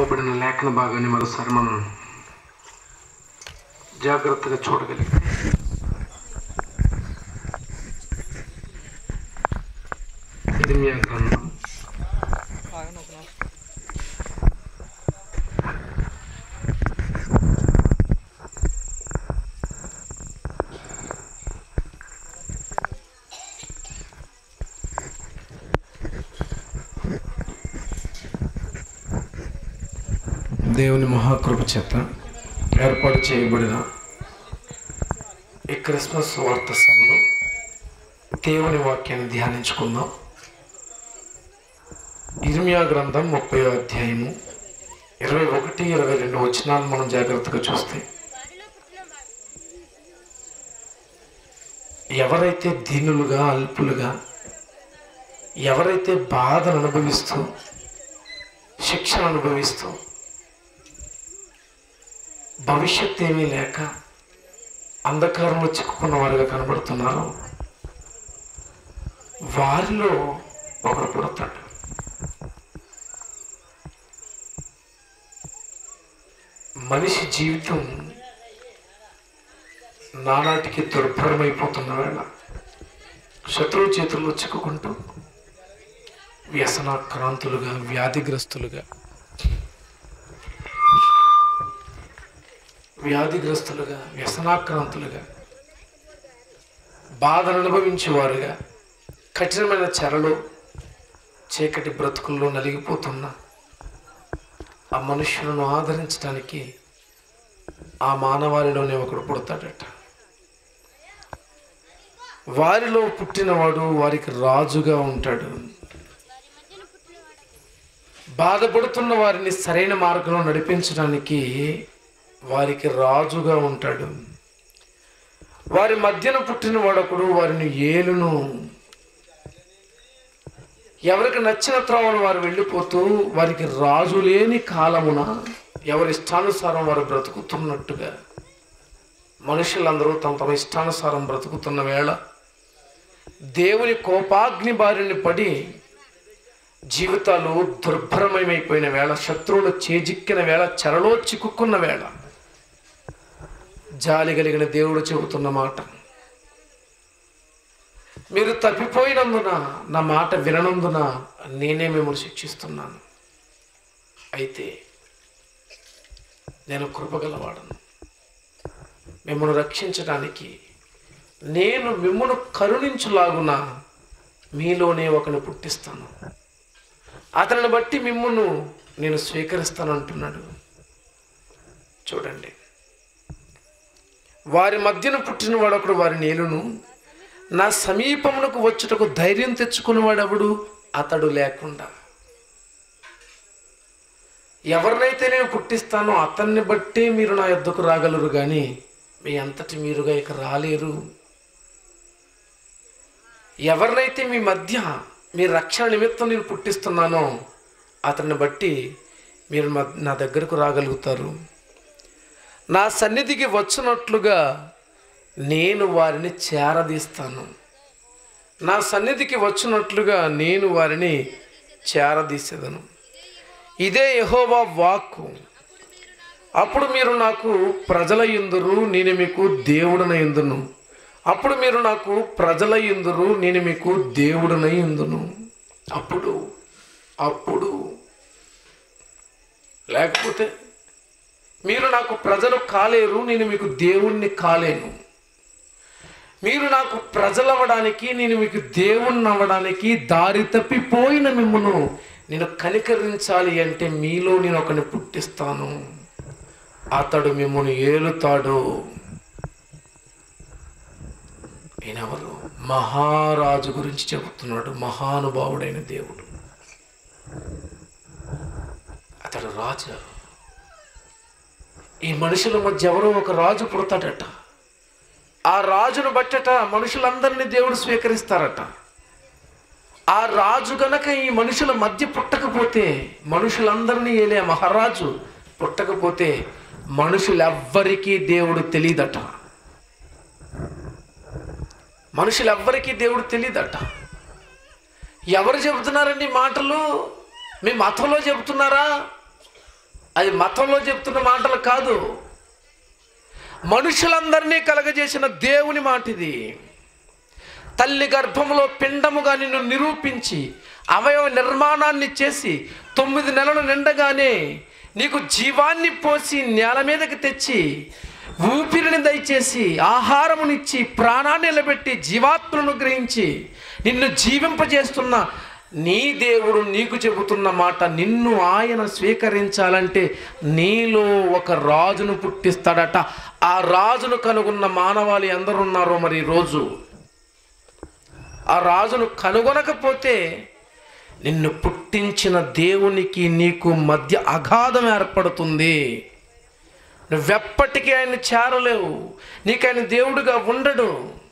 రాయబడిన లేఖన భాగాన్ని మరోసారి మనం జాగ్రత్తగా చూడగలిగితే ఇర్మియా గ్రంథం దేవుని మహాకృప చేత ఏర్పాటు చేయబడిన ఈ క్రిస్మస్ వార్త సభలో దేవుని వాక్యాన్ని ధ్యానించుకుందాం ఇర్మియా గ్రంథం ముప్పై అధ్యాయము ఇరవై ఒకటి ఇరవై రెండు వచనాలు మనం జాగ్రత్తగా చూస్తే ఎవరైతే దీనులుగా అల్పులుగా ఎవరైతే బాధను అనుభవిస్తూ శిక్షణ అనుభవిస్తూ భవిష్యత్ ఏమీ లేక అంధకారంలో చిక్కుకున్న వారుగా కనబడుతున్నారు వారిలో ఒకడు పుడతాడు మనిషి జీవితం నానాటికి దుర్భరమైపోతున్న వేళ శత్రువు చేతుల్లో చిక్కుకుంటూ వ్యసనాక్రాంతులుగా వ్యాధిగ్రస్తులుగా వ్యాధిగ్రస్తులుగా వ్యసనాక్రాంతులుగా బాధను అనుభవించేవారుగా కఠినమైన చెరలు చీకటి బ్రతుకుల్లో నలిగిపోతున్న ఆ మనుషులను ఆదరించడానికి ఆ మానవాళిలోనే ఒకడు పుడతాడట వారిలో పుట్టినవాడు వారికి రాజుగా ఉంటాడు బాధపడుతున్న వారిని సరైన మార్గంలో నడిపించడానికి వారికి రాజుగా ఉంటాడు వారి మధ్యన పుట్టిన వాడొకడు వారిని ఏలును ఎవరికి నచ్చిన త్రోవను వారు వెళ్ళిపోతూ వారికి రాజు లేని కాలమున ఎవరి ఇష్టానుసారం వారు బ్రతుకుతున్నట్టుగా మనుషులందరూ తమ తమ ఇష్టానుసారం బ్రతుకుతున్న వేళ దేవుని కోపాగ్ని బారిని పడి జీవితాలు దుర్భరమయమైపోయిన వేళ శత్రువులు చేజిక్కిన వేళ చెరలో చిక్కుకున్న వేళ జాలి కలిగిన దేవుడు చెబుతున్న మాట మీరు తప్పిపోయినందున నా మాట విననందున నేనే మిమ్మల్ని శిక్షిస్తున్నాను అయితే నేను కృపగలవాడను మిమ్మల్ని రక్షించడానికి నేను మిమ్మల్ని కరుణించులాగున మీలోనే ఒకని పుట్టిస్తాను అతనిని బట్టి మిమ్మును నేను స్వీకరిస్తాను అంటున్నాడు చూడండి వారి మధ్యన పుట్టిన వాడొకడు వారి నేలును నా సమీపమునకు వచ్చుటకు ధైర్యం తెచ్చుకునేవాడెవడు అతడు లేకుండా ఎవరినైతే నేను పుట్టిస్తానో అతన్ని బట్టి మీరు నా యొద్దకు రాగలరు కానీ మీ అంతటి మీరుగా ఇక రాలేరు ఎవరినైతే మీ మధ్య మీ రక్షణ నిమిత్తం నేను పుట్టిస్తున్నానో అతన్ని బట్టి మీరు మా- నా దగ్గరకు రాగలుగుతారు నా సన్నిధికి వచ్చినట్లుగా నేను వారిని చేరదీస్తాను నా సన్నిధికి వచ్చినట్లుగా నేను వారిని చేరదీసేదను ఇదే యెహోవా వాక్కు అప్పుడు మీరు నాకు ప్రజల ఎందురు నేను మీకు దేవుడన ఎందును అప్పుడు మీరు నాకు ప్రజల ఎందురు నేను మీకు దేవుడనై ఎందును అప్పుడు అప్పుడు లేకపోతే మీరు నాకు ప్రజలు కాలేరు నేను మీకు దేవుణ్ణి కాలేను మీరు నాకు ప్రజలవ్వడానికి నేను మీకు దేవుణ్ణి అవ్వడానికి దారి తప్పిపోయిన మిమ్మను నేను కనికరించాలి అంటే మీలో నేను ఒకని పుట్టిస్తాను అతడు మిమ్మల్ని ఏలుతాడు ఈయనెవరు మహారాజు గురించి చెబుతున్నాడు మహానుభావుడైన దేవుడు అతడు రాజు ఈ మనుషుల మధ్య ఎవరో ఒక రాజు పుడతాడట ఆ రాజును బట్టట మనుషులందరినీ దేవుడు స్వీకరిస్తారట ఆ రాజు గనక ఈ మనుషుల మధ్య పుట్టకపోతే మనుషులందరినీ ఏలే మహారాజు పుట్టకపోతే మనుషులెవ్వరికీ దేవుడు తెలియదట మనుషులెవ్వరికీ దేవుడు తెలియదట ఎవరు చెబుతున్నారండి ఈ మాటలు మీ మతంలో చెబుతున్నారా అది మతంలో చెప్తున్న మాటలు కాదు మనుషులందరినీ కలగజేసిన దేవుని మాట ఇది తల్లి గర్భంలో పిండముగా నిన్ను నిరూపించి అవయవ నిర్మాణాన్ని చేసి తొమ్మిది నెలలు నిండగానే నీకు జీవాన్ని పోసి నేల మీదకి తెచ్చి ఊపిరిని దయచేసి ఆహారమునిచ్చి ప్రాణాన్ని నిలబెట్టి జీవాత్మను గ్రహించి నిన్ను జీవింపజేస్తున్న నీ దేవుడు నీకు చెబుతున్న మాట నిన్ను ఆయన స్వీకరించాలంటే నీలో ఒక రాజును పుట్టిస్తాడట ఆ రాజును కనుగొన్న మానవాళి ఎందరున్నారో మరి ఈ రోజు ఆ రాజును కనుగొనకపోతే నిన్ను పుట్టించిన దేవునికి నీకు మధ్య అగాధం ఏర్పడుతుంది నువ్వెప్పటికీ ఆయన చేరలేవు నీకు ఆయన దేవుడుగా ఉండడు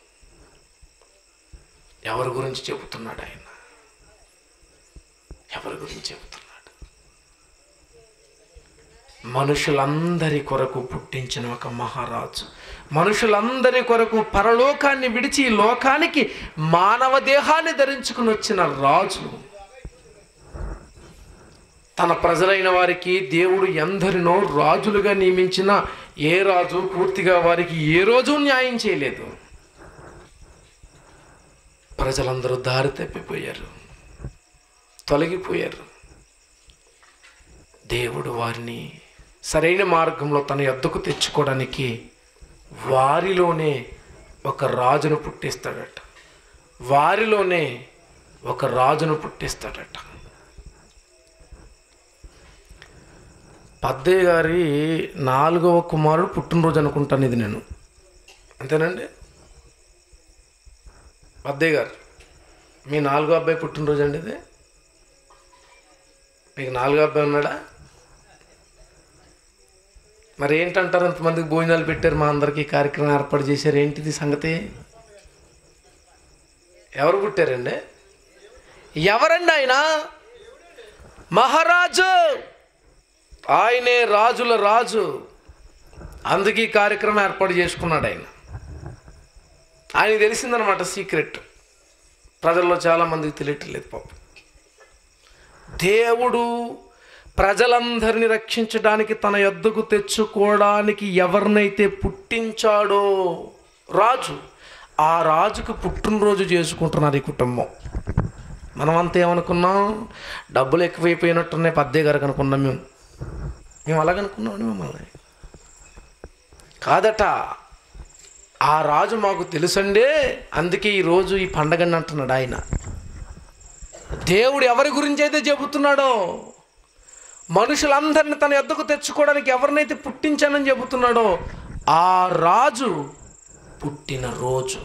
ఎవరి గురించి చెబుతున్నాడు ఆయన ఎవరి గురించి చెబుతున్నాడు మనుషులందరి కొరకు పుట్టించిన ఒక మహారాజు మనుషులందరి కొరకు పరలోకాన్ని విడిచి ఈ లోకానికి మానవ దేహాన్ని ధరించుకుని వచ్చిన రాజు తన ప్రజలైన వారికి దేవుడు ఎందరినో రాజులుగా నియమించిన ఏ రాజు పూర్తిగా వారికి ఏ రోజు న్యాయం చేయలేదు ప్రజలందరూ దారి తప్పిపోయారు తొలగిపోయారు దేవుడు వారిని సరైన మార్గంలో తన ఎద్దకు తెచ్చుకోవడానికి వారిలోనే ఒక రాజును పుట్టిస్తాడట వారిలోనే ఒక రాజును పుట్టిస్తాడట పద్దయ్య గారి నాలుగవ కుమారుడు పుట్టినరోజు అనుకుంటాను ఇది నేను అంతేనండి పద్దయ్య గారు మీ నాలుగో అబ్బాయి పుట్టినరోజు అండి ఇది మీకు నాలుగో అబ్బాయి ఉన్నాడా మరి ఏంటంటారు అంతమందికి భోజనాలు పెట్టారు మా అందరికీ ఈ కార్యక్రమం ఏర్పాటు చేశారు ఏంటిది సంగతి ఎవరు పుట్టారండి ఎవరండి ఆయన మహారాజు ఆయనే రాజుల రాజు అందుకే ఈ కార్యక్రమం ఏర్పాటు చేసుకున్నాడు ఆయన ఆయన తెలిసిందనమాట సీక్రెట్ ప్రజల్లో చాలామందికి తెలియట్లేదు పాపం దేవుడు ప్రజలందరినీ రక్షించడానికి తన యొద్దకు తెచ్చుకోవడానికి ఎవరినైతే పుట్టించాడో రాజు ఆ రాజుకు పుట్టినరోజు చేసుకుంటున్నారు ఈ కుటుంబం మనం అంతా ఏమనుకున్నాం డబ్బులు ఎక్కువైపోయినట్టున్నాయి పద్దే గారికి అనుకున్నాం మేము మేము అలాగనుకున్నాం మిమ్మల్ని కాదట ఆ రాజు మాకు తెలుసండే అందుకే ఈరోజు ఈ పండగని అంటున్నాడు ఆయన దేవుడు ఎవరి గురించి అయితే చెబుతున్నాడో మనుషులందరిని తన ఎద్దకు తెచ్చుకోవడానికి ఎవరినైతే పుట్టించానని చెబుతున్నాడో ఆ రాజు పుట్టిన రోజు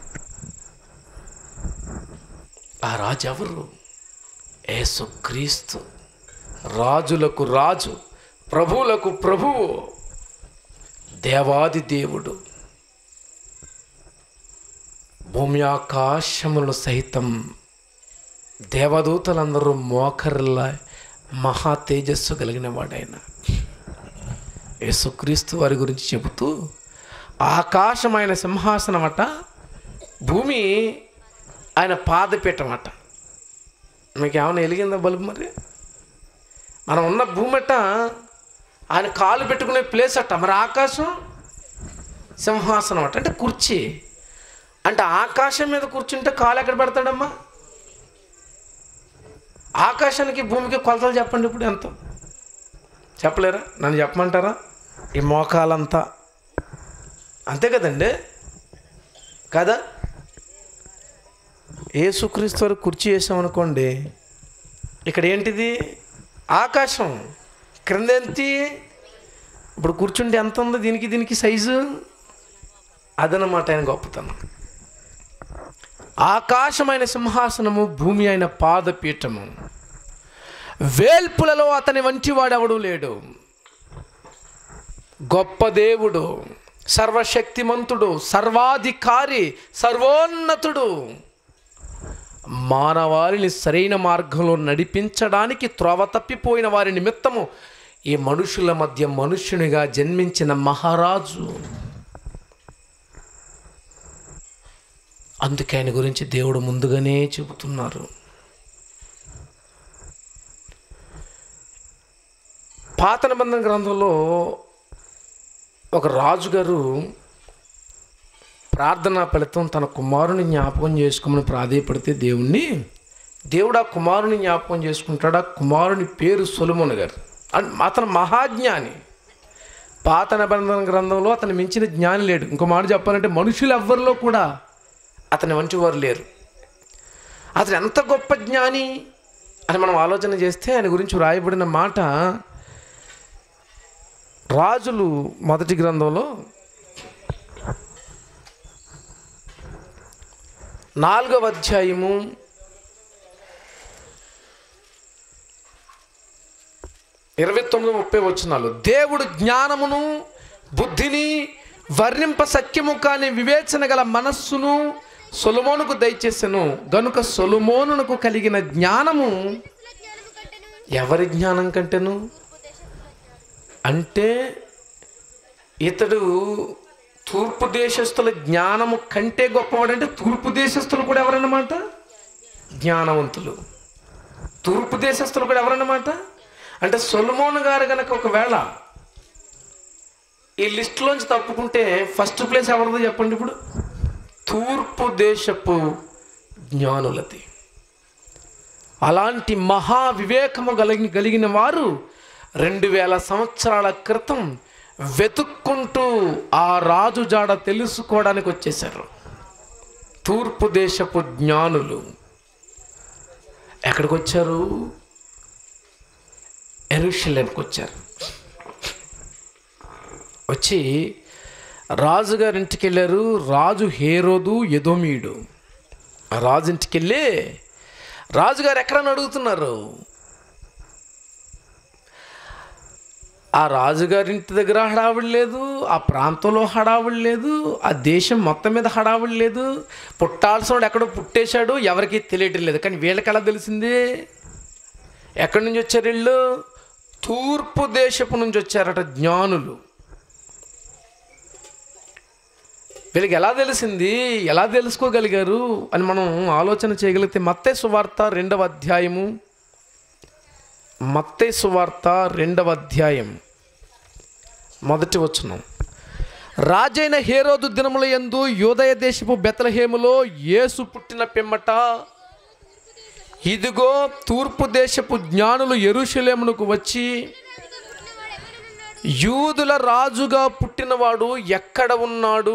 ఆ రాజు ఎవరు యేసుక్రీస్తు రాజులకు రాజు ప్రభువులకు ప్రభువు దేవాది దేవుడు భూమి ఆకాశములు సహితం దేవదూతలందరూ మోకర్ల మహా తేజస్సు కలిగిన వాడైన యేసుక్రీస్తు వారి గురించి చెబుతూ ఆకాశం ఆయన సింహాసనం అట భూమి ఆయన పాదపీఠం అట మీకు ఏమైనా వెలిగిందా బల్బు మరి మనం ఉన్న భూమి అట ఆయన కాలు పెట్టుకునే ప్లేస్ అట్ట మరి ఆకాశం సింహాసనం అట అంటే కుర్చీ అంటే ఆకాశం మీద కూర్చుంటే కాలు ఎక్కడ పెడతాడమ్మా ఆకాశానికి భూమికి కొలతలు చెప్పండి ఇప్పుడు ఎంత చెప్పలేరా నన్ను చెప్పమంటారా ఈ మోకాలంతా అంతే కదండి కదా ఏసుక్రీస్తు వారు కుర్చీ వేసామనుకోండి ఇక్కడ ఏంటిది ఆకాశం క్రింద ఎంత ఇప్పుడు కూర్చుంటే ఎంత ఉందో దీనికి దీనికి సైజు అదనమాట ఆయన గొప్పతనం ఆకాశమైన సింహాసనము భూమి అయిన పాదపీఠము వేల్పులలో అతని వంటివాడెవడూ లేడు గొప్ప దేవుడు సర్వశక్తిమంతుడు సర్వాధికారి సర్వోన్నతుడు మానవాళిని సరైన మార్గంలో నడిపించడానికి త్రోవ తప్పిపోయిన వారి నిమిత్తము ఈ మనుషుల మధ్య మనుష్యునిగా జన్మించిన మహారాజు అందుకే ఆయన గురించి దేవుడు ముందుగానే చెబుతున్నారు పాత నిబంధన గ్రంథంలో ఒక రాజుగారు ప్రార్థనా ఫలితం తన కుమారుని జ్ఞాపకం చేసుకోమని ప్రాధేయపడితే దేవుణ్ణి దేవుడు ఆ కుమారుని జ్ఞాపకం చేసుకుంటాడు ఆ కుమారుని పేరు సొలుమోన్ గారు అన్- అతను మహాజ్ఞాని పాత నిబంధన గ్రంథంలో అతను మించిన జ్ఞాని లేడు ఇంకో మాట చెప్పాలంటే మనుషులు ఎవ్వరిలో కూడా అతని వంటి వారు లేరు అతను ఎంత గొప్ప జ్ఞాని అని మనం ఆలోచన చేస్తే ఆయన గురించి వ్రాయబడిన మాట రాజులు మొదటి గ్రంథంలో నాలుగవ అధ్యాయము ఇరవై తొమ్మిది ముప్పై వచ్చినాలు దేవుడు జ్ఞానమును బుద్ధిని వర్ణింప సత్యము కాని వివేచన గల మనస్సును సొలమోనుకు దయచేసెను గనుక సొలమోనునకు కలిగిన జ్ఞానము ఎవరి జ్ఞానం కంటేను అంటే ఇతడు తూర్పు దేశస్తుల జ్ఞానము కంటే గొప్పవాడంటే తూర్పు దేశస్తులు కూడా ఎవరన్నమాట జ్ఞానవంతులు తూర్పు దేశస్తులు కూడా ఎవరన్నమాట అంటే సొలమోన్ గారు గనక ఒకవేళ ఈ లిస్టులోంచి తప్పుకుంటే ఫస్ట్ ప్లేస్ ఎవరిదో చెప్పండి ఇప్పుడు తూర్పు దేశపు జ్ఞానులది అలాంటి మహా వివేకము కలిగి కలిగిన వారు రెండు వేల సంవత్సరాల క్రితం వెతుక్కుంటూ ఆ రాజు జాడ తెలుసుకోవడానికి వచ్చేసారు తూర్పు దేశపు జ్ఞానులు ఎక్కడికి వచ్చారు ఎరుషలేంకి వచ్చారు వచ్చి రాజుగారి ఇంటికి వెళ్ళారు రాజు హేరోదు ఎదోమీయుడు ఆ రాజు ఇంటికి వెళ్ళి రాజుగారు ఎక్కడని అడుగుతున్నారు ఆ రాజుగారి ఇంటి దగ్గర హడావుడి లేదు ఆ ప్రాంతంలో హడావుడి లేదు ఆ దేశం మొత్తం మీద హడావుడి లేదు పుట్టాల్సిన వాడు ఎక్కడో పుట్టేశాడు ఎవరికీ తెలియటం లేదు కానీ వీళ్ళకి ఎలా తెలిసింది ఎక్కడి నుంచి వచ్చారు వీళ్ళు తూర్పు దేశపు నుంచి వచ్చారట జ్ఞానులు వీళ్ళకి ఎలా తెలిసింది ఎలా తెలుసుకోగలిగారు అని మనం ఆలోచన చేయగలిగితే మత్తే సువార్త రెండవ అధ్యాయము మత్తే సువార్త రెండవ అధ్యాయం మొదటి వచనం రాజైన హేరోదు దినముల యందు యోదయ దేశపు బెతలహేములో యేసు పుట్టిన పిమ్మట ఇదిగో తూర్పు దేశపు జ్ఞానులు ఎరుషలేమునకు వచ్చి యూదుల రాజుగా పుట్టినవాడు ఎక్కడ ఉన్నాడు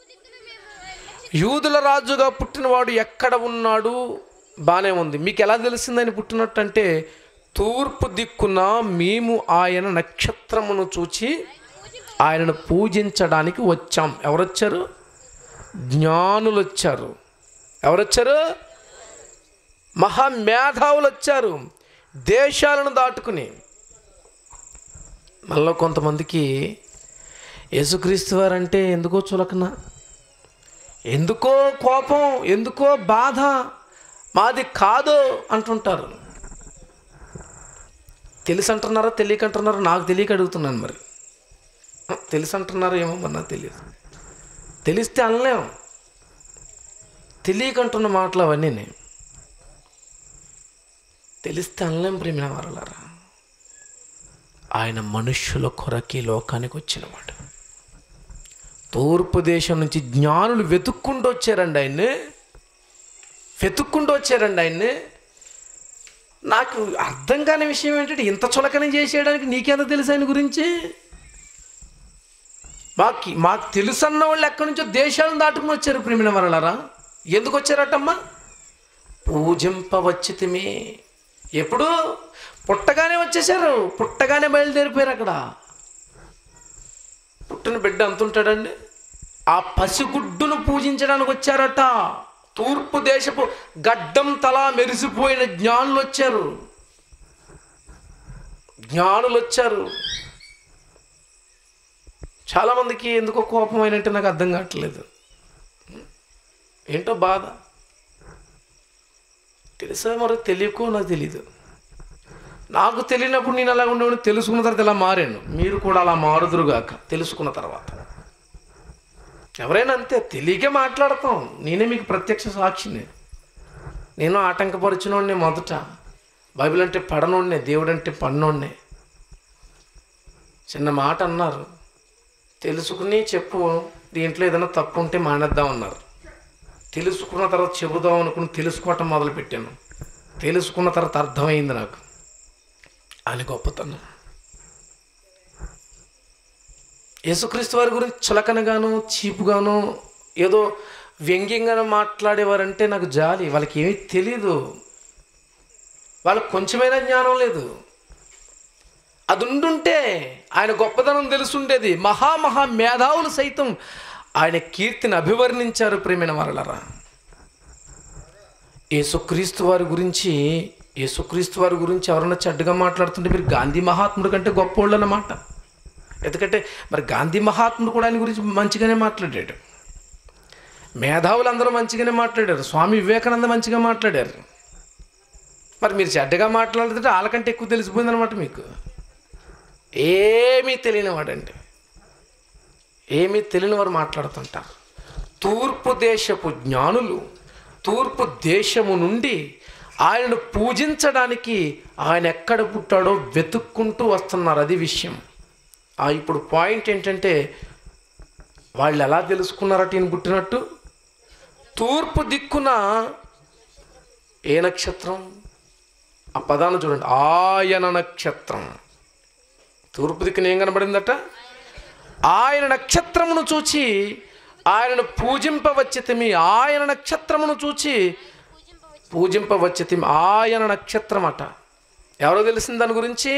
యూదుల రాజుగా పుట్టినవాడు ఎక్కడ ఉన్నాడు బాగానే ఉంది మీకు ఎలా తెలిసిందని పుట్టినట్టు అంటే తూర్పు దిక్కున మేము ఆయన నక్షత్రమును చూచి ఆయనను పూజించడానికి వచ్చాం ఎవరొచ్చారు జ్ఞానులు వచ్చారు ఎవరొచ్చారు మహామేధావులు వచ్చారు దేశాలను దాటుకుని మళ్ళీ కొంతమందికి యేసుక్రీస్తు వారంటే ఎందుకో చులకన ఎందుకో కోపం ఎందుకో బాధ మాది కాదు అంటుంటారు తెలిసి అంటున్నారా తెలియక అంటున్నారా నాకు తెలియక అడుగుతున్నాను మరి తెలిసి అంటున్నారో ఏమో మరి నాకు తెలియదు తెలిస్తే అనలేం తెలియక అంటున్న మాటలు అవన్నీ తెలిస్తే అనలేం ప్రేమిన వారలారా ఆయన మనుష్యుల కొరకి లోకానికి వచ్చినవాడు తూర్పు దేశం నుంచి జ్ఞానులు వెతుక్కుంటూ వచ్చారండి ఆయన్ని వెతుక్కుంటూ వచ్చారండి ఆయన్ని నాకు అర్థం కాని విషయం ఏంటంటే ఇంత చులకన చేసేయడానికి నీకెంత తెలుసు ఆయన గురించి మాకు మాకు తెలుసు అన్న వాళ్ళు ఎక్కడి నుంచో దేశాలను దాటుకుని వచ్చారు ప్రేమిన వరలరా ఎందుకు వచ్చారటమ్మా పూజింపవచ్చితిమే ఎప్పుడు పుట్టగానే వచ్చేసారు పుట్టగానే బయలుదేరిపోయారు అక్కడ పుట్టిన బిడ్డ ఎంత ఉంటాడండి ఆ పసిగుడ్డును పూజించడానికి వచ్చారట తూర్పు దేశపు గడ్డం తలా మెరిసిపోయిన జ్ఞానులు వచ్చారు జ్ఞానులు వచ్చారు చాలామందికి ఎందుకో కోపం అయినట్టు నాకు అర్థం కావట్లేదు ఏంటో బాధ తెలుసా మరి తెలియకో నాకు తెలీదు నాకు తెలియనప్పుడు నేను అలా ఉండేవాడిని తెలుసుకున్న తర్వాత ఇలా మారాను మీరు కూడా అలా మారుదురుగాక తెలుసుకున్న తర్వాత ఎవరైనా అంతే తెలియకే మాట్లాడతాం నేనే మీకు ప్రత్యక్ష సాక్షిని నేను ఆటంకపరిచినోడిని మొదట బైబిల్ అంటే పడనోడినే దేవుడు అంటే పడినోడినే చిన్న మాట అన్నారు తెలుసుకుని చెప్పు దీంట్లో ఏదైనా తప్పు ఉంటే మానేద్దాం అన్నారు తెలుసుకున్న తర్వాత చెబుదాం అనుకుని తెలుసుకోవటం మొదలుపెట్టాను తెలుసుకున్న తర్వాత అర్థమైంది నాకు ఆయన గొప్పతనం యేసుక్రీస్తు వారి గురించి చులకనగాను చీపుగాను ఏదో వ్యంగ్యంగాను మాట్లాడేవారంటే నాకు జాలి వాళ్ళకి ఏమీ తెలీదు వాళ్ళకి కొంచెమైనా జ్ఞానం లేదు అది ఉండుంటే ఆయన గొప్పతనం తెలుసుండేది మహామహా మేధావులు సైతం ఆయన కీర్తిని అభివర్ణించారు ప్రేమైన వరలరా యేసుక్రీస్తు వారి గురించి యేసుక్రీస్తు వారి గురించి ఎవరన్నా చెడ్డగా మాట్లాడుతుంటే మీరు గాంధీ మహాత్ముడు కంటే గొప్పోళ్ళు అన్నమాట ఎందుకంటే మరి గాంధీ మహాత్ముడు కూడా ఆయన గురించి మంచిగానే మాట్లాడాడు మేధావులు అందరూ మంచిగానే మాట్లాడారు స్వామి వివేకానంద మంచిగా మాట్లాడారు మరి మీరు చెడ్డగా మాట్లాడుతుంటే వాళ్ళకంటే ఎక్కువ తెలిసిపోయిందనమాట మీకు ఏమీ తెలియని వాడండి ఏమీ తెలియని వారు మాట్లాడుతుంటారు తూర్పు దేశపు జ్ఞానులు తూర్పు దేశము నుండి ఆయనను పూజించడానికి ఆయన ఎక్కడ పుట్టాడో వెతుక్కుంటూ వస్తున్నారు అది విషయం ఆ ఇప్పుడు పాయింట్ ఏంటంటే వాళ్ళు ఎలా తెలుసుకున్నారట ఈయన పుట్టినట్టు తూర్పు దిక్కున ఏ నక్షత్రం ఆ పదాన్ని చూడండి ఆయన నక్షత్రం తూర్పు దిక్కున ఏం కనబడిందట ఆయన నక్షత్రమును చూచి ఆయనను పూజింపవచ్చితిమి ఆయన నక్షత్రమును చూచి పూజింపవచ్చితిమి ఆయన నక్షత్రం అట ఎవరో తెలిసింది దాని గురించి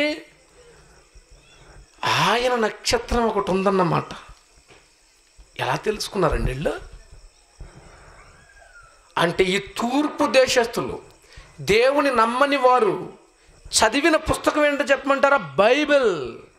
ఆయన నక్షత్రం ఒకటి ఉందన్నమాట ఎలా తెలుసుకున్నారండి వీళ్ళు అంటే ఈ తూర్పు దేశస్తులు దేవుని నమ్మని వారు చదివిన పుస్తకం ఏంటో చెప్పమంటారా బైబిల్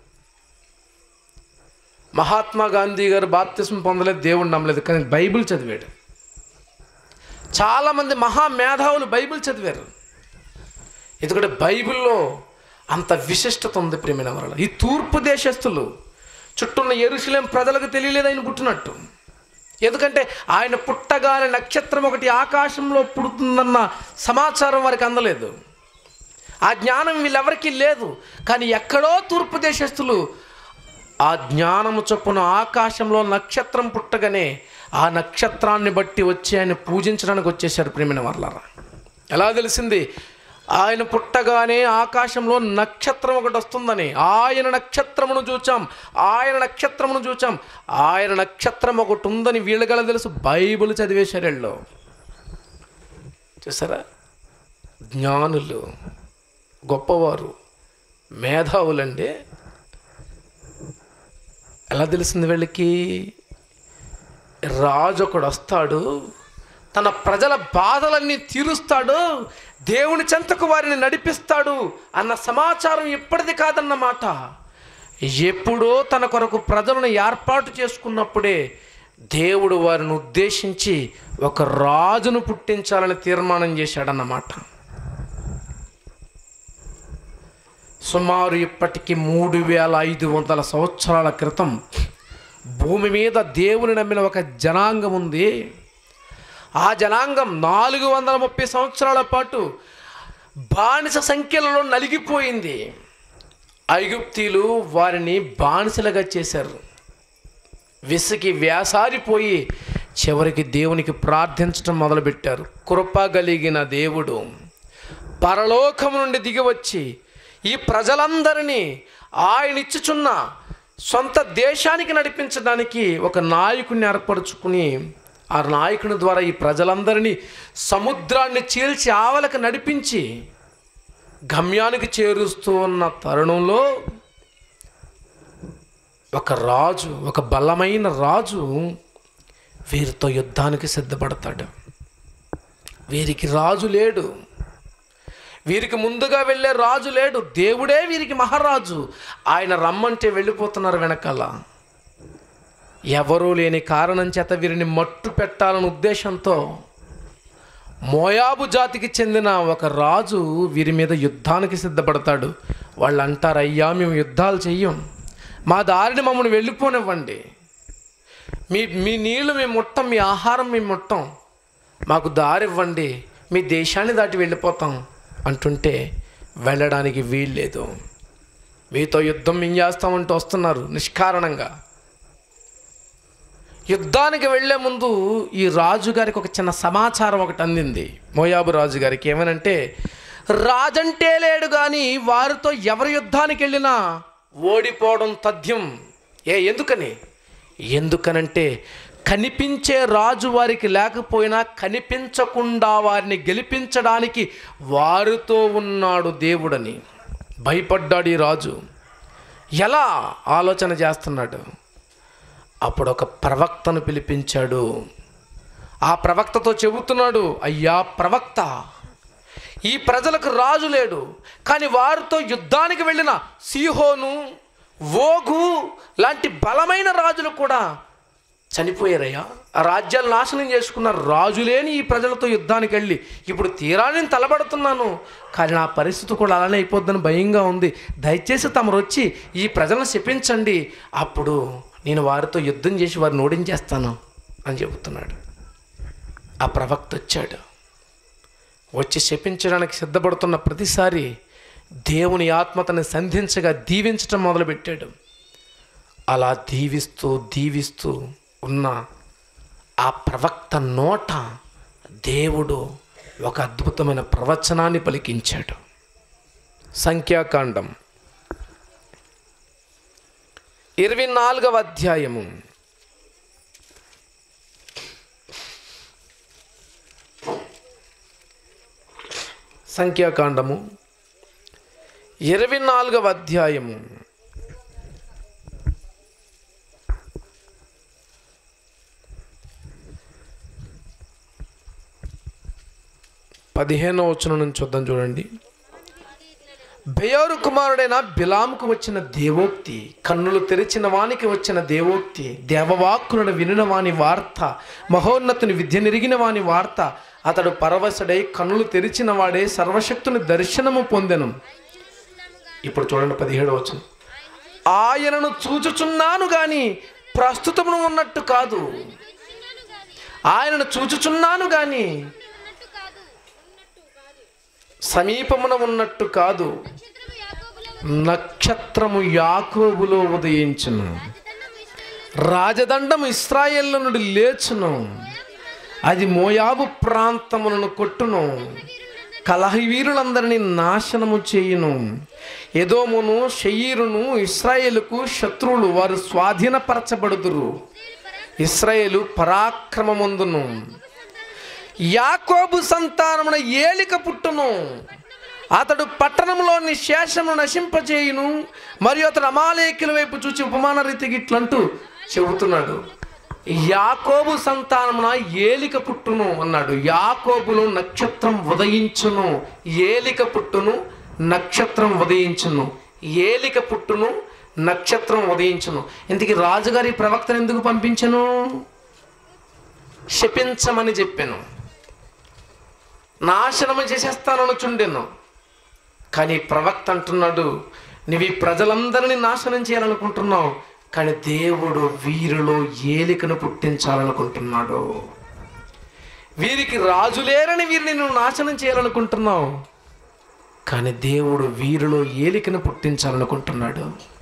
మహాత్మా గాంధీ గారు బాప్తిస్మ పొందలేదు దేవుడు నమ్మలేదు కానీ బైబిల్ చదివాడు చాలామంది మహా మేధావులు బైబిల్ చదివారు ఎందుకంటే బైబిల్లో అంత విశిష్టత ఉంది ప్రేమైన వరల ఈ తూర్పు దేశస్తులు చుట్టూన్న ఎరుసలేం ప్రజలకు తెలియలేదు ఆయన పుట్టినట్టు ఎందుకంటే ఆయన పుట్టగానే నక్షత్రం ఒకటి ఆకాశంలో పుడుతుందన్న సమాచారం వారికి అందలేదు ఆ జ్ఞానం వీళ్ళెవరికీ లేదు కానీ ఎక్కడో తూర్పు దేశస్తులు ఆ జ్ఞానము చొప్పున ఆకాశంలో నక్షత్రం పుట్టగానే ఆ నక్షత్రాన్ని బట్టి వచ్చి ఆయన పూజించడానికి వచ్చేసారు ప్రేమిన వర్లారా ఎలా తెలిసింది ఆయన పుట్టగానే ఆకాశంలో నక్షత్రం ఒకటి వస్తుందని ఆయన నక్షత్రమును చూచాం ఆయన నక్షత్రమును చూచాం ఆయన నక్షత్రం ఒకటి ఉందని వీళ్ళగల తెలుసు బైబిల్ చదివేశారు వీళ్ళు చూసారా జ్ఞానులు గొప్పవారు మేధావులండి ఎలా తెలిసింది వీళ్ళకి రాజు ఒకడు వస్తాడు తన ప్రజల బాధలన్నీ తీరుస్తాడు దేవుని చెంతకు వారిని నడిపిస్తాడు అన్న సమాచారం ఇప్పటిది కాదన్నమాట ఎప్పుడో తన కొరకు ప్రజలను ఏర్పాటు చేసుకున్నప్పుడే దేవుడు వారిని ఉద్దేశించి ఒక రాజును పుట్టించాలని తీర్మానం చేశాడన్నమాట సుమారు ఇప్పటికి మూడు వేల ఐదు వందల సంవత్సరాల క్రితం భూమి మీద దేవుని నమ్మిన ఒక జనాంగం ఉంది ఆ జనాంగం నాలుగు వందల ముప్పై సంవత్సరాల పాటు బానిస సంఖ్యలలో నలిగిపోయింది ఐగుప్తీలు వారిని బానిసలుగా చేశారు విసికి వేసారిపోయి చివరికి దేవునికి ప్రార్థించడం మొదలుపెట్టారు కృప కలిగిన దేవుడు పరలోకం నుండి దిగివచ్చి ఈ ప్రజలందరినీ ఆయన ఇచ్చుచున్న సొంత దేశానికి నడిపించడానికి ఒక నాయకుడిని ఏర్పరచుకుని ఆ నాయకుని ద్వారా ఈ ప్రజలందరినీ సముద్రాన్ని చీల్చి ఆవలకు నడిపించి గమ్యానికి చేరుస్తూ ఉన్న తరుణంలో ఒక రాజు ఒక బలమైన రాజు వీరితో యుద్ధానికి సిద్ధపడతాడు వీరికి రాజు లేడు వీరికి ముందుగా వెళ్ళే రాజు లేడు దేవుడే వీరికి మహారాజు ఆయన రమ్మంటే వెళ్ళిపోతున్నారు వెనకాల ఎవరూ లేని కారణం చేత వీరిని మట్టు పెట్టాలన్న ఉద్దేశంతో మోయాబు జాతికి చెందిన ఒక రాజు వీరి మీద యుద్ధానికి సిద్ధపడతాడు వాళ్ళు అంటారు అయ్యా మేము యుద్ధాలు చెయ్యం మా దారిని మమ్మల్ని వెళ్ళిపోనివ్వండి మీ మీ నీళ్లు మేము ముట్టం మీ ఆహారం మేము ముట్టం మాకు దారి ఇవ్వండి మీ దేశాన్ని దాటి వెళ్ళిపోతాం అంటుంటే వెళ్ళడానికి వీల్లేదు మీతో యుద్ధం మేము చేస్తామంటూ వస్తున్నారు నిష్కారణంగా యుద్ధానికి వెళ్లే ముందు ఈ రాజుగారికి ఒక చిన్న సమాచారం ఒకటి అందింది మోయాబు రాజు గారికి ఏమనంటే రాజంటే లేడు కానీ వారితో ఎవరు యుద్ధానికి వెళ్ళినా ఓడిపోవడం తథ్యం ఏ ఎందుకని ఎందుకనంటే కనిపించే రాజు వారికి లేకపోయినా కనిపించకుండా వారిని గెలిపించడానికి వారితో ఉన్నాడు దేవుడని భయపడ్డాడు ఈ రాజు ఎలా ఆలోచన చేస్తున్నాడు అప్పుడు ఒక ప్రవక్తను పిలిపించాడు ఆ ప్రవక్తతో చెబుతున్నాడు అయ్యా ప్రవక్త ఈ ప్రజలకు రాజు లేడు కానీ వారితో యుద్ధానికి వెళ్ళిన సీహోను ఓగు లాంటి బలమైన రాజులు కూడా చనిపోయారయ్యా ఆ రాజ్యాలు నాశనం చేసుకున్న రాజులేని ఈ ప్రజలతో యుద్ధానికి వెళ్ళి ఇప్పుడు తీరాన్ని తలబడుతున్నాను కానీ నా పరిస్థితి కూడా అలానే అయిపోద్దని భయంగా ఉంది దయచేసి తమరు వచ్చి ఈ ప్రజలను శపించండి అప్పుడు నేను వారితో యుద్ధం చేసి వారిని ఓడించేస్తాను అని చెబుతున్నాడు ఆ ప్రవక్త వచ్చాడు వచ్చి శపించడానికి సిద్ధపడుతున్న ప్రతిసారి దేవుని ఆత్మతని సంధించగా దీవించటం మొదలుపెట్టాడు అలా దీవిస్తూ దీవిస్తూ ఉన్న ఆ ప్రవక్త నోట దేవుడు ఒక అద్భుతమైన ప్రవచనాన్ని పలికించాడు సంఖ్యాకాండం ఇరవై నాలుగవ అధ్యాయము సంఖ్యాకాండము ఇరవై నాలుగవ అధ్యాయము పదిహేనో వచనం నుంచి చూద్దాం చూడండి బెయోరు కుమారుడైన బిలాముకు వచ్చిన దేవోక్తి కన్నులు తెరిచిన వానికి వచ్చిన దేవోక్తి దేవవాక్కులను వినిన వాని వార్త మహోన్నతుని విద్య నెరిగిన వాని వార్త అతడు పరవశుడై కన్నులు తెరిచిన వాడే సర్వశక్తుని దర్శనము పొందెను ఇప్పుడు చూడండి పదిహేడు వచనం ఆయనను చూచుచున్నాను గాని ప్రస్తుతమును ఉన్నట్టు కాదు ఆయనను చూచుచున్నాను గాని ఉన్నట్టు కాదు ఉన్నట్టు కాదు సమీపమున ఉన్నట్టు కాదు నక్షత్రము యాకోబులో నక్షత్రము యాకోబులో ఉదయించును రాజదండం ఇశ్రాయేలు రాజదండం ఇస్రాయేల్ నుండి లేచును అది మోయాబు ప్రాంతములను కొట్టును కలహి వీరులందరినీ నాశనము చేయును ఎదోమును షయీరును ఇస్రాయేలుకు శత్రువులు వారు స్వాధీనపరచబడుదురు ఇస్రాయేలు పరాక్రమముందును యాకోబు సంతానమున ఏలిక పుట్టును అతడు పట్టణంలోని శేషమును నశింపచేయును మరియు అతడు అమాలేకుల వైపు చూచి ఉపమాన రీతికి ఇట్లంటూ చెబుతున్నాడు యాకోబు సంతానమున ఏలిక పుట్టును అన్నాడు యాకోబులో నక్షత్రం ఉదయించును ఏలిక పుట్టును నక్షత్రం ఉదయించును ఏలిక పుట్టును నక్షత్రం ఉదయించును ఇంతకీ రాజుగారి ప్రవక్తను ఎందుకు పంపించను శపించమని చెప్పాను నాశనము చేసేస్తాననుచుండెను కానీ ప్రవక్త అంటున్నాడు నువ్వు ఈ ప్రజలందరినీ నాశనం చేయాలనుకుంటున్నావు కానీ దేవుడు వీరిలో ఏలికను పుట్టించాలనుకుంటున్నాడు వీరికి రాజు లేరని వీరిని నువ్వు నాశనం చేయాలనుకుంటున్నావు కానీ దేవుడు వీరిలో ఏలికను పుట్టించాలనుకుంటున్నాడు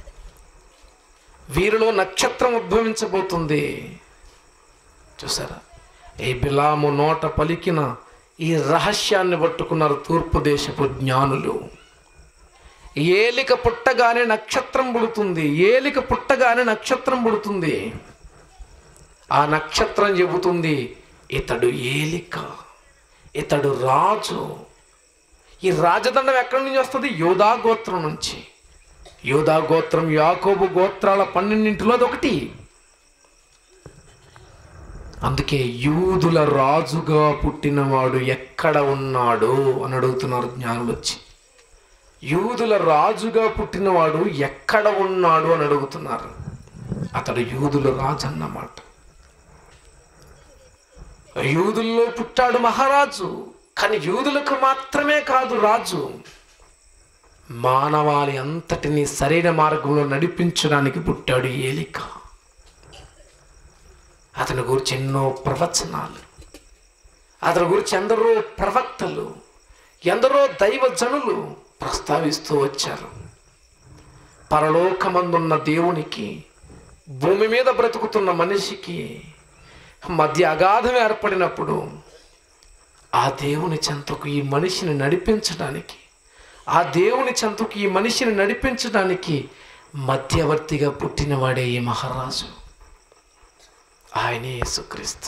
వీరిలో నక్షత్రం ఉద్భవించబోతుంది చూసారా ఏ బిలాము నోట పలికిన ఈ రహస్యాన్ని పట్టుకున్నారు తూర్పు దేశపు జ్ఞానులు ఏలిక పుట్టగానే నక్షత్రం పుడుతుంది ఏలిక పుట్టగానే నక్షత్రం పుడుతుంది ఆ నక్షత్రం చెబుతుంది ఇతడు ఏలిక ఇతడు రాజు ఈ రాజదండం ఎక్కడి నుంచి వస్తుంది యోధా గోత్రం నుంచి యోధా గోత్రం యాకోబు గోత్రాల పన్నెండింటిలో అదొకటి అందుకే యూదుల రాజుగా పుట్టినవాడు ఎక్కడ ఉన్నాడు అని అడుగుతున్నారు జ్ఞానులు వచ్చి యూదుల రాజుగా పుట్టినవాడు ఎక్కడ ఉన్నాడు అని అడుగుతున్నారు అతడు యూదుల రాజు అన్నమాట యూదుల్లో పుట్టాడు మహారాజు కానీ యూదులకు మాత్రమే కాదు రాజు మానవాళి అంతటిని సరైన మార్గంలో నడిపించడానికి పుట్టాడు ఏలిక అతని గురించి ఎన్నో ప్రవచనాలు అతని గురించి ఎందరో ప్రవక్తలు ఎందరో దైవజనులు ప్రస్తావిస్తూ వచ్చారు పరలోకమందున్న దేవునికి భూమి మీద బ్రతుకుతున్న మనిషికి మధ్య అగాధం ఏర్పడినప్పుడు ఆ దేవుని చెంతకు ఈ మనిషిని నడిపించడానికి ఆ దేవుని చెంతకు ఈ మనిషిని నడిపించడానికి మధ్యవర్తిగా పుట్టినవాడే ఈ మహారాజు ఆయనే యేసుక్రీస్తు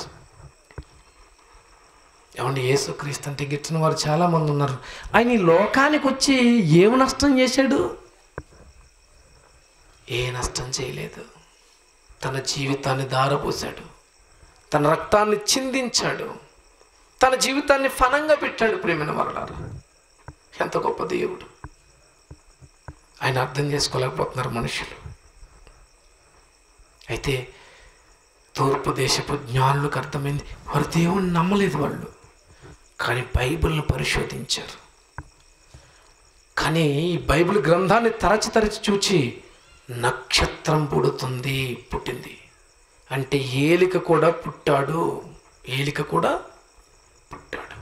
ఏమండి యేసుక్రీస్తు అంటే గిట్టిన వారు చాలామంది ఉన్నారు ఆయన ఈ లోకానికి వచ్చి ఏమి నష్టం చేశాడు ఏ నష్టం చేయలేదు తన జీవితాన్ని దారపోశాడు తన రక్తాన్ని చిందించాడు తన జీవితాన్ని ఫనంగా పెట్టాడు ప్రేమైన వరలారా ఎంత గొప్ప దేవుడు ఆయన అర్థం చేసుకోలేకపోతున్నారు మనుషులు అయితే తూర్పు దేశపు జ్ఞానులకు అర్థమైంది వారు దేవుణ్ణి నమ్మలేదు వాళ్ళు కానీ బైబిల్ను పరిశోధించారు కానీ ఈ బైబిల్ గ్రంథాన్ని తరచి తరచి చూచి నక్షత్రం పుడుతుంది పుట్టింది అంటే ఏలిక కూడా పుట్టాడు ఏలిక కూడా పుట్టాడు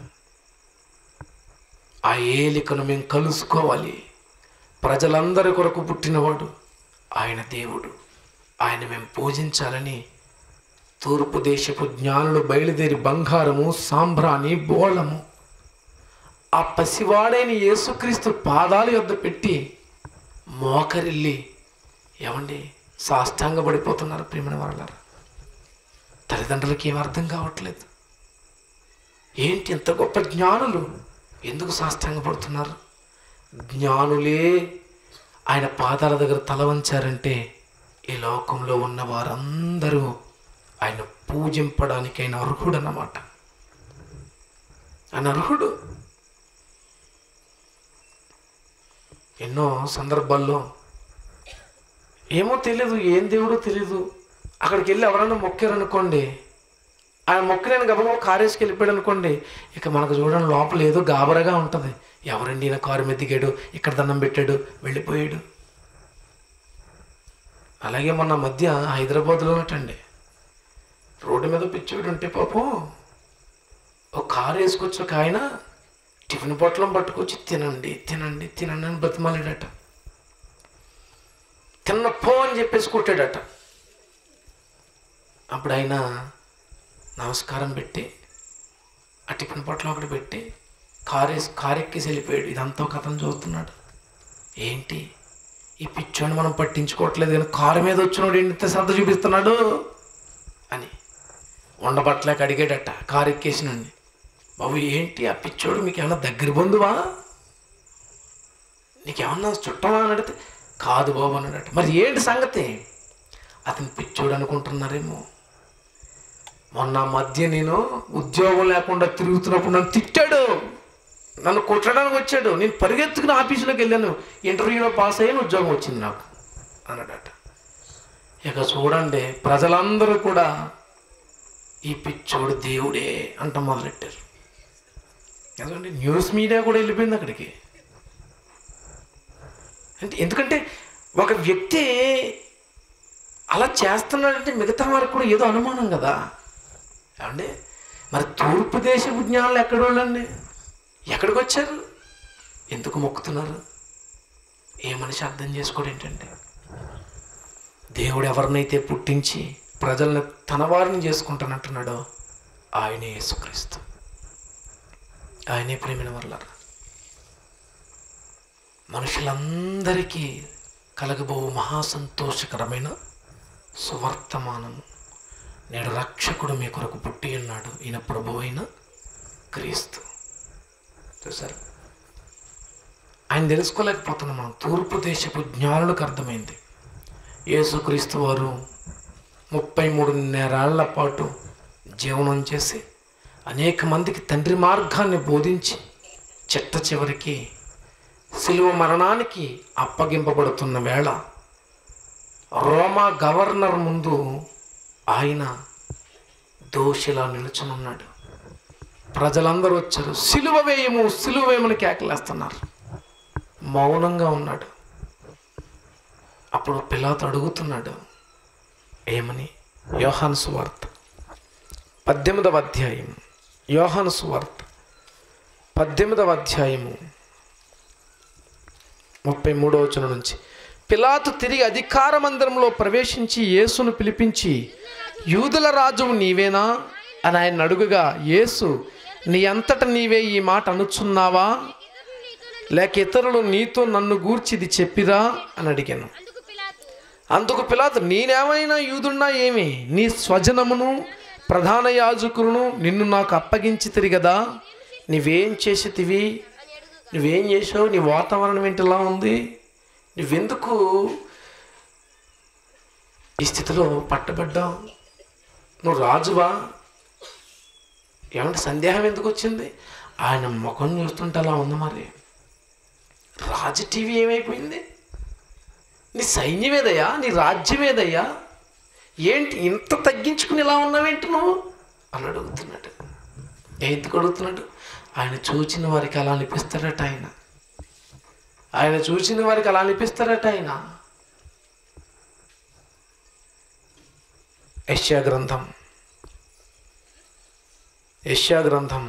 ఆ ఏలికను మేము కలుసుకోవాలి ప్రజలందరి కొరకు పుట్టినవాడు ఆయన దేవుడు ఆయన మేము పూజించాలని తూర్పు దేశపు జ్ఞానులు బయలుదేరి బంగారము సాంబ్రాణి బోళము ఆ పసివాడైన యేసుక్రీస్తు పాదాల యొద్ద పెట్టి మోకరిల్లి ఏమండి సాష్టాంగ పడిపోతున్నారు ప్రేమణ వాళ్ళారా తల్లిదండ్రులకి ఏం అర్థం కావట్లేదు ఏంటి ఇంత గొప్ప జ్ఞానులు ఎందుకు సాష్టాంగ పడుతున్నారు జ్ఞానులే ఆయన పాదాల దగ్గర తల వంచారంటే ఈ లోకంలో ఉన్న వారందరూ ఆయన పూజింపడానికి ఆయన అర్హుడు అన్నమాట ఆయన అర్హుడు ఎన్నో సందర్భాల్లో ఏమో తెలియదు ఏం దేవుడో తెలియదు అక్కడికి వెళ్ళి ఎవరైనా మొక్కారనుకోండి ఆయన మొక్కలేని గబగబా కారేసుకు వెళ్ళిపోయాడు అనుకోండి ఇక మనకు చూడండి లోపల ఏదో గాబరగా ఉంటుంది ఎవరండి ఈయన కారు మీద దిగాడు ఇక్కడ దండం పెట్టాడు వెళ్ళిపోయాడు అలాగే మొన్న మధ్య హైదరాబాద్లో ఉన్నట్టండి రోడ్డు మీద పిచ్చోడు ఉంటే పాపం ఒక కారు వేసుకొచ్చి ఒక ఆయన టిఫిన్ పొట్లం పట్టుకొచ్చి తినండి తినండి తినండి అని బతిమాలాడట తిన్న పో అని చెప్పేసి కొట్టాడట అప్పుడు ఆయన నమస్కారం పెట్టి ఆ టిఫిన్ పొట్లం ఒకటి పెట్టి కారు వేసి కారు ఎక్కేసి వెళ్ళిపోయాడు ఇదంతా ఒక అతను చూస్తున్నాడు ఏంటి ఈ పిచ్చోని మనం పట్టించుకోవట్లేదు కానీ కారు మీద వచ్చినోడు ఎంత శ్రద్ధ చూపిస్తున్నాడు అని ఉండబట్టలేక అడిగాడట కారు ఎక్కేసినండి బాబు ఏంటి ఆ పిచ్చోడు మీకు ఏమన్నా దగ్గర బంధువా నీకేమన్నా చుట్టమా అని అడిగితే కాదు బాబు అన్నాడట మరి ఏంటి సంగతి అతను పిచ్చోడు అనుకుంటున్నారేమో మొన్న మధ్య నేను ఉద్యోగం లేకుండా తిరుగుతున్నప్పుడు నన్ను తిట్టాడు నన్ను కొట్టడానికి వచ్చాడు నేను పరిగెత్తుకుని ఆఫీసులోకి వెళ్ళాను ఇంటర్వ్యూలో పాస్ అయ్యాను ఉద్యోగం వచ్చింది నాకు అన్నాడట ఇక చూడండి ప్రజలందరూ కూడా ఈ పిచ్చోడు దేవుడే అంట మొదలెట్టారు ఎందుకంటే న్యూస్ మీడియా కూడా వెళ్ళిపోయింది అక్కడికి అంటే ఎందుకంటే ఒక వ్యక్తి అలా చేస్తున్నాడంటే మిగతా వారికి కూడా ఏదో అనుమానం కదా ఏమండి మరి తూర్పు దేశపు జ్ఞానాలు ఎక్కడ వాళ్ళండి ఎక్కడికి వచ్చారు ఎందుకు మొక్కుతున్నారు ఏ మనిషి అర్థం చేసుకోవడం ఏంటంటే దేవుడు ఎవరినైతే పుట్టించి ప్రజలను తన వారిని చేసుకుంటానంటున్నాడో ఆయనే యేసుక్రీస్తు ఆయనే ప్రేమిన వల్ల మనుషులందరికీ కలగబో మహాసంతోషకరమైన సువర్తమానము నేడు రక్షకుడు మీ కొరకు పుట్టి ఉన్నాడు ఈయన ప్రభు అయిన క్రీస్తు చూసారు ఆయన తెలుసుకోలేకపోతున్నాం మనం తూర్పు దేశపు జ్ఞానులకు అర్థమైంది యేసుక్రీస్తు వారు ముప్పై మూడు నేరాళ్ల పాటు జీవనం చేసి అనేక మందికి తండ్రి మార్గాన్ని బోధించి చిట్ట చివరికి శిలువ మరణానికి అప్పగింపబడుతున్న వేళ రోమా గవర్నర్ ముందు ఆయన దోషిలా నిలుచునున్నాడు ప్రజలందరూ వచ్చారు సిలువ వేయము సిలువ వేయమని కేకలేస్తున్నారు మౌనంగా ఉన్నాడు అప్పుడు పిల్లతో అడుగుతున్నాడు ఏమని యోహాను సువార్త పద్దెనిమిదవ అధ్యాయం యోహాను సువార్త పద్దెనిమిదవ అధ్యాయము ముప్పై మూడవ వచనం నుంచి పిలాతు తిరిగి అధికార మందిరంలో ప్రవేశించి యేసును పిలిపించి యూదుల రాజువు నీవేనా అని ఆయన అడుగుగా యేసు నీ అంతట నీవే ఈ మాట అనుచున్నావా లేక ఇతరులు నీతో నన్ను గూర్చి ఇది చెప్పిరా అని అడిగాను అందుకు పిలాతు అందుకు పిలాతు నేనేమైనా యూదున్నా ఏమి నీ స్వజనమును ప్రధాన యాజకులను నిన్ను నాకు అప్పగించి తిరిగదా నీవేం చేసేతివి అని అడుగు నువ్వేం చేసావు నీ వాతావరణం ఏంటి ఇలా ఉంది నువ్వెందుకు ఈ స్థితిలో పట్టబడ్డావు నువ్వు రాజువా ఏమంటే సందేహం ఎందుకు వచ్చింది ఆయన ముఖం చూస్తుంటే అలా ఉంది మరి రాజు టీవీ ఏమైపోయింది నీ సైన్యమేదయ్యా నీ రాజ్యమేదయ్యా ఏంటి ఇంత తగ్గించుకుని ఇలా ఉన్నావేంటి నువ్వు అని అడుగుతున్నాడు ఎందుకు అడుగుతున్నాడు ఆయన చూచిన వారికి అలా అనిపిస్తాడట ఆయన ఆయన చూసిన వారికి అలా అనిపిస్తాడట ఆయన యశ్యా గ్రంథం యశ్యా గ్రంథం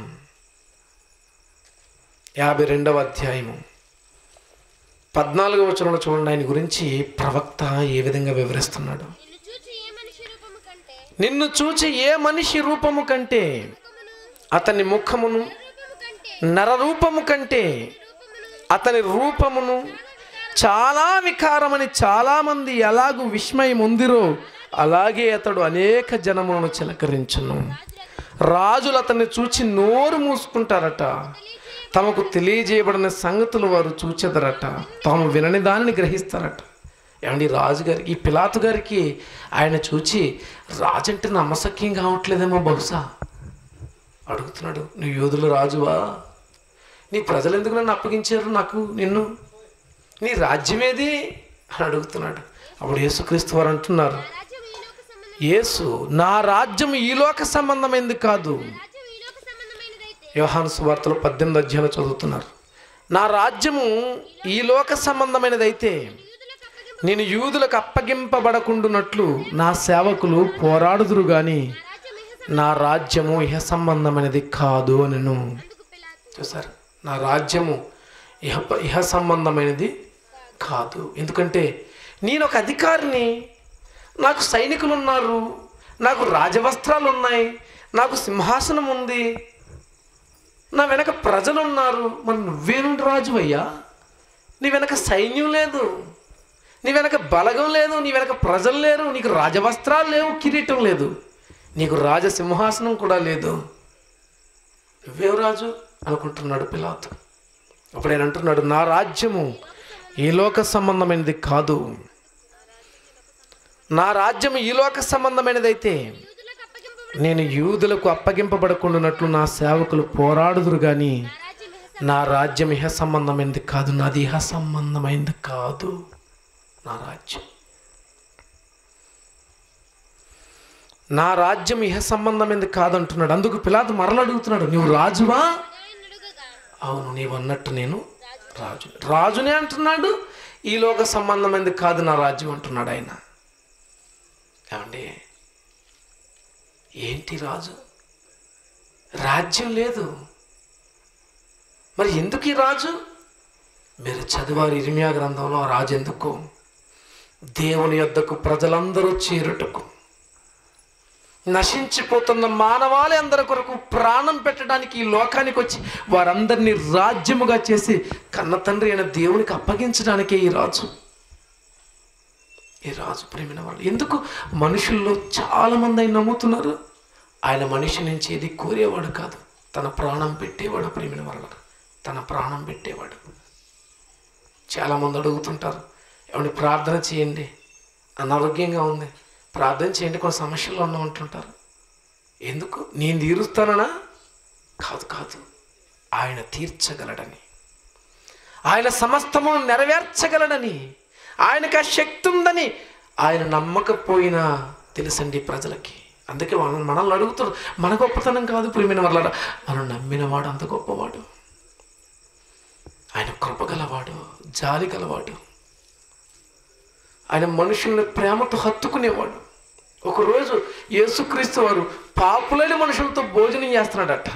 యాభై రెండవ అధ్యాయము పద్నాలుగవ వచనంలో చూడండి ఆయన గురించి ప్రవక్త ఏ విధంగా వివరిస్తున్నాడు నిన్ను చూచి ఏ మనిషి రూపము కంటే నిన్ను చూచి ఏ మనిషి రూపము కంటే ముఖమును అతని ముఖమును రూపము కంటే నరరూపము కంటే రూపమును అతని రూపమును చాలా వికారమని చాలామంది ఎలాగూ విస్మయం ఉందిరో అలాగే అతడు అనేక జనములను చిలకరించును రాజులు అతన్ని చూచి నోరు మూసుకుంటారట తమకు తెలియజేయబడిన సంగతులు వారు చూచెదరట తాము వినని దానిని గ్రహిస్తారట ఏమండి రాజుగారి ఈ పిలాతు గారికి ఆయన చూచి రాజు అంటే నమ్మసక్యం కావట్లేదేమో బహుశా అడుగుతున్నాడు నువ్వు యోధుల రాజువా నీ ప్రజలు ఎందుకు నన్ను అప్పగించారు నాకు నిన్ను నీ రాజ్యమేది అని అడుగుతున్నాడు అప్పుడు యేసుక్రీస్తు వారు అంటున్నారు రాజ్యం ఈ లోక సంబంధం యేసు నా రాజ్యం ఈ లోక సంబంధమైంది కాదు రాజ్యం ఈ లోక సంబంధమైనదైతే యోహాను సువార్తలో పద్దెనిమిది అధ్యాయులు చదువుతున్నారు నా రాజ్యము ఈ లోక సంబంధమైనదైతే యూదులకు అప్పగింపు నేను యూదులకు అప్పగింపబడకుండునట్లు నా సేవకులు పోరాడుదురు గాని రాజ్యం ఇహ నా రాజ్యము ఇహ సంబంధమైనది కాదు అనను అందుకు పిలాతు చూసారు నా రాజ్యము ఇహ ఇహ సంబంధమైనది కాదు ఎందుకంటే నేను ఒక అధికారిని నాకు సైనికులు ఉన్నారు నాకు రాజవస్త్రాలు ఉన్నాయి నాకు సింహాసనం ఉంది నా వెనక ప్రజలు ఉన్నారు మరి నువ్వేనుండి రాజు అయ్యా నీ వెనక సైన్యం లేదు నీ వెనక బలగం లేదు నీ వెనక ప్రజలు లేరు నీకు రాజవస్త్రాలు లేవు కిరీటం లేదు నీకు రాజసింహాసనం కూడా లేదు నువ్వేం రాజు అనుకుంటున్నాడు పిలాతు అప్పుడు ఆయన అంటున్నాడు నా రాజ్యము ఈ లోక సంబంధమైనది కాదు నా రాజ్యం ఈ లోక సంబంధమైనదైతే యూదులకు అప్పగింపు నేను యూదులకు అప్పగింపబడకుండానట్లు నా సేవకులు పోరాడుదురు కానీ నా రాజ్యం ఇహ నా రాజ్యం ఇహ సంబంధమైనది కాదు నాది ఇహ సంబంధమైనది కాదు నా రాజ్యం నా రాజ్యం ఇహ సంబంధమైనది కాదంటున్నాడు అందుకు పిలాతు మరల అడుగుతున్నాడు నువ్వు రాజువా ఆయన అడుగగా అవును నీవు అన్నట్టు నేను రాజు రాజునే అంటున్నాడు ఈ లోక సంబంధమైనది కాదు నా రాజ్యం అంటున్నాడు ఆయన ఏమండి ఏంటి రాజు రాజ్యం లేదు మరి ఎందుకు ఈ రాజు మీరు చదివారు ఇరిమియా గ్రంథంలో ఆ రాజు ఎందుకు దేవుని యొద్దకు ప్రజలందరూ చేరుటకు నశించిపోతున్న మానవాళి అందరి కొరకు ప్రాణం పెట్టడానికి ఈ లోకానికి వచ్చి వారందరినీ రాజ్యముగా చేసి కన్న తండ్రి అయిన దేవునికి అప్పగించడానికే ఈ రాజు ఈ రాజు ప్రేమిన వాళ్ళు ఎందుకు మనుషుల్లో చాలామంది ఆయన నమ్ముతున్నారు ఆయన మనిషి నుంచి ఏది కోరేవాడు కాదు తన ప్రాణం పెట్టేవాడు ప్రేమిన వాళ్ళకు తన ప్రాణం పెట్టేవాడు చాలామంది అడుగుతుంటారు ఏమండి ప్రార్థన చేయండి అనారోగ్యంగా ఉంది ప్రార్థన చేయండి కొన్ని సమస్యలు ఉన్నా ఉంటుంటారు ఎందుకు నేను తీరుస్తానన్నా కాదు కాదు ఆయన తీర్చగలడని ఆయన సమస్తమును నెరవేర్చగలడని ఆయనకు ఆ శక్తి ఉందని ఆయన నమ్మకపోయినా తెలుసండి ప్రజలకి అందుకే మనం మనల్ని అడుగుతారు మన గొప్పతనం కాదు ప్రియమైన వాళ్ళ మనం నమ్మినవాడు అంత గొప్పవాడు ఆయన కృప గలవాడు జాలి గలవాడు ఆయన మనుషుల్ని ప్రేమతో హత్తుకునేవాడు ఒకరోజు యేసుక్రీస్తు వారు పాపులైన మనుషులతో భోజనం చేస్తున్నాడట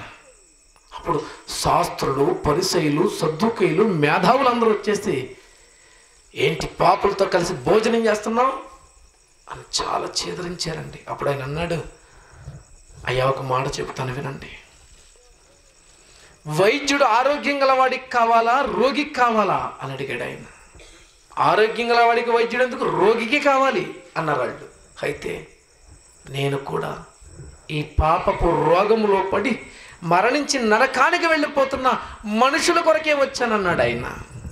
అప్పుడు శాస్త్రులు పరిసయులు సద్దుకయులు మేధావులు అందరూ వచ్చేసి ఏంటి పాపులతో కలిసి భోజనం చేస్తున్నావు అని చాలా చేదరించారండి అప్పుడు ఆయన అన్నాడు అయ్యా ఒక మాట చెబుతాను వినండి వైద్యుడు ఆరోగ్యం గలవాడికి కావాలా రోగికి కావాలా అని అడిగాడు ఆయన ఆరోగ్యం గలవాడికి వైద్యుడు ఎందుకు రోగికి కావాలి అన్నారు వాళ్ళు అయితే నేను కూడా ఈ పాపపు రోగములో పడి మరణించి నరకానికి వెళ్ళిపోతున్న మనుషుల కొరకే వచ్చానన్నాడు ఆయన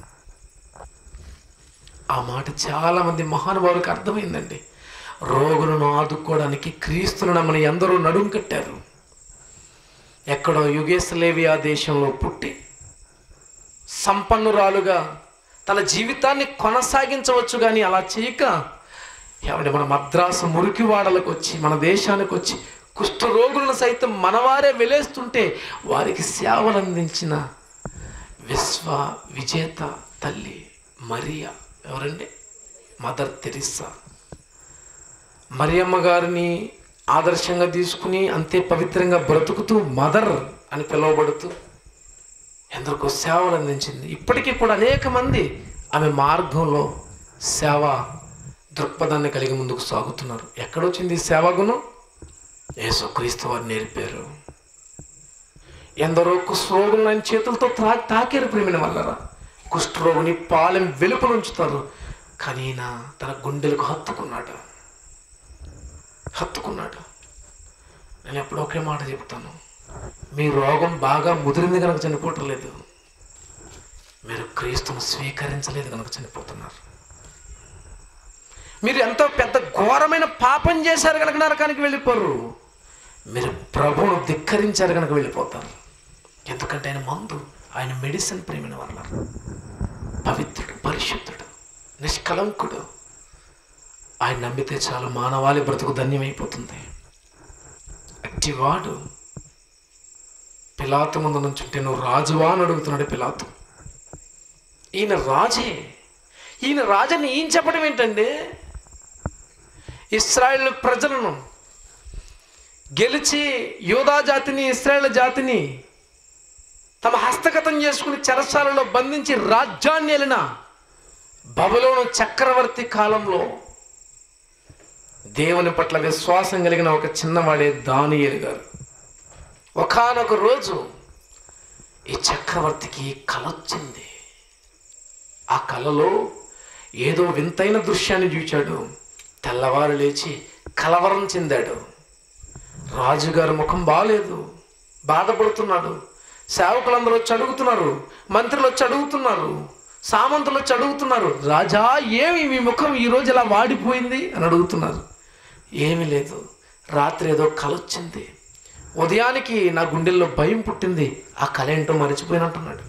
ఆ మాట చాలా మంది మహానుభావులకు అర్థమైందండి రోగులను ఆదుకోవడానికి క్రీస్తును నమ్మని ఎందరో నడుం కట్టారు ఎక్కడో యుగేస్లేవియా దేశంలో పుట్టి సంపన్నురాలుగా తన జీవితాన్ని కొనసాగించవచ్చు కానీ అలా చేయక ఏమంటే మన మద్రాసు మురికివాడలకు వచ్చి మన దేశానికి వచ్చి కుష్ఠరోగులను సైతం మనవారే వెలేస్తుంటే వారికి సేవలు అందించిన విశ్వ విజేత తల్లి మరియా ఎవరండి మదర్ తెరిస్సా మరియమ్మ గారిని ఆదర్శంగా తీసుకుని అంతే పవిత్రంగా బ్రతుకుతూ మదర్ అని పిలువబడుతూ ఎందరికో సేవలు అందించింది ఇప్పటికీ కూడా అనేక మంది ఆమె మార్గంలో సేవ దృక్పథాన్ని కలిగి ముందుకు సాగుతున్నారు ఎక్కడొచ్చింది ఈ సేవాగుణం యేసుక్రీస్తు వారు నేర్పారు ఎందరో కుష్ఠరోగులను ఆయన చేతులతో తా తాకారు ప్రేమిన వల్లరా కుష్ఠరోగుని పాలెం వెలుపల ఉంచుతారు కానీ ఈయన తన గుండెలకు హత్తుకున్నాడు హత్తుకున్నాడు నేను ఎప్పుడు ఒకే మాట చెప్తాను మీ రోగం బాగా ముదిరింది కనుక చనిపోవటం లేదు మీరు క్రీస్తును స్వీకరించలేదు కనుక చనిపోతున్నారు మీరు ఎంతో పెద్ద ఘోరమైన పాపం చేశారు కనుక నరకానికి వెళ్ళిపోరు మీరు ప్రభువును ధిక్కరించారు కనుక వెళ్ళిపోతారు ఎందుకంటే ఆయన మందు ఆయన మెడిసిన్ ప్రేమిన వల్ల పవిత్రుడు పరిశుద్ధుడు నిష్కలంకుడు ఆయన నమ్మితే చాలు మానవాళి బ్రతుకు ధన్యమైపోతుంది అట్టివాడు పిలాతు ముందు నుంచుంటే నువ్వు రాజువా అని అడుగుతున్నాడు పిలాతు ఈయన రాజే ఈయన రాజని ఈయన చెప్పడం ఏంటండి ఇస్రాయేల్ ప్రజలను గెలిచి యోధా జాతిని ఇస్రాయేల్ జాతిని తమ హస్తగతం చేసుకుని చెరసాలలో బంధించి రాజ్యాన్ని వెళ్ళిన బబులోను చక్రవర్తి కాలంలో దేవుని పట్ల విశ్వాసం కలిగిన ఒక చిన్నవాడే దానియేలు గారు ఒకానొక రోజు ఈ చక్రవర్తికి కల వచ్చింది ఆ కలలో ఏదో వింతైన దృశ్యాన్ని చూచాడు తెల్లవారు లేచి కలవరం చెందాడు రాజుగారి ముఖం బాగాలేదు బాధపడుతున్నాడు సేవకులందరూ వచ్చి అడుగుతున్నారు మంత్రులు వచ్చి అడుగుతున్నారు సామంతులు వచ్చి అడుగుతున్నారు రాజా ఏమి మీ ముఖం ఈ రోజు ఇలా వాడిపోయింది అని అడుగుతున్నారు ఏమీ లేదు రాత్రి ఏదో కల వచ్చింది ఉదయానికి నా గుండెల్లో భయం పుట్టింది ఆ కళ ఏంటో మర్చిపోయినట్టున్నాడు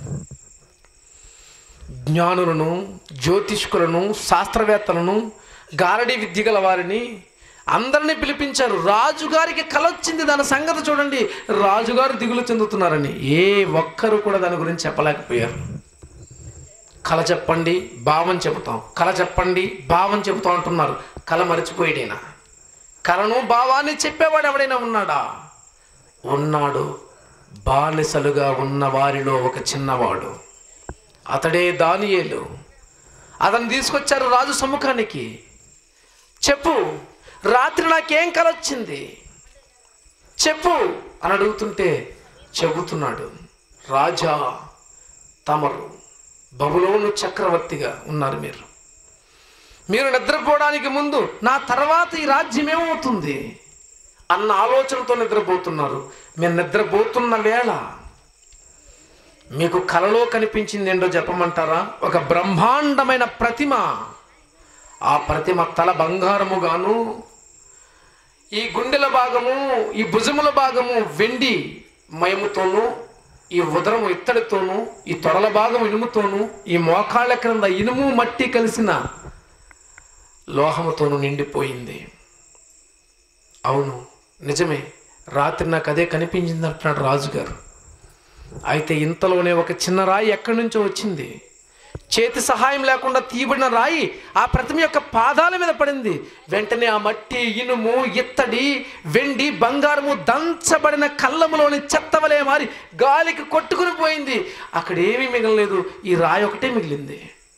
జ్ఞానులను జ్యోతిష్కులను శాస్త్రవేత్తలను గారడీ విద్య గల వారిని అందరినీ పిలిపించారు రాజుగారికి కల వచ్చింది దాని సంగతి చూడండి రాజుగారు దిగులు చెందుతున్నారని ఏ ఒక్కరు కూడా దాని గురించి చెప్పలేకపోయారు కళ చెప్పండి భావం చెబుతాం కళ చెప్పండి భావం చెబుతాం అంటున్నారు కళ మర్చిపోయాడైనా కళను భావాన్ని చెప్పేవాడు ఎవడైనా ఉన్నాడా ఉన్నాడు బానిసలుగా ఉన్న వారిలో ఒక చిన్నవాడు అతడే దానియేలు అతను తీసుకొచ్చారు రాజు సముఖానికి చెప్పు రాత్రి నాకేం కల వచ్చింది చెప్పు అని అడుగుతుంటే చెబుతున్నాడు రాజా తమరు బబులోను చక్రవర్తిగా ఉన్నారు మీరు మీరు నిద్రపోవడానికి ముందు నా తర్వాత ఈ రాజ్యం ఏమవుతుంది అన్న ఆలోచనతో నిద్రపోతున్నారు మీరు నిద్రపోతున్న వేళ మీకు కలలో కనిపించింది ఏంటో చెప్పమంటారా ఒక బ్రహ్మాండమైన ప్రతిమ ఆ ప్రతిమ తల బంగారముగాను ఈ గుండెల భాగము ఈ భుజముల భాగము వెండి మయముతోనూ ఈ ఉదరము ఇత్తడితోనూ ఈ తొడల భాగం ఇనుముతోనూ ఈ మోకాళ్ళ క్రింద ఇనుము మట్టి కలిసిన లోహముతోనూ నిండిపోయింది అవును నిజమే రాత్రి నాకు అదే కనిపించింది అంటున్నాడు రాజుగారు అయితే ఇంతలోనే ఒక చిన్న రాయి ఎక్కడి నుంచో వచ్చింది చేతి సహాయం లేకుండా తీయబడిన రాయి ఆ ప్రతిమ యొక్క పాదాల మీద పడింది వెంటనే ఆ మట్టి ఇనుము ఇత్తడి వెండి బంగారము దంచబడిన కళ్ళములోని చెత్తవలే మారి గాలికి కొట్టుకుని పోయింది అక్కడ ఏమీ మిగలలేదు ఈ రాయి ఒకటే మిగిలింది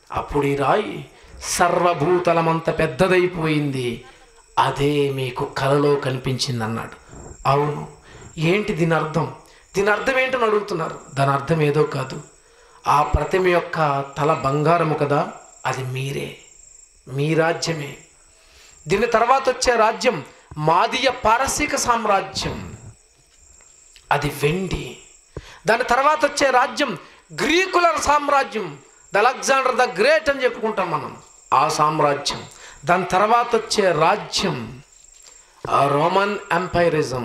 అప్పుడు ఈ రాయి సర్వభూతలమంత పెద్దదైపోయింది అదే మీకు కలలో కనిపించింది అన్నాడు అవును ఏంటి దీని అర్థం దీని అర్థం ఏంటని అడుగుతున్నారు దాని అర్థం ఏదో కాదు ఆ ప్రతిమ యొక్క తల బంగారము కదా అది మీరే మీ రాజ్యమే దీని తర్వాత వచ్చే రాజ్యం మాదీయ పారసీక సామ్రాజ్యం అది వెండి దాని తర్వాత వచ్చే రాజ్యం గ్రీకుల సామ్రాజ్యం ద అలెగ్జాండర్ ద గ్రేట్ అని చెప్పుకుంటాం మనం ఆ సామ్రాజ్యం దాని తర్వాత వచ్చే రాజ్యం ఆ రోమన్ ఎంపైరిజం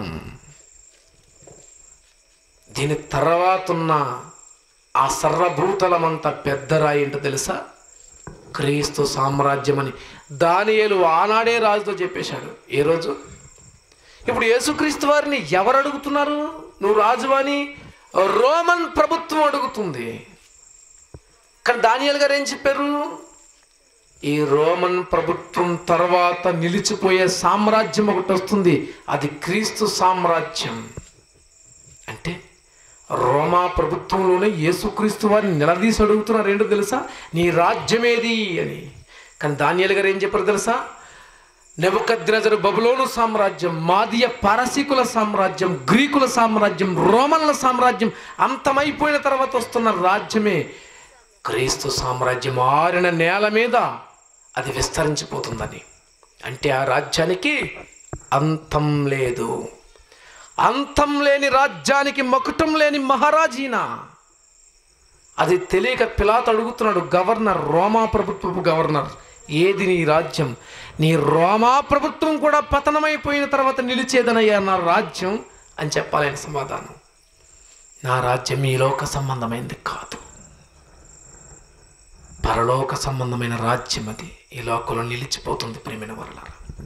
దీని తర్వాత ఉన్న ఆ సర్వభూతలమంత పెద్ద రాయి ఏంటో తెలుసా క్రీస్తు సామ్రాజ్యం అని దానియేలు ఆనాడే రాజుతో చెప్పేశాడు ఏ రోజు ఇప్పుడు యేసుక్రీస్తు వారిని ఎవరు అడుగుతున్నారు నువ్వు రాజు అని రోమన్ ప్రభుత్వం అడుగుతుంది కానీ దానియల్ గారు ఏం చెప్పారు ఈ రోమన్ ప్రభుత్వం తర్వాత నిలిచిపోయే సామ్రాజ్యం ఒకటి వస్తుంది అది క్రీస్తు సామ్రాజ్యం అంటే రోమా ప్రభుత్వంలోనే యేసుక్రీస్తు వారిని నిలదీసి అడుగుతున్నారు ఏంటో తెలుసా నీ రాజ్యమేది అని కానీ దానియల్ గారు ఏం చెప్పారు తెలుసా నెబుకద్రజరు బబులోను సామ్రాజ్యం మాదియ పారసీకుల సామ్రాజ్యం గ్రీకుల సామ్రాజ్యం రోమన్ల సామ్రాజ్యం అంతమైపోయిన తర్వాత వస్తున్న రాజ్యమే క్రీస్తు సామ్రాజ్యం ఆరిన నేల మీద అది విస్తరించిపోతుందని అంటే ఆ రాజ్యానికి అంతం లేదు అంతం లేని రాజ్యానికి మకుటం లేని మహారాజీనా అది తెలియక పిలాత్ అడుగుతున్నాడు గవర్నర్ రోమా ప్రభుత్వపు గవర్నర్ ఏది నీ రాజ్యం నీ రోమా ప్రభుత్వం కూడా పతనమైపోయిన తర్వాత నిలిచేదనయ్యా నా రాజ్యం అని చెప్పాలని సమాధానం నా రాజ్యం ఈ లోక సంబంధమైనది కాదు పరలోక సంబంధమైన రాజ్యం అది ఈ లోకంలో నిలిచిపోతుంది ప్రేమిన వరల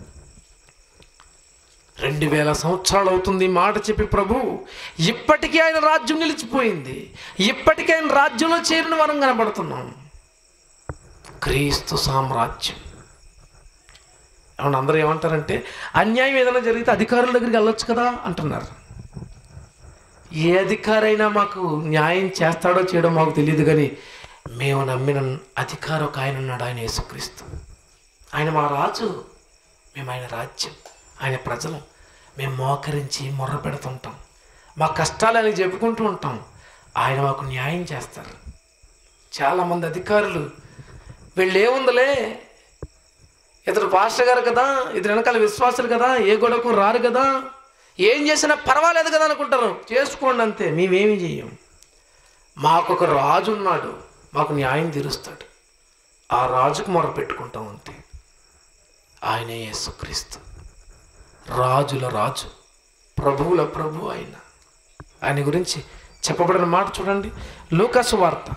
రెండు వేల సంవత్సరాలు అవుతుంది ఈ మాట చెప్పి ప్రభు ఇప్పటికీ ఆయన రాజ్యం నిలిచిపోయింది ఇప్పటికీ ఆయన రాజ్యంలో చేరిన వరం కనబడుతున్నాం క్రీస్తు సామ్రాజ్యం అవును అందరూ ఏమంటారంటే అన్యాయం ఏదైనా జరిగితే అధికారుల దగ్గరికి వెళ్ళొచ్చు కదా అంటున్నారు ఏ అధికారైనా మాకు న్యాయం చేస్తాడో చేయడో మాకు తెలియదు కానీ మేము నమ్మిన అధికారం ఒక ఆయన ఉన్నాడు ఆయన యేసుక్రీస్తు ఆయన మా రాజు మేము ఆయన రాజ్యం ఆయన ప్రజలు మేము మోకరించి మొర్ర పెడుతుంటాం మా కష్టాలు ఆయన చెప్పుకుంటూ ఉంటాం ఆయన మాకు న్యాయం చేస్తారు చాలామంది అధికారులు వీళ్ళు ఏముందలే ఇతడు పాస్టర్ గారు కదా ఇతడు వెనకాల విశ్వాసులు కదా ఏ గొడవకు రారు కదా ఏం చేసినా పర్వాలేదు కదా అనుకుంటారు చేసుకోండి అంతే మేమేమి చెయ్యం మాకు ఒక రాజు ఉన్నాడు మాకు న్యాయం తీరుస్తాడు ఆ రాజుకు మొర పెట్టుకుంటాం అంతే ఆయనే యేసుక్రీస్తు రాజుల రాజు ప్రభువుల ప్రభు ఆయన ఆయన గురించి చెప్పబడిన మాట చూడండి లూకాసు వార్త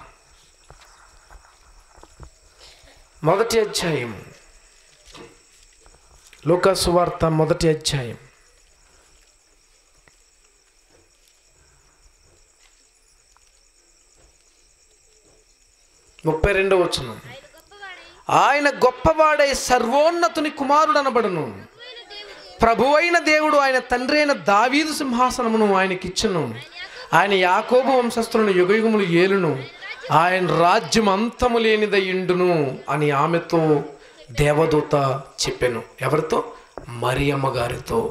మొదటి అధ్యాయం లూకాసు వార్త మొదటి అధ్యాయం ముప్పై రెండో వచనం ఆయన గొప్పవాడై ఆయన గొప్పవాడై సర్వోన్నతుని కుమారుడు అనబడును ప్రభువైన దేవుడు ప్రభువైన దేవుడు ఆయన తండ్రి అయిన దావీదు సింహాసనమును ఆయనకిచ్చును ఆయన యాకోబు వంశస్థులను యుగయుగములు ఏలును ఆయన రాజ్యం అంతము లేనిదయ్యుండును అని ఆమెతో దేవదూత చెప్పాను ఎవరితో మరియమ్మ గారితో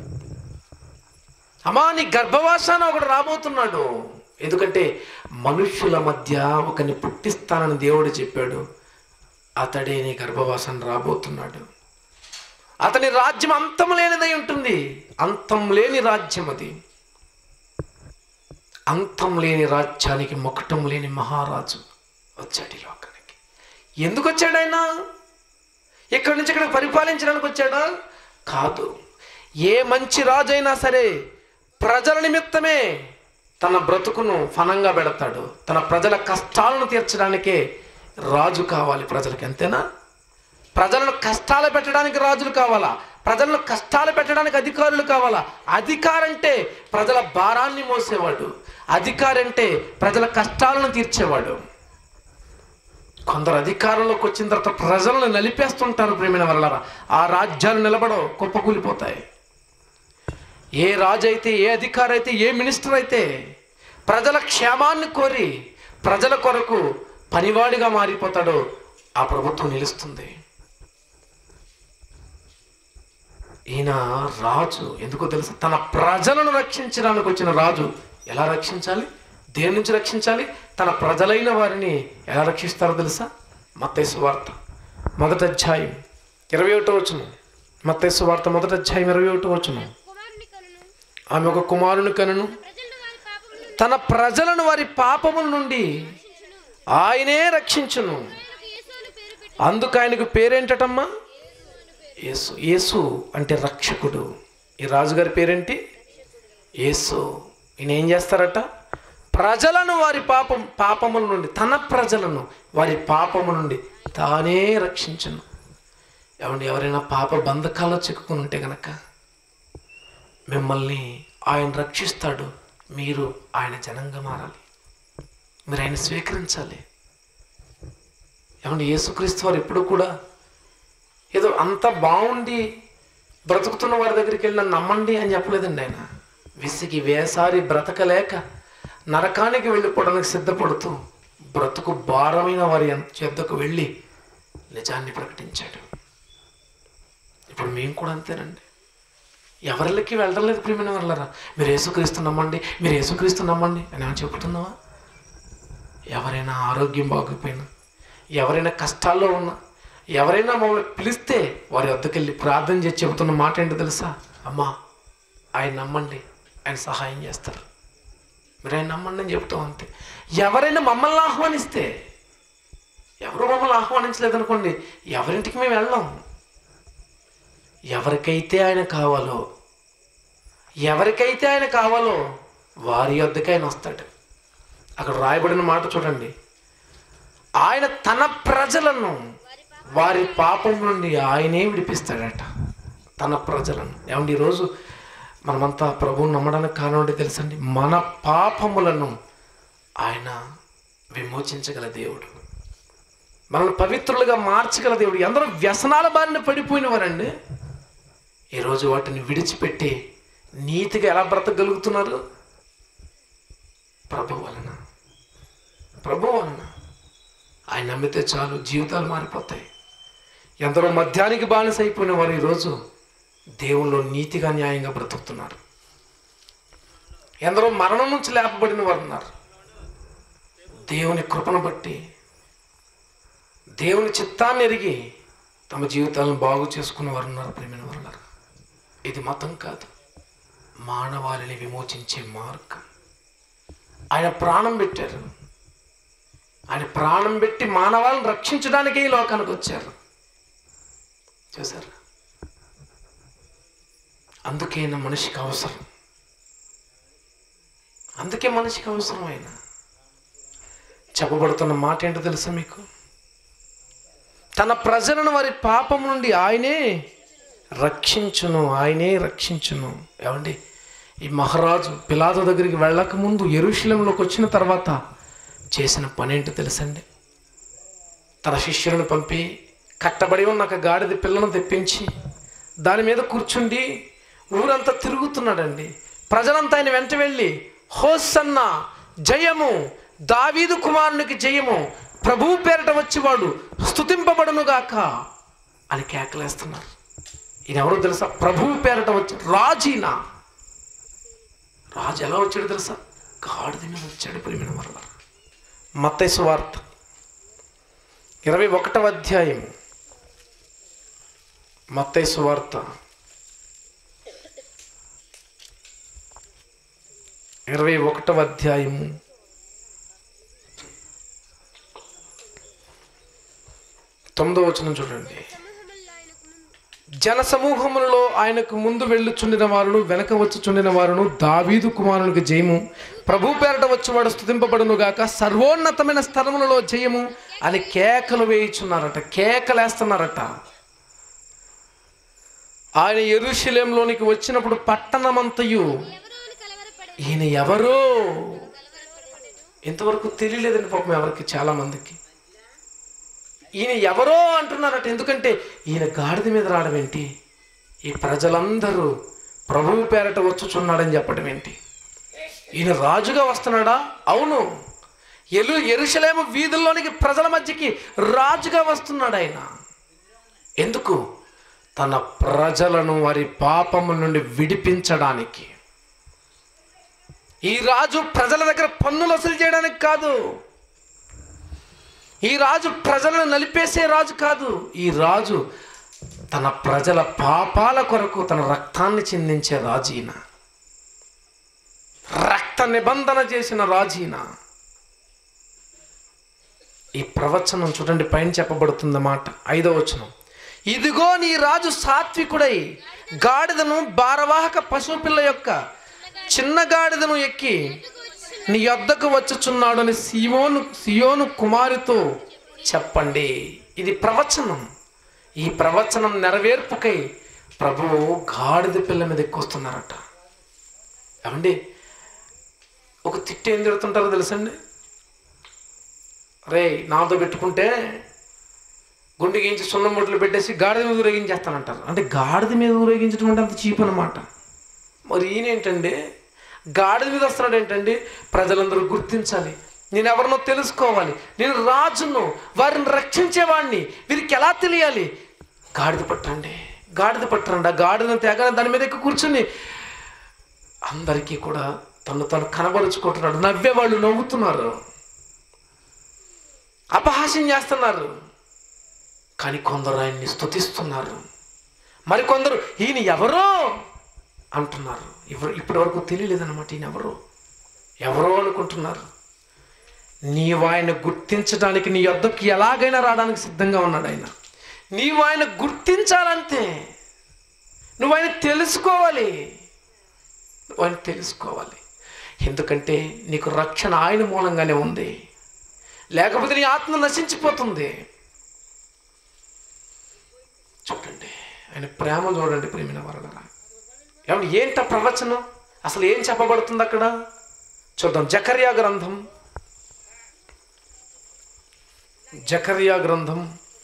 అమ్మా నీ గర్భవాసాన ఒకడు రాబోతున్నాడు ఎందుకంటే మనుష్యుల మధ్య ఒకని పుట్టిస్తానని దేవుడు చెప్పాడు అతడే నీ గర్భవాసన రాబోతున్నాడు అతని రాజ్యం అంతం లేనిదై ఉంటుంది అంతం లేని రాజ్యం అది అంతం లేని రాజ్యానికి మొకటం లేని మహారాజు వచ్చాడు ఈ లోకానికి ఎందుకు వచ్చాడు ఆయన ఇక్కడి నుంచి ఇక్కడ పరిపాలించడానికి వచ్చాడా కాదు ఏ మంచి రాజు అయినా సరే ప్రజల నిమిత్తమే తన బ్రతుకును ఫనంగా పెడతాడు తన ప్రజల కష్టాలను తీర్చడానికే రాజు కావాలి ప్రజలకి అంతేనా ప్రజలను కష్టాలు పెట్టడానికి రాజులు కావాలా ప్రజలను కష్టాలు పెట్టడానికి అధికారులు కావాలా అధికారంటే ప్రజల భారాన్ని మోసేవాడు అధికారంటే ప్రజల కష్టాలను తీర్చేవాడు కొందరు అధికారంలోకి వచ్చిన తర్వాత ప్రజలను నలిపేస్తుంటారు ప్రేమిన వల్ల ఆ రాజ్యాలు నిలబడవు కుప్పకూలిపోతాయి ఏ రాజు అయితే ఏ అధికారి అయితే ఏ మినిస్టర్ అయితే ప్రజల క్షేమాన్ని కోరి ప్రజల కొరకు పనివాడిగా మారిపోతాడో ఆ ప్రభుత్వం నిలుస్తుంది ఈయన రాజు ఎందుకో తెలుసు తన ప్రజలను రక్షించడానికి వచ్చిన రాజు ఎలా రక్షించాలి దేని నుంచి రక్షించాలి తన ప్రజలైన వారిని ఎలా రక్షిస్తారో తెలుసా మత్తేసు వార్త మొదటి అధ్యాయం ఇరవై ఒకటో వచ్చును మత్తేసు వార్త మొదటి అధ్యాయం ఇరవై ఒకటో వచ్చును కుమారుని కనును ఆమె ఒక కుమారుని కనును ప్రజలను వారి పాపములను తన ప్రజలను వారి పాపముల నుండి రక్షించును ఆయనే రక్షించును ఆయనకు యేసు అని పేరు పెట్టి అందుకు ఆయనకు పేరేంటటమ్మా యేసు యేసు అంటే రక్షకుడు ఈ రాజుగారి పేరేంటి యేసు ఈయన ఏం చేస్తారట ప్రజలను వారి పాపం పాపముల నుండి తన ప్రజలను వారి పాపము నుండి తానే రక్షించను ఏమండి ఎవరైనా పాప బంధకాల్లో చిక్కుకుని ఉంటే గనక మిమ్మల్ని ఆయన రక్షిస్తాడు మీరు ఆయన జనంగా మారాలి మీరు ఆయన స్వీకరించాలి ఏమండి యేసుక్రీస్తు వారు ఎప్పుడు కూడా ఏదో అంత బాగుండి బ్రతుకుతున్న వారి దగ్గరికి వెళ్ళి నన్ను నమ్మండి అని చెప్పలేదండి ఆయన విసిగి వేసారి బ్రతకలేక నరకానికి వెళ్ళిపోవడానికి సిద్ధపడుతూ బ్రతుకు భారమైన వారి చెద్దకు వెళ్ళి నిజాన్ని ప్రకటించాడు ఇప్పుడు మేము కూడా అంతేనండి ఎవరికి వెళ్ళడం లేదు ప్రియమైన వాళ్ళరా మీరు యేసుక్రీస్తు నమ్మండి మీరు యేసుక్రీస్తు నమ్మండి అని ఏమైనా చెబుతున్నావా ఎవరైనా ఆరోగ్యం బాగోకపోయినా ఎవరైనా కష్టాల్లో ఉన్నా ఎవరైనా మమ్మల్ని పిలిస్తే వారి వద్దకెళ్ళి ప్రార్థన చేసి చెబుతున్న మాట ఏంటో తెలుసా అమ్మా ఆయన నమ్మండి ఆయన సహాయం చేస్తారు మీరు ఆయన నమ్మండి అని చెప్తాం అంతే ఎవరైనా మమ్మల్ని ఆహ్వానిస్తే ఎవరు మమ్మల్ని ఆహ్వానించలేదనుకోండి ఎవరింటికి మేము వెళ్ళాం ఎవరికైతే ఆయన కావాలో ఎవరికైతే ఆయన కావాలో వారి వద్దకే ఆయన వస్తాడు అక్కడ రాయబడిన మాట చూడండి ఆయన తన ప్రజలను వారి పాపం నుండి ఆయనే విడిపిస్తాడట తన ప్రజలను ఏమండి ఈరోజు మనమంతా ప్రభువుని నమ్మడానికి కారణం ఏంటో తెలుసండి మన పాపములను ఆయన విమోచించగల దేవుడు మనల్ని పవిత్రులుగా మార్చగల దేవుడు ఎందరో వ్యసనాల బారిన పడిపోయిన వారండి ఈరోజు వాటిని విడిచిపెట్టి నీతిగా ఎలా బ్రతకగలుగుతున్నారు ప్రభు వలన ప్రభు వలన ఆయన నమ్మితే చాలు జీవితాలు మారిపోతాయి ఎందరో మద్యానికి బానిస అయిపోయిన వారు ఈరోజు దేవుల్లో నీతిగా న్యాయంగా బ్రతుకుతున్నారు ఎందరో మరణం నుంచి లేపబడిన వారు ఉన్నారు దేవుని కృపను బట్టి దేవుని చిత్తాన్ని ఎరిగి తమ జీవితాలను బాగు చేసుకున్న వారు ఉన్నారు ప్రేమైన వారు ఇది మతం కాదు మానవాళిని విమోచించే మార్గం ఆయన ప్రాణం పెట్టారు ఆయన ప్రాణం పెట్టి మానవాళ్ళని రక్షించడానికే ఈ లోకానికి వచ్చారు చూసారు అందుకే ఈయన మనిషికి అవసరం అందుకే మనిషికి అవసరం ఆయన చెప్పబడుతున్న మాట ఏంటో తెలుసా మీకు తన ప్రజలను వారి పాపం నుండి ఆయనే రక్షించును ఆయనే రక్షించును ఏమండి ఈ మహారాజు పిలాదు దగ్గరికి వెళ్ళక ముందు ఎరుశలంలోకి వచ్చిన తర్వాత చేసిన పని ఏంటో తెలుసండి తన శిష్యులను పంపి కట్టబడి ఉన్న ఒక గాడిద పిల్లను తెప్పించి దాని మీద కూర్చుండి ఊరంతా తిరుగుతున్నాడండి ప్రజలంతా ఆయన వెంట వెళ్ళి హోసన్న జయము దావీదు కుమారునికి జయము ప్రభువు పేరట వచ్చివాడు స్తుతింపబడునుగాక అని కేకలేస్తున్నారు ఈయన ఎవరో తెలుసా ప్రభువు పేరట వచ్చి రాజీనా రాజు ఎలా వచ్చాడు తెలుసా గాడిద మీద వచ్చాడు ప్రేమిన వల్ల మత్తైసు వార్త ఇరవై ఒకటవ అధ్యాయం మత్తైసు వార్త ఇరవై ఒకటవ అధ్యాయము తొమ్మిదో వచనం చూడండి సమూహముల్లో ఆయనకు ముందు జన సమూహములలో ఆయనకు ముందు వెళ్ళుచుండిన వారును వెనక వచ్చుచుండిన వారును దావీదు కుమారునికి జయము ప్రభు పేరట వచ్చేవాడు స్థుతింపబడును గాక సర్వోన్నతమైన స్థలములలో జయము అని కేకలు వేయుచున్నారట కేకలేస్తున్నారట ఆయన ఎరుశలేంలోనికి వచ్చినప్పుడు పట్టణమంతయు ఎవరో అని కలవరపడే ఈయన ఎవరో కలవరపడేను ఇంతవరకు తెలియలేదండి పాపం ఎవరికి చాలా మందికి ఈయన ఎవరో అంటున్నారట ఎందుకంటే ఈయన గాడిద మీద రావడం ఏంటి ఈ ప్రజలందరూ ప్రభువు పేరట వచ్చుచున్నాడని చెప్పడం ఏంటి ఈయన రాజుగా వస్తున్నాడా అవును ఎలు ఎరుషలేము వీధుల్లోనికి ప్రజల మధ్యకి రాజుగా వస్తున్నాడు ఆయన ఎందుకు తన ప్రజలను వారి పాపముల నుండి విడిపించడానికి ఈ రాజు ప్రజల దగ్గర పన్నులు వసూలు చేయడానికి కాదు ఈ రాజు ప్రజలను నలిపేసే రాజు కాదు ఈ రాజు తన ప్రజల పాపాల కొరకు తన రక్తాన్ని చిందించే రాజు ఈయన రక్త నిబంధన చేసిన రాజు ఈయన ఈ ప్రవచనం చూడండి పైన చెప్పబడుతుంది మాట ఐదో వచనం ఇదిగో నీ రాజు సాత్వికుడై గాడిదను భారవాహక పశుపిల్ల యొక్క చిన్న గాడిదను ఎక్కి నీ యొద్దకు వచ్చుచున్నాడు అని సియోను సియోను కుమారితో చెప్పండి ఇది ప్రవచనం ఈ ప్రవచనం నెరవేర్పుకై ప్రభువు గాడిద పిల్ల మీద ఎక్కువస్తున్నారట ఏమండి ఒక తిట్టు ఏం తిడుతుంటారో తెలుసండి రే నాతో పెట్టుకుంటే గుండె గీంచి సున్నం ముట్లు పెట్టేసి గాడిద మీద ఊరేగించేస్తానంటారు అంటే గాడిద మీద ఊరేగించడం అంటే అంత చీప్ అనమాట మరి ఈయనేంటండి గాడిద మీద వస్తున్నాడు ఏంటండి ప్రజలందరూ గుర్తించాలి నేను ఎవరినో తెలుసుకోవాలి నేను రాజును వారిని రక్షించేవాడిని వీరికి ఎలా తెలియాలి గాడిద పట్టండి గాడిద పట్టండి ఆ గాడిదను తేగానే దాని మీద ఎక్కి కూర్చుని అందరికీ కూడా తను తను కనబరుచుకుంటున్నాడు నవ్వేవాళ్ళు నవ్వుతున్నారు అపహాస్యం చేస్తున్నారు కానీ కొందరు ఆయన్ని స్తుతిస్తున్నారు మరికొందరు ఈయన ఎవరో అంటున్నారు ఇప్పుడు ఇప్పటి వరకు తెలియలేదన్నమాట ఈయన ఎవరు ఎవరో అనుకుంటున్నారు నీవు ఆయన గుర్తించడానికి నీ యొద్దకు ఎలాగైనా రావడానికి సిద్ధంగా ఉన్నాడు ఆయన నీవు ఆయన గుర్తించాలంతే నువ్వు ఆయన తెలుసుకోవాలి నువ్వు ఆయన తెలుసుకోవాలి ఎందుకంటే నీకు రక్షణ ఆయన మూలంగానే ఉంది లేకపోతే నీ ఆత్మ నశించిపోతుంది చూడండి ఆయన ప్రేమ చూడండి ప్రేమిన వరలరా ఏమంటే ఏంట ప్రవచనం అసలు ఏం చెప్పబడుతుంది అక్కడ చూద్దాం జకర్యా గ్రంథం జకర్యా గ్రంథం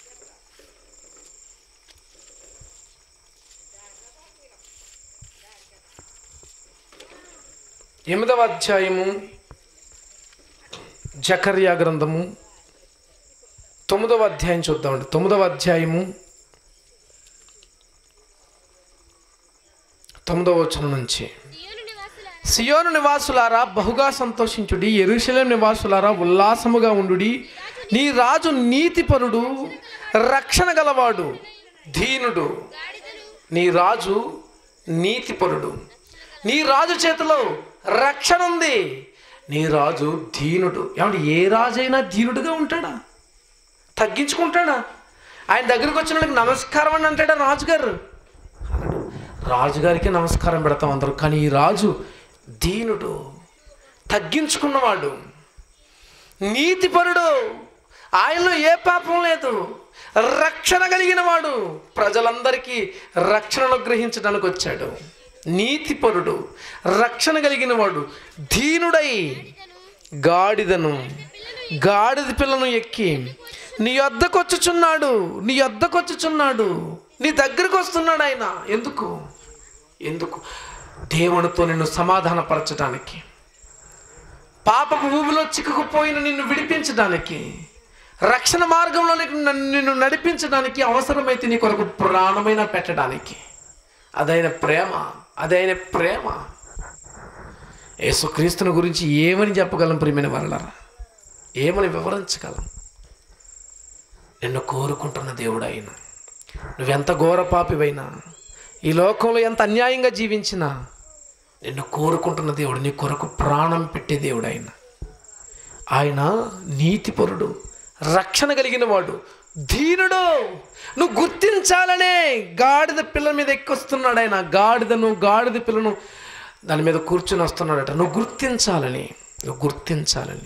ఎనిమిదవ అధ్యాయము జకర్యా గ్రంథము తొమ్మిదవ అధ్యాయం చూద్దామండి తొమ్మిదవ అధ్యాయము తొమ్మిదవ వచనం నుంచి సియోను నివాసులారా సియోను నివాసులారా బహుగా సంతోషించుడి ఎరుషలేం నివాసులారా ఉల్లాసముగా ఉండుడి నీ రాజు నీతిపరుడు రక్షణ గలవాడు దీనుడు గాడిదను నీ రాజు నీతిపరుడు నీ రాజు చేతిలో రక్షణ ఉంది నీ రాజు దీనుడు ఏమంటే ఏ రాజైనా దీనుడుగా ఉంటాడా తగ్గించుకుంటాడా ఆయన దగ్గరికి వచ్చిన వాళ్ళకి నమస్కారం అని అంటాడా రాజుగారు అనడు. రాజుగారికి నమస్కారం పెడతాం అందరూ కానీ ఈ రాజు దీనుడు తగ్గించుకున్నవాడు నీతిపరుడు ఆయనలో ఏ పాపం లేదు రక్షణ కలిగిన వాడు ప్రజలందరికీ రక్షణను గ్రహించడానికి వచ్చాడు నీతిపరుడు రక్షణ కలిగిన వాడు దీనుడై గాడిదను గాడిద పిల్లను ఎక్కి నీ వద్దకు వచ్చుచున్నాడు నీ వద్దకు వచ్చుచున్నాడు నీ దగ్గరకు వస్తున్నాడు ఆయన ఎందుకు ఎందుకు దేవునితో నిన్ను సమాధానపరచడానికి పాపపు ఊబిలో చిక్కుకుపోయిన నిన్ను విడిపించడానికి రక్షణ మార్గంలో నీకు నన్ను- నిన్ను నడిపించడానికి అవసరమైతే నీ కొరకు ప్రాణమైన పెట్టడానికి అదైన ప్రేమ అదైన ప్రేమ యేసుక్రీస్తుని గురించి ఏమని చెప్పగలం ప్రియమైన వాళ్ళరా ఏమని వివరించగలం నిన్ను కోరుకుంటున్న దేవుడు ఆయన నువ్వెంత ఘోర పాపివైనా ఈ లోకంలో ఎంత అన్యాయంగా జీవించినా నిన్ను కోరుకుంటున్న దేవుడు నీ కొరకు ప్రాణం పెట్టే దేవుడు ఆయన ఆయన నీతిపరుడు రక్షణ కలిగిన వాడు దీనుడు నువ్వు గుర్తించాలనే గాడిద పిల్ల మీద ఎక్కొస్తున్నాడు ఆయన గాడిదను గాడిద పిల్లను దాని మీద కూర్చుని వస్తున్నాడట నువ్వు గుర్తించాలని నువ్వు గుర్తించాలని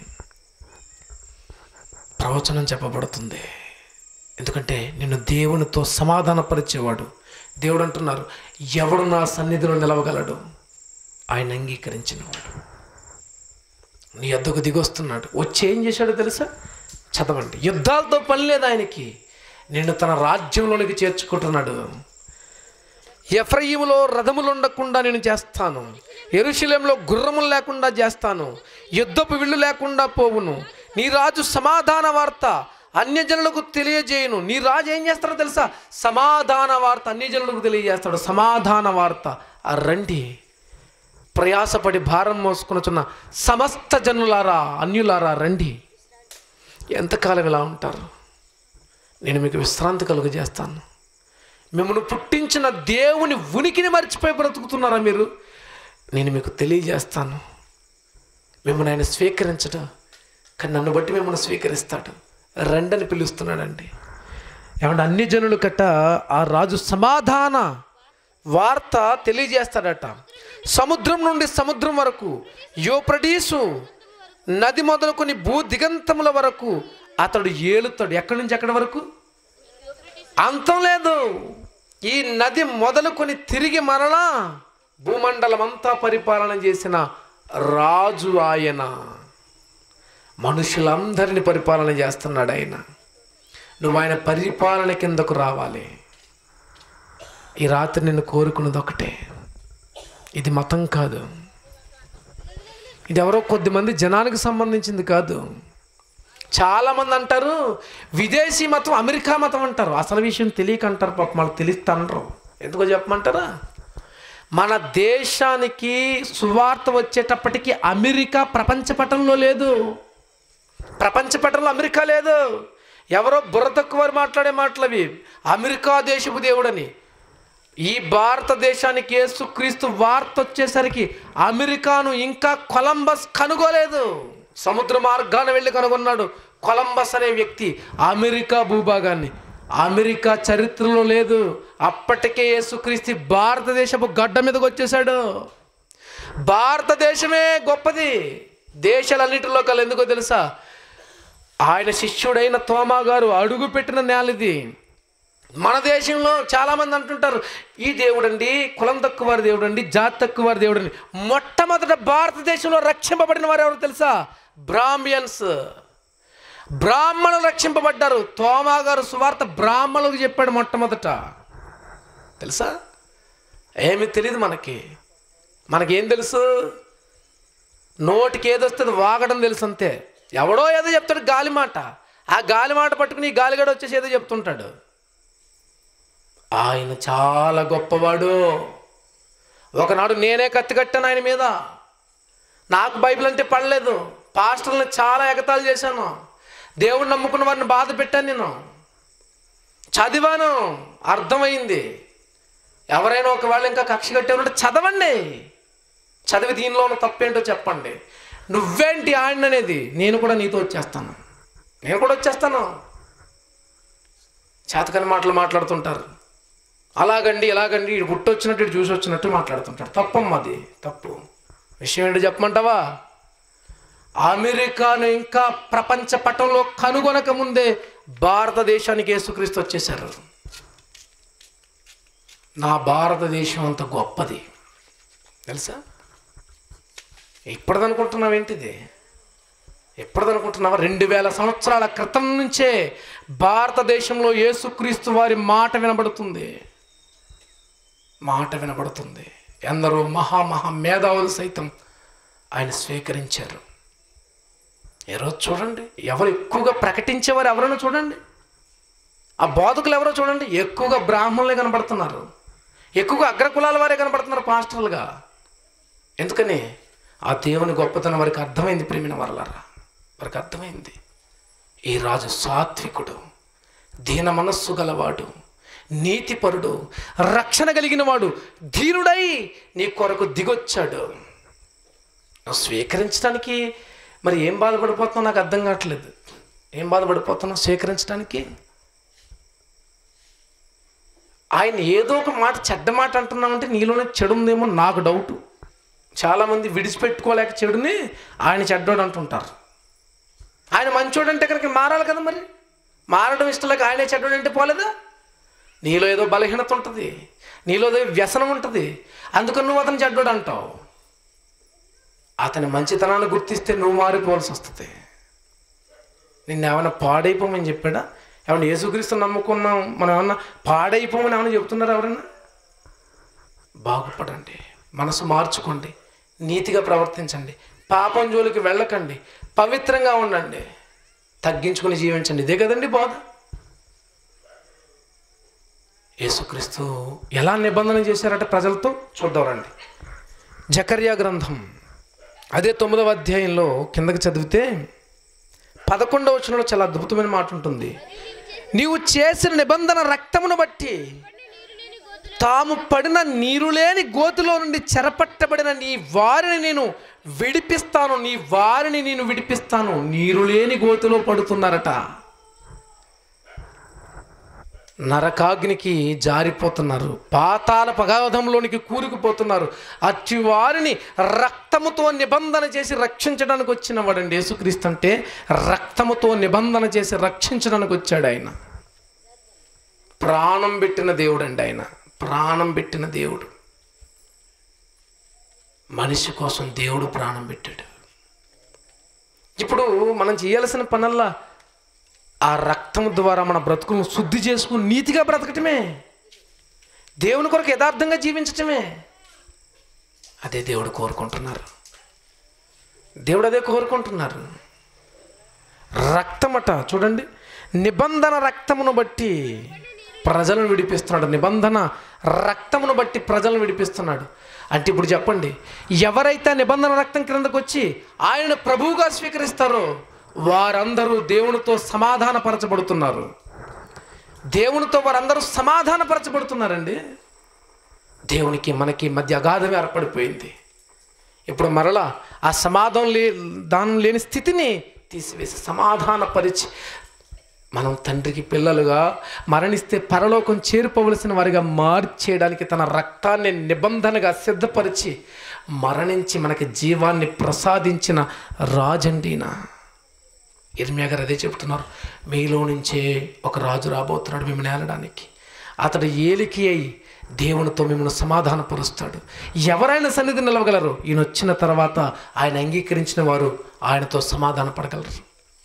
ప్రవచనం చెప్పబడుతుంది ఎందుకంటే నిన్ను దేవునితో సమాధానపరిచేవాడు దేవుడు అంటున్నారు ఎవడు నా సన్నిధిలో నిలవగలడు ఆయన అంగీకరించినవాడు నీ ఎద్దకు దిగొస్తున్నాడు వచ్చి ఏం చేశాడో తెలుసా చదవండి యుద్ధాలతో పని లేదు ఆయనకి నిన్ను తన రాజ్యంలోనికి చేర్చుకుంటున్నాడు ఎఫ్రయిములో రథములు ఉండకుండా నేను చేస్తాను ఎరుశలేంలో గుర్రములు లేకుండా చేస్తాను యుద్ధపు విల్లు లేకుండా పోవును నీ రాజు సమాధాన వార్త అన్యజనులకు తెలియజేయను నీ రాజు ఏం చేస్తాడో తెలుసా సమాధాన వార్త అన్యజనులకు తెలియజేస్తాడు సమాధాన వార్త ఆ రండి ప్రయాసపడి భారం మోసుకునుచున్న సమస్త జనులారా అన్యులారా రండి ఎంతకాలం ఇలా ఉంటారు నేను మీకు విశ్రాంతి కలుగజేస్తాను మిమ్మల్ని పుట్టించిన దేవుని ఉనికిని మర్చిపోయి బ్రతుకుతున్నారా మీరు నేను మీకు తెలియజేస్తాను మిమ్మల్ని ఆయన స్వీకరించడు కానీ నన్ను బట్టి మిమ్మల్ని స్వీకరిస్తాడు రండని పిలుస్తున్నాడండి ఏమంటే అన్ని జనులు కట్ట ఆ రాజు సమాధాన వార్త తెలియజేస్తాడట సముద్రం నుండి సముద్రం వరకు యోప్రడీసు నది మొదలుకొని భూ దిగంతముల వరకు అతడు ఏలుతాడు ఎక్కడి నుంచి ఎక్కడి వరకు అంతం లేదు ఈ నది మొదలుకొని తిరిగి మరలా భూమండలం అంతా పరిపాలన చేసిన రాజు ఆయన మనుషులందరిని పరిపాలన చేస్తున్నాడు ఆయన నువ్వు ఆయన పరిపాలన కిందకు రావాలి ఈ రాత్రి నిన్ను కోరుకున్నది ఒకటే ఇది మతం కాదు ఇది ఎవరో కొద్దిమంది జనానికి సంబంధించింది కాదు చాలామంది అంటారు విదేశీ మతం అమెరికా మతం అంటారు అసలు విషయం తెలియక అంటారు పాప మనకు తెలియదు ఎందుకో చెప్పమంటారా మన దేశానికి సువార్త వచ్చేటప్పటికి అమెరికా ప్రపంచ పటంలో లేదు ప్రపంచ పటంలో అమెరికా లేదు ఎవరో బుర్ర తక్కువ వారు మాట్లాడే మాటలవి అమెరికా దేశపు దేవుడని ఈ భారతదేశానికి యేసుక్రీస్తు వార్త వచ్చేసరికి అమెరికాను ఇంకా కొలంబస్ కనుగోలేదు సముద్ర మార్గాన వెళ్ళి కనుగొన్నాడు కొలంబస్ అనే వ్యక్తి అమెరికా భూభాగాన్ని అమెరికా చరిత్రలో లేదు అప్పటికే యేసుక్రీస్తు భారతదేశపు గడ్డ మీదకి వచ్చేసాడు భారతదేశమే గొప్పది దేశాలన్నిటిలో కల ఎందుకో తెలుసా ఆయన శిష్యుడైన తోమా గారు అడుగు పెట్టిన నేల ఇది మన దేశంలో చాలామంది అంటుంటారు ఈ దేవుడండి కులం తక్కువ వారి దేవుడండి జాతి తక్కువ వారి దేవుడండి మొట్టమొదట భారతదేశంలో రక్షింపబడిన వారు ఎవరు తెలుసా బ్రాహ్మియన్స్ బ్రాహ్మణులు రక్షింపబడ్డారు తోమా గారు సువార్త బ్రాహ్మణులకు చెప్పాడు మొట్టమొదట తెలుసా ఏమీ తెలియదు మనకి మనకేం తెలుసు నోటికి ఏదొస్తుంది వాగడం తెలుసు అంతే ఎవడో ఏదో చెప్తాడు గాలి మాట ఆ గాలి మాట పట్టుకుని ఈ గాలిగడ వచ్చేసి ఏదో చెప్తుంటాడు ఆయన చాలా గొప్పవాడు ఒకనాడు నేనే కత్తి కట్టాను ఆయన మీద నాకు బైబిల్ అంటే పడలేదు పాస్టర్లను చాలా ఎగతాలు చేశాను దేవుడు నమ్ముకున్న వారిని బాధ పెట్టాను నేను చదివాను అర్థమైంది ఎవరైనా ఒకవేళ ఇంకా కక్ష కట్టేవారంటే చదవండి చదివి దీనిలో ఉన్న తప్పేంటో చెప్పండి నువ్వేంటి ఆయన అనేది నేను కూడా నీతో వచ్చేస్తాను నేను కూడా వచ్చేస్తాను చేతకని మాటలు మాట్లాడుతుంటారు అలాగండి ఇలాగండి ఇటు పుట్టొచ్చినట్టు ఇటు చూసి వచ్చినట్టు మాట్లాడుతుంటారు తప్పమ్మా అది తప్పు విషయం ఏంటో చెప్పమంటావా అమెరికాను ఇంకా ప్రపంచ పటంలో కనుగొనక ముందే భారతదేశానికి యేసుక్రీస్తు వచ్చేసారు నా భారతదేశం అంత గొప్పది తెలుసా ఇప్పటిదనుకుంటున్నావు ఏంటిది ఎప్పటిదనుకుంటున్నావా రెండు వేల సంవత్సరాల క్రితం నుంచే భారతదేశంలో యేసుక్రీస్తు వారి మాట వినబడుతుంది మాట వినబడుతుంది ఎందరో మహా మహా మేధావులు సైతం ఆయన స్వీకరించారు ఈరోజు చూడండి ఎవరు ఎక్కువగా ప్రకటించేవారు ఎవరైనా చూడండి ఆ బోధకులు ఎవరో చూడండి ఎక్కువగా బ్రాహ్మణులే కనబడుతున్నారు ఎక్కువగా అగ్రకులాల వారే కనబడుతున్నారు పాస్టర్లుగా ఎందుకని ఆ దేవుని గొప్పతనం వారికి అర్థమైంది ప్రేమిన వరలారా వారికి అర్థమైంది ఈ రాజు సాత్వికుడు దీన మనస్సు గలవాడు నీతిపరుడు రక్షణ కలిగిన వాడు ధీరుడై నీ కొరకు దిగొచ్చాడు నువ్వు స్వీకరించడానికి మరి ఏం బాధపడిపోతున్నావు నాకు అర్థం కావట్లేదు ఏం బాధపడిపోతున్నావు స్వీకరించడానికి ఆయన ఏదో ఒక మాట చెడ్డ మాట అంటున్నామంటే నీలోనే చెడు ఉందేమో నాకు డౌట్ చాలామంది విడిచిపెట్టుకోలేక చెడుని ఆయన చెడ్డోడు అంటుంటారు ఆయన మంచోడు అంటే కనుక మారాలి కదా మరి మారడం ఇష్టం లేక ఆయనే చెడ్డోడు అంటే పోలేదా నీలో ఏదో బలహీనత ఉంటుంది నీలో ఏదో వ్యసనం ఉంటుంది అందుకని నువ్వు అతను చెడ్డోడు అంటావు అతని మంచితనాన్ని గుర్తిస్తే నువ్వు మారిపోవాల్సి వస్తుంది నిన్ను ఏమైనా పాడైపోమని చెప్పాడా ఏమన్నా యేసుక్రీస్తు నమ్ముకున్నాం మనం ఏమన్నా పాడైపోమని ఏమైనా చెప్తున్నారా ఎవరైనా బాగుపడండి మనసు మార్చుకోండి నీతిగా ప్రవర్తించండి పాపం జోలికి వెళ్ళకండి పవిత్రంగా ఉండండి తగ్గించుకుని జీవించండి ఇదే కదండి బోధ యేసుక్రీస్తు ఎలా నిబంధన చేశారట ప్రజలతో చూద్దాం రండి జకర్యా గ్రంథం అదే తొమ్మిదవ అధ్యాయంలో కిందకి చదివితే పదకొండవ వచనంలో చాలా అద్భుతమైన మాట ఉంటుంది నీవు చేసిన నిబంధన రక్తమును బట్టి తాము పడిన నీరు లేని గోతులో నుండి చెరపట్టబడిన నీ వారిని నేను విడిపిస్తాను నీ వారిని నేను విడిపిస్తాను నీరు లేని గోతులో పడుతున్నారట నరకాగ్నికి జారిపోతున్నారు పాతాల పగాధంలోనికి కూరుకుపోతున్నారు అట్టి వారిని రక్తముతో నిబంధన చేసి రక్షించడానికి వచ్చిన వాడండి యేసుక్రీస్తు అంటే రక్తముతో నిబంధన చేసి రక్షించడానికి వచ్చాడు ఆయన ప్రాణం పెట్టిన దేవుడు అండి ఆయన ప్రాణం పెట్టిన దేవుడు మనిషి కోసం దేవుడు ప్రాణం పెట్టాడు ఇప్పుడు మనం చేయాల్సిన పనల్లా ఆ రక్తం ద్వారా మన బ్రతుకులను శుద్ధి చేసుకుని నీతిగా బ్రతకటమే దేవుని కొరకు యథార్థంగా జీవించటమే అదే దేవుడు కోరుకుంటున్నారు దేవుడు అదే కోరుకుంటున్నారు రక్తమట చూడండి నిబంధన రక్తమును బట్టి ప్రజలను విడిపిస్తున్నాడు నిబంధన రక్తమును బట్టి ప్రజలను విడిపిస్తున్నాడు అంటే ఇప్పుడు చెప్పండి ఎవరైతే ఆ నిబంధన రక్తం క్రిందకు వచ్చి ఆయన ప్రభువుగా స్వీకరిస్తారో వారందరూ దేవునితో సమాధానపరచబడుతున్నారు దేవునితో వారందరూ సమాధానపరచబడుతున్నారండి దేవునికి మనకి మధ్య అగాధం ఏర్పడిపోయింది ఇప్పుడు మరలా ఆ సమాధానం లే దానం లేని స్థితిని తీసివేసి సమాధానపరిచి మనం తండ్రికి పిల్లలుగా మరణిస్తే పరలోకం చేరుకోవలసిన వారిగా మార్చేయడానికి తన రక్తాన్ని నిబంధనగా సిద్ధపరిచి మరణించి మనకి జీవాన్ని ప్రసాదించిన రాజండినా ఇర్మియా గారు అదే చెప్తున్నారు మీలో నుంచే ఒక రాజు రాబోతున్నాడు మిమ్మల్ని ఏలడానికి అతడు ఏలికి అయి దేవునితో మిమ్మల్ని సమాధానపరుస్తాడు ఎవరైనా సన్నిధి నిలవగలరు ఈయన వచ్చిన తర్వాత ఆయన అంగీకరించిన వారు ఆయనతో సమాధాన పడగలరు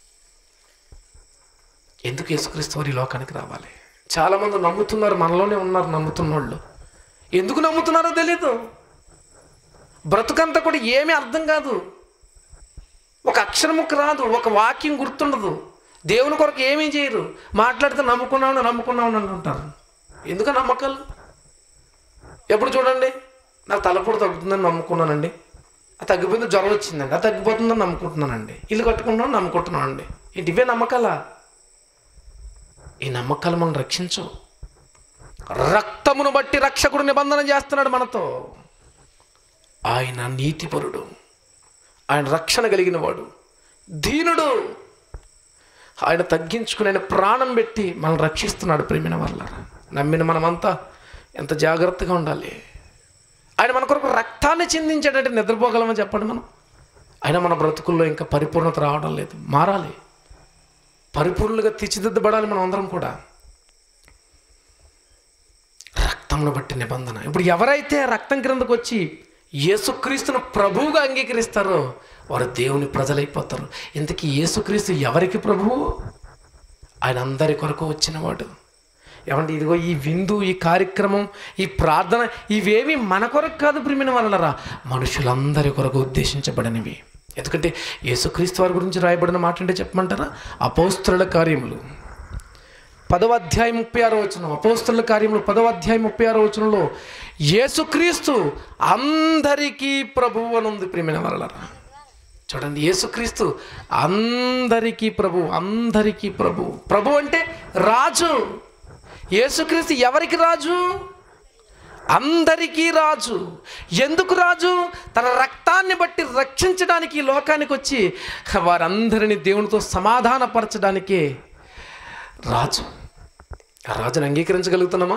ఎందుకు యేసుక్రీస్తు వారు ఈ లోకానికి రావాలి చాలామంది నమ్ముతున్నారు మనలోనే ఉన్నారు నమ్ముతున్న వాళ్ళు ఎందుకు నమ్ముతున్నారో తెలీదు బ్రతుకంతా కూడా ఏమీ అర్థం కాదు ఒక అక్షరముకు రాదు ఒక వాక్యం గుర్తుండదు దేవుని కొరకు ఏమీ చేయరు మాట్లాడితే నమ్ముకున్నాను నమ్ముకున్నాను అంటుంటారు ఎందుకు నమ్మకాలు ఎప్పుడు చూడండి నాకు తలపొడి తగ్గుతుందని నమ్ముకున్నానండి అది తగ్గిపోయింది జ్వరం వచ్చిందండి అది తగ్గిపోతుందని నమ్ముకుంటున్నానండి ఇల్లు కట్టుకుంటున్నాను నమ్ముకుంటున్నానండి ఏంటి ఇవే నమ్మకాలా ఈ నమ్మకాలు మనం రక్షించవు రక్తమును బట్టి రక్షకుడు నిబంధన చేస్తున్నాడు మనతో ఆయన నీతిపరుడు ఆయన రక్షణ కలిగిన వాడు దీనుడు ఆయన తగ్గించుకుని ఆయన ప్రాణం పెట్టి మనం రక్షిస్తున్నాడు ప్రేమిన వల్ల నమ్మిన మనమంతా ఎంత జాగ్రత్తగా ఉండాలి ఆయన మన కొరకు రక్తాన్ని చిందించాడంటే నిద్రపోగలమని చెప్పండి మనం ఆయన మన బ్రతుకుల్లో ఇంకా పరిపూర్ణత రావడం లేదు మారాలి పరిపూర్ణులుగా తీర్చిదిద్దబడాలి మనం అందరం కూడా రక్తంను బట్టి నిబంధన ఇప్పుడు ఎవరైతే ఆ రక్తం క్రిందకు వచ్చి యేసుక్రీస్తును ప్రభువుగా అంగీకరిస్తారో వారు దేవుని ప్రజలైపోతారు ఇంతకీ యేసుక్రీస్తు ఎవరికి ప్రభువు ఆయన అందరి కొరకు వచ్చినవాడు ఏమంటే ఇదిగో ఈ విందు ఈ కార్యక్రమం ఈ ప్రార్థన ఇవేవి మన కొరకు కాదు ప్రిమిన వలనరా మనుషులందరి కొరకు ఉద్దేశించబడినవి ఎందుకంటే యేసుక్రీస్తు వారి గురించి రాయబడిన మాట అంటే చెప్పమంటారా అపోస్తుల కార్యములు పదవ అధ్యాయం ముప్పై ఆరో వచనం అపోస్తుల కార్యములు పదవ అధ్యాయం ముప్పై ఆరో వచనంలో యేసుక్రీస్తు అందరికీ ప్రభువు అని ఉంది ప్రియమైన వాళ్ళరా చూడండి యేసుక్రీస్తు అందరికీ ప్రభు అందరికీ ప్రభు ప్రభు అంటే రాజు యేసుక్రీస్తు ఎవరికి రాజు అందరికీ రాజు ఎందుకు రాజు తన రక్తాన్ని బట్టి రక్షించడానికి ఈ లోకానికి వచ్చి వారందరిని దేవునితో సమాధానపరచడానికే రాజు ఆ రాజుని అంగీకరించగలుగుతున్నామా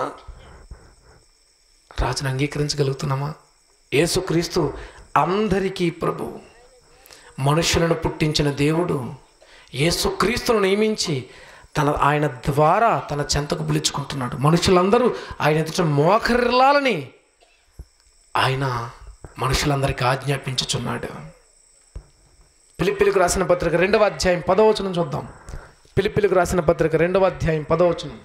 రాజుని అంగీకరించగలుగుతున్నామా యేసుక్రీస్తు అందరికీ ప్రభు మనుషులను పుట్టించిన దేవుడు యేసుక్రీస్తును నియమించి తన ఆయన ద్వారా తన చెంతకు పిలుచుకుంటున్నాడు మనుషులందరూ ఆయన ఎదుట మోకరిల్లాలని ఆయన మనుషులందరికీ ఆజ్ఞాపించుచున్నాడు పిలిపిలికి రాసిన పత్రిక రెండవ అధ్యాయం పదవచనం చూద్దాం పిలిపిలికి రాసిన పత్రిక రెండవ అధ్యాయం పదవచనం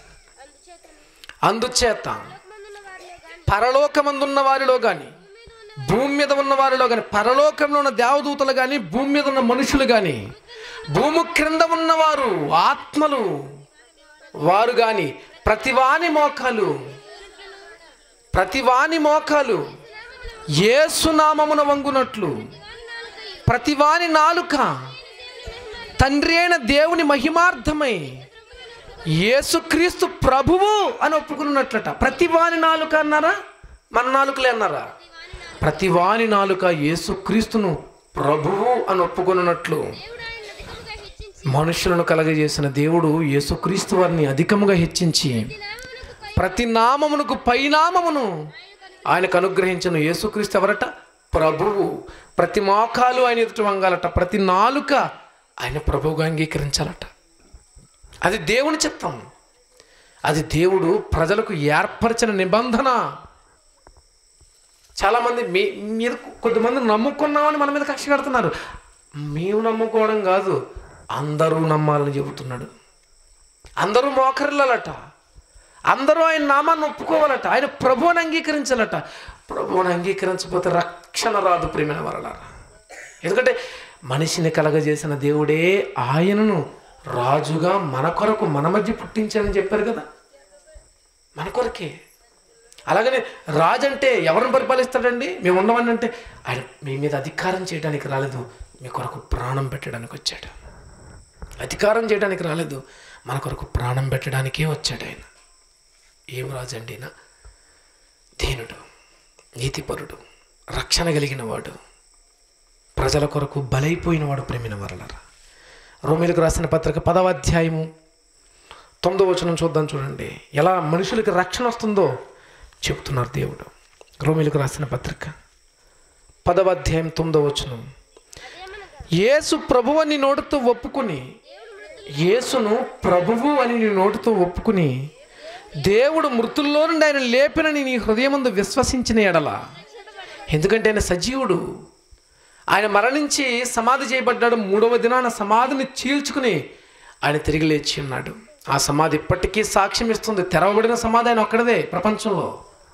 అందుచేత అందుచేత మందున్న వారిలో గాని పరలోకమందున్న వారిలో కానీ భూమి మీద ఉన్న వారిలో కానీ పరలోకంలో ఉన్న దేవదూతలు కానీ భూమి మీద ఉన్న మనుషులు కానీ భూమి క్రింద ఉన్నవారు ఆత్మలు వారు కానీ ప్రతివాని మోకాలు ప్రతివాని మోకాలు ఏసునామమున వంగునట్లు ప్రతివాని నాలుక తండ్రి అయిన దేవుని మహిమార్థమై యేసుక్రీస్తు ప్రభువు అని ఒప్పుకున్నట్లట ప్రతివాని నాలుక అన్నారా మన నాలుకలే అన్నారా ప్రతివాని నాలుక యేసుక్రీస్తును ప్రభువు అని ఒప్పుకున్నట్లు మనుషులను కలగజేసిన దేవుడు యేసుక్రీస్తు వారిని అధికముగా హెచ్చించి ప్రతి నామమునకు పైనామమును ఆయనకు అనుగ్రహించిన యేసుక్రీస్తు ఎవరట ప్రభువు ప్రతి మోకాలు ఆయన ఎదుటి వంగాలట ప్రతి నాలుక ఆయన ప్రభువుగా అంగీకరించాలట అది దేవుని చిత్తం అది దేవుడు ప్రజలకు ఏర్పరిచిన నిబంధన చాలామంది మీ మీరు కొద్దిమంది నమ్ముకున్నామని మన మీద కక్ష కడుతున్నారు మేము నమ్ముకోవడం కాదు అందరూ నమ్మాలని చెబుతున్నాడు అందరూ మోకరిల్లాలట అందరూ ఆయన నామాన్ని ఒప్పుకోవాలట ఆయన ప్రభువుని అంగీకరించాలట ప్రభువుని అంగీకరించకపోతే రక్షణ రాదు ప్రేమైన వరలారా ఎందుకంటే మనిషిని కలగజేసిన దేవుడే ఆయనను రాజుగా మన కొరకు మన మధ్య పుట్టించాడని చెప్పారు కదా మన కొరకే అలాగనే రాజు అంటే ఎవరిని పరిపాలిస్తాడండి మేము ఉండమని అంటే ఆయన మీ మీద అధికారం చేయడానికి రాలేదు మీ కొరకు ప్రాణం పెట్టడానికి వచ్చాడు అధికారం చేయడానికి రాలేదు మన కొరకు ప్రాణం పెట్టడానికే వచ్చాడు ఆయన ఏం రాజు అండి ఈయన? దీనుడు నీతిపరుడు రక్షణ కలిగిన వాడు ప్రజల కొరకు బలైపోయిన వాడు ప్రేమిన వరలరా రోమిలకు రాసిన పత్రిక పదవ అధ్యాయము తొమ్మిదో వచనం చూద్దాం చూడండి ఎలా మనుషులకి రక్షణ వస్తుందో చెప్తున్నారు దేవుడు రోమిలకు రాసిన పత్రిక పదవ అధ్యాయం తొమ్మిదో వచనం యేసు ప్రభువు అని నోటితో ఒప్పుకుని యేసును ప్రభువు అని నీ నోటితో ఒప్పుకుని దేవుడు మృతుల్లో నుండి ఆయన లేపినని నీ హృదయమందు విశ్వసించిన ఎడల ఎందుకంటే ఆయన సజీవుడు ఆయన మరణించి సమాధి చేయబడ్డాడు మూడవ దినాన సమాధిని చీల్చుకుని ఆయన తిరిగి లేచి ఉన్నాడు ఆ సమాధి ఇప్పటికీ సాక్ష్యం ఇస్తుంది తెరవబడిన సమాధి ఆయన ఒక్కడదే ప్రపంచంలో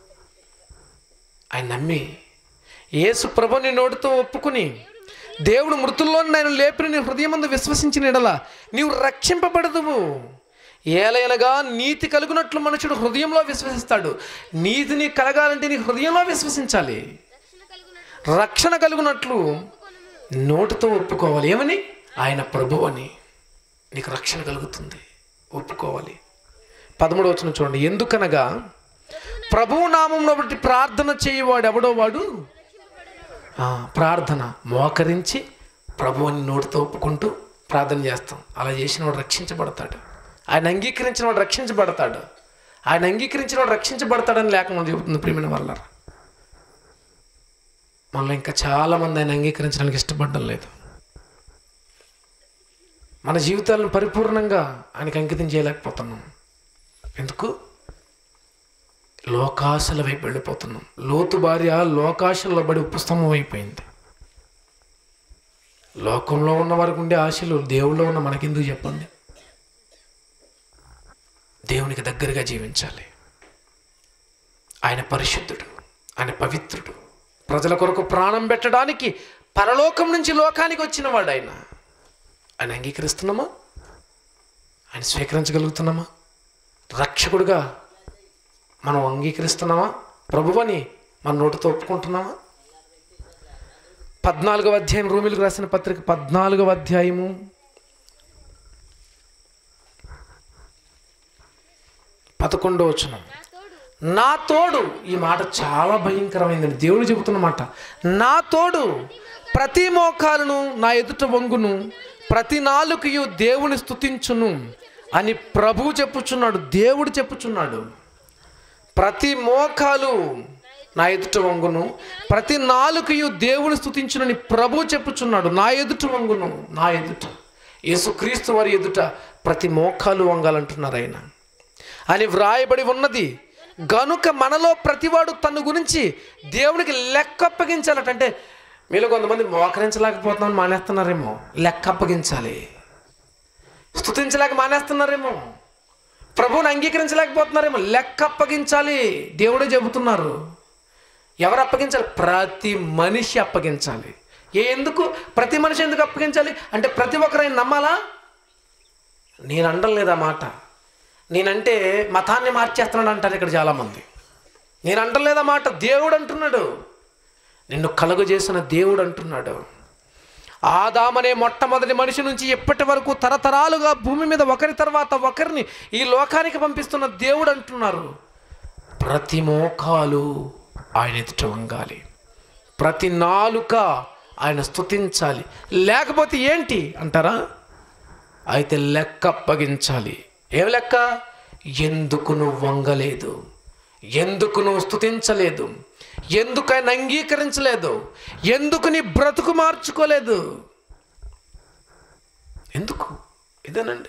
ఆయన నమ్మి యేసు ప్రభుని నోటితో ఒప్పుకుని దేవుడు మృతుల్లో ఆయన లేపిన నీ హృదయమందు విశ్వసించిన ఎడల నీవు రక్షింపబడదువు ఏలైనగా నీతి కలుగునట్లు మనుషుడు హృదయంలో విశ్వసిస్తాడు నీతిని కలగాలంటే నీ హృదయంలో విశ్వసించాలి రక్షణ కలుగునట్లు నోటితో ఒప్పుకోవాలి ఏమని ఆయన ప్రభు అని నీకు రక్షణ కలుగుతుంది ఒప్పుకోవాలి పదమూడు వచ్చిన చూడండి ఎందుకనగా ప్రభువు నామంలో బట్టి ప్రార్థన చేయవాడు ఎవడో వాడు ఆ, ప్రార్థన మోకరించి ప్రభువుని నోటితో ఒప్పుకుంటూ ప్రార్థన చేస్తాం అలా చేసిన వాడు రక్షించబడతాడు ఆయన అంగీకరించిన వాడు రక్షించబడతాడు ఆయన అంగీకరించిన వాడు రక్షించబడతాడని లేకుండా చెబుతుంది ప్రియమైన వల్ల మళ్ళీ ఇంకా చాలామంది ఆయన అంగీకరించడానికి ఇష్టపడడం లేదు మన జీవితాలను పరిపూర్ణంగా ఆయనకి అంకితం చేయలేకపోతున్నాం ఎందుకు లోకాశల వైపు వెళ్ళిపోతున్నాం లోతు భార్య లోకాశల్లో పడి ఉపస్తంభం అయిపోయింది లోకంలో ఉన్న వారికి ఉండే ఆశలు దేవుళ్ళో ఉన్న మనకెందుకు చెప్పండి దేవునికి దగ్గరగా జీవించాలి ఆయన పరిశుద్ధుడు ఆయన పవిత్రుడు ప్రజల కొరకు ప్రాణం పెట్టడానికి పరలోకం నుంచి లోకానికి వచ్చిన వాడు ఆయన ఆయన అంగీకరిస్తున్నామా ఆయన స్వీకరించగలుగుతున్నామా రక్షకుడుగా మనం అంగీకరిస్తున్నామా ప్రభువని మన నోటితో ఒప్పుకుంటున్నామా పద్నాలుగవ అధ్యాయం రూమిలకు రాసిన పత్రిక పద్నాలుగవ అధ్యాయము పదకొండో వచనం నా తోడు ఈ మాట చాలా భయంకరమైందండి దేవుడు చెబుతున్న మాట నా తోడు ప్రతి మోకాలను నా ఎదుట వంగును ప్రతి నాలుకయు దేవుని స్తుతించును అని ప్రభువు చెప్పుచున్నాడు దేవుడు చెప్పుచున్నాడు ప్రతి మోకాలు నా ఎదుట వంగును ప్రతి నాలుకయు దేవుని స్తుతించునని ప్రభు చెప్పుచున్నాడు నా ఎదుట వంగును నా ఎదుట యేసుక్రీస్తు వారి ఎదుట ప్రతి మోకాలు వంగాలంటున్నారు ఆయన అని వ్రాయబడి ఉన్నది గనుక మనలో ప్రతివాడు తన గురించి దేవునికి లెక్క అప్పగించాలట అంటే మీలో కొంతమంది మోకరించలేకపోతున్నామని మానేస్తున్నారేమో లెక్క అప్పగించాలి స్తుతించలేక మానేస్తున్నారేమో ప్రభువుని అంగీకరించలేకపోతున్నారేమో లెక్క అప్పగించాలి దేవుడే చెబుతున్నారు ఎవరు అప్పగించాలి ప్రతి మనిషి అప్పగించాలి ఏ ఎందుకు ప్రతి మనిషి ఎందుకు అప్పగించాలి అంటే ప్రతి ఒక్కరైనా నమ్మాలా నేను అనడం లేదా మాట నేనంటే మతాన్ని మార్చేస్తున్నాడు అంటారు ఇక్కడ చాలామంది నేను అనడం లేదా మాట దేవుడు అంటున్నాడు నిన్ను కలుగు చేసిన దేవుడు అంటున్నాడు ఆదామనే మొట్టమొదటి మనిషి నుంచి ఇప్పటి వరకు తరతరాలుగా భూమి మీద ఒకరి తర్వాత ఒకరిని ఈ లోకానికి పంపిస్తున్న దేవుడు అంటున్నారు ప్రతి మోకాలు ఆయన ఎదుట వంగాలి ప్రతి నాలుక ఆయన స్తుతించాలి లేకపోతే ఏంటి అంటారా అయితే లెక్క అప్పగించాలి ఏం లెక్క ఎందుకు నువ్వు వంగలేదు ఎందుకు నువ్వు స్తుతించలేదు ఎందుకు ఆయన అంగీకరించలేదు ఎందుకు నీ బ్రతుకు మార్చుకోలేదు ఎందుకు ఇదేనండి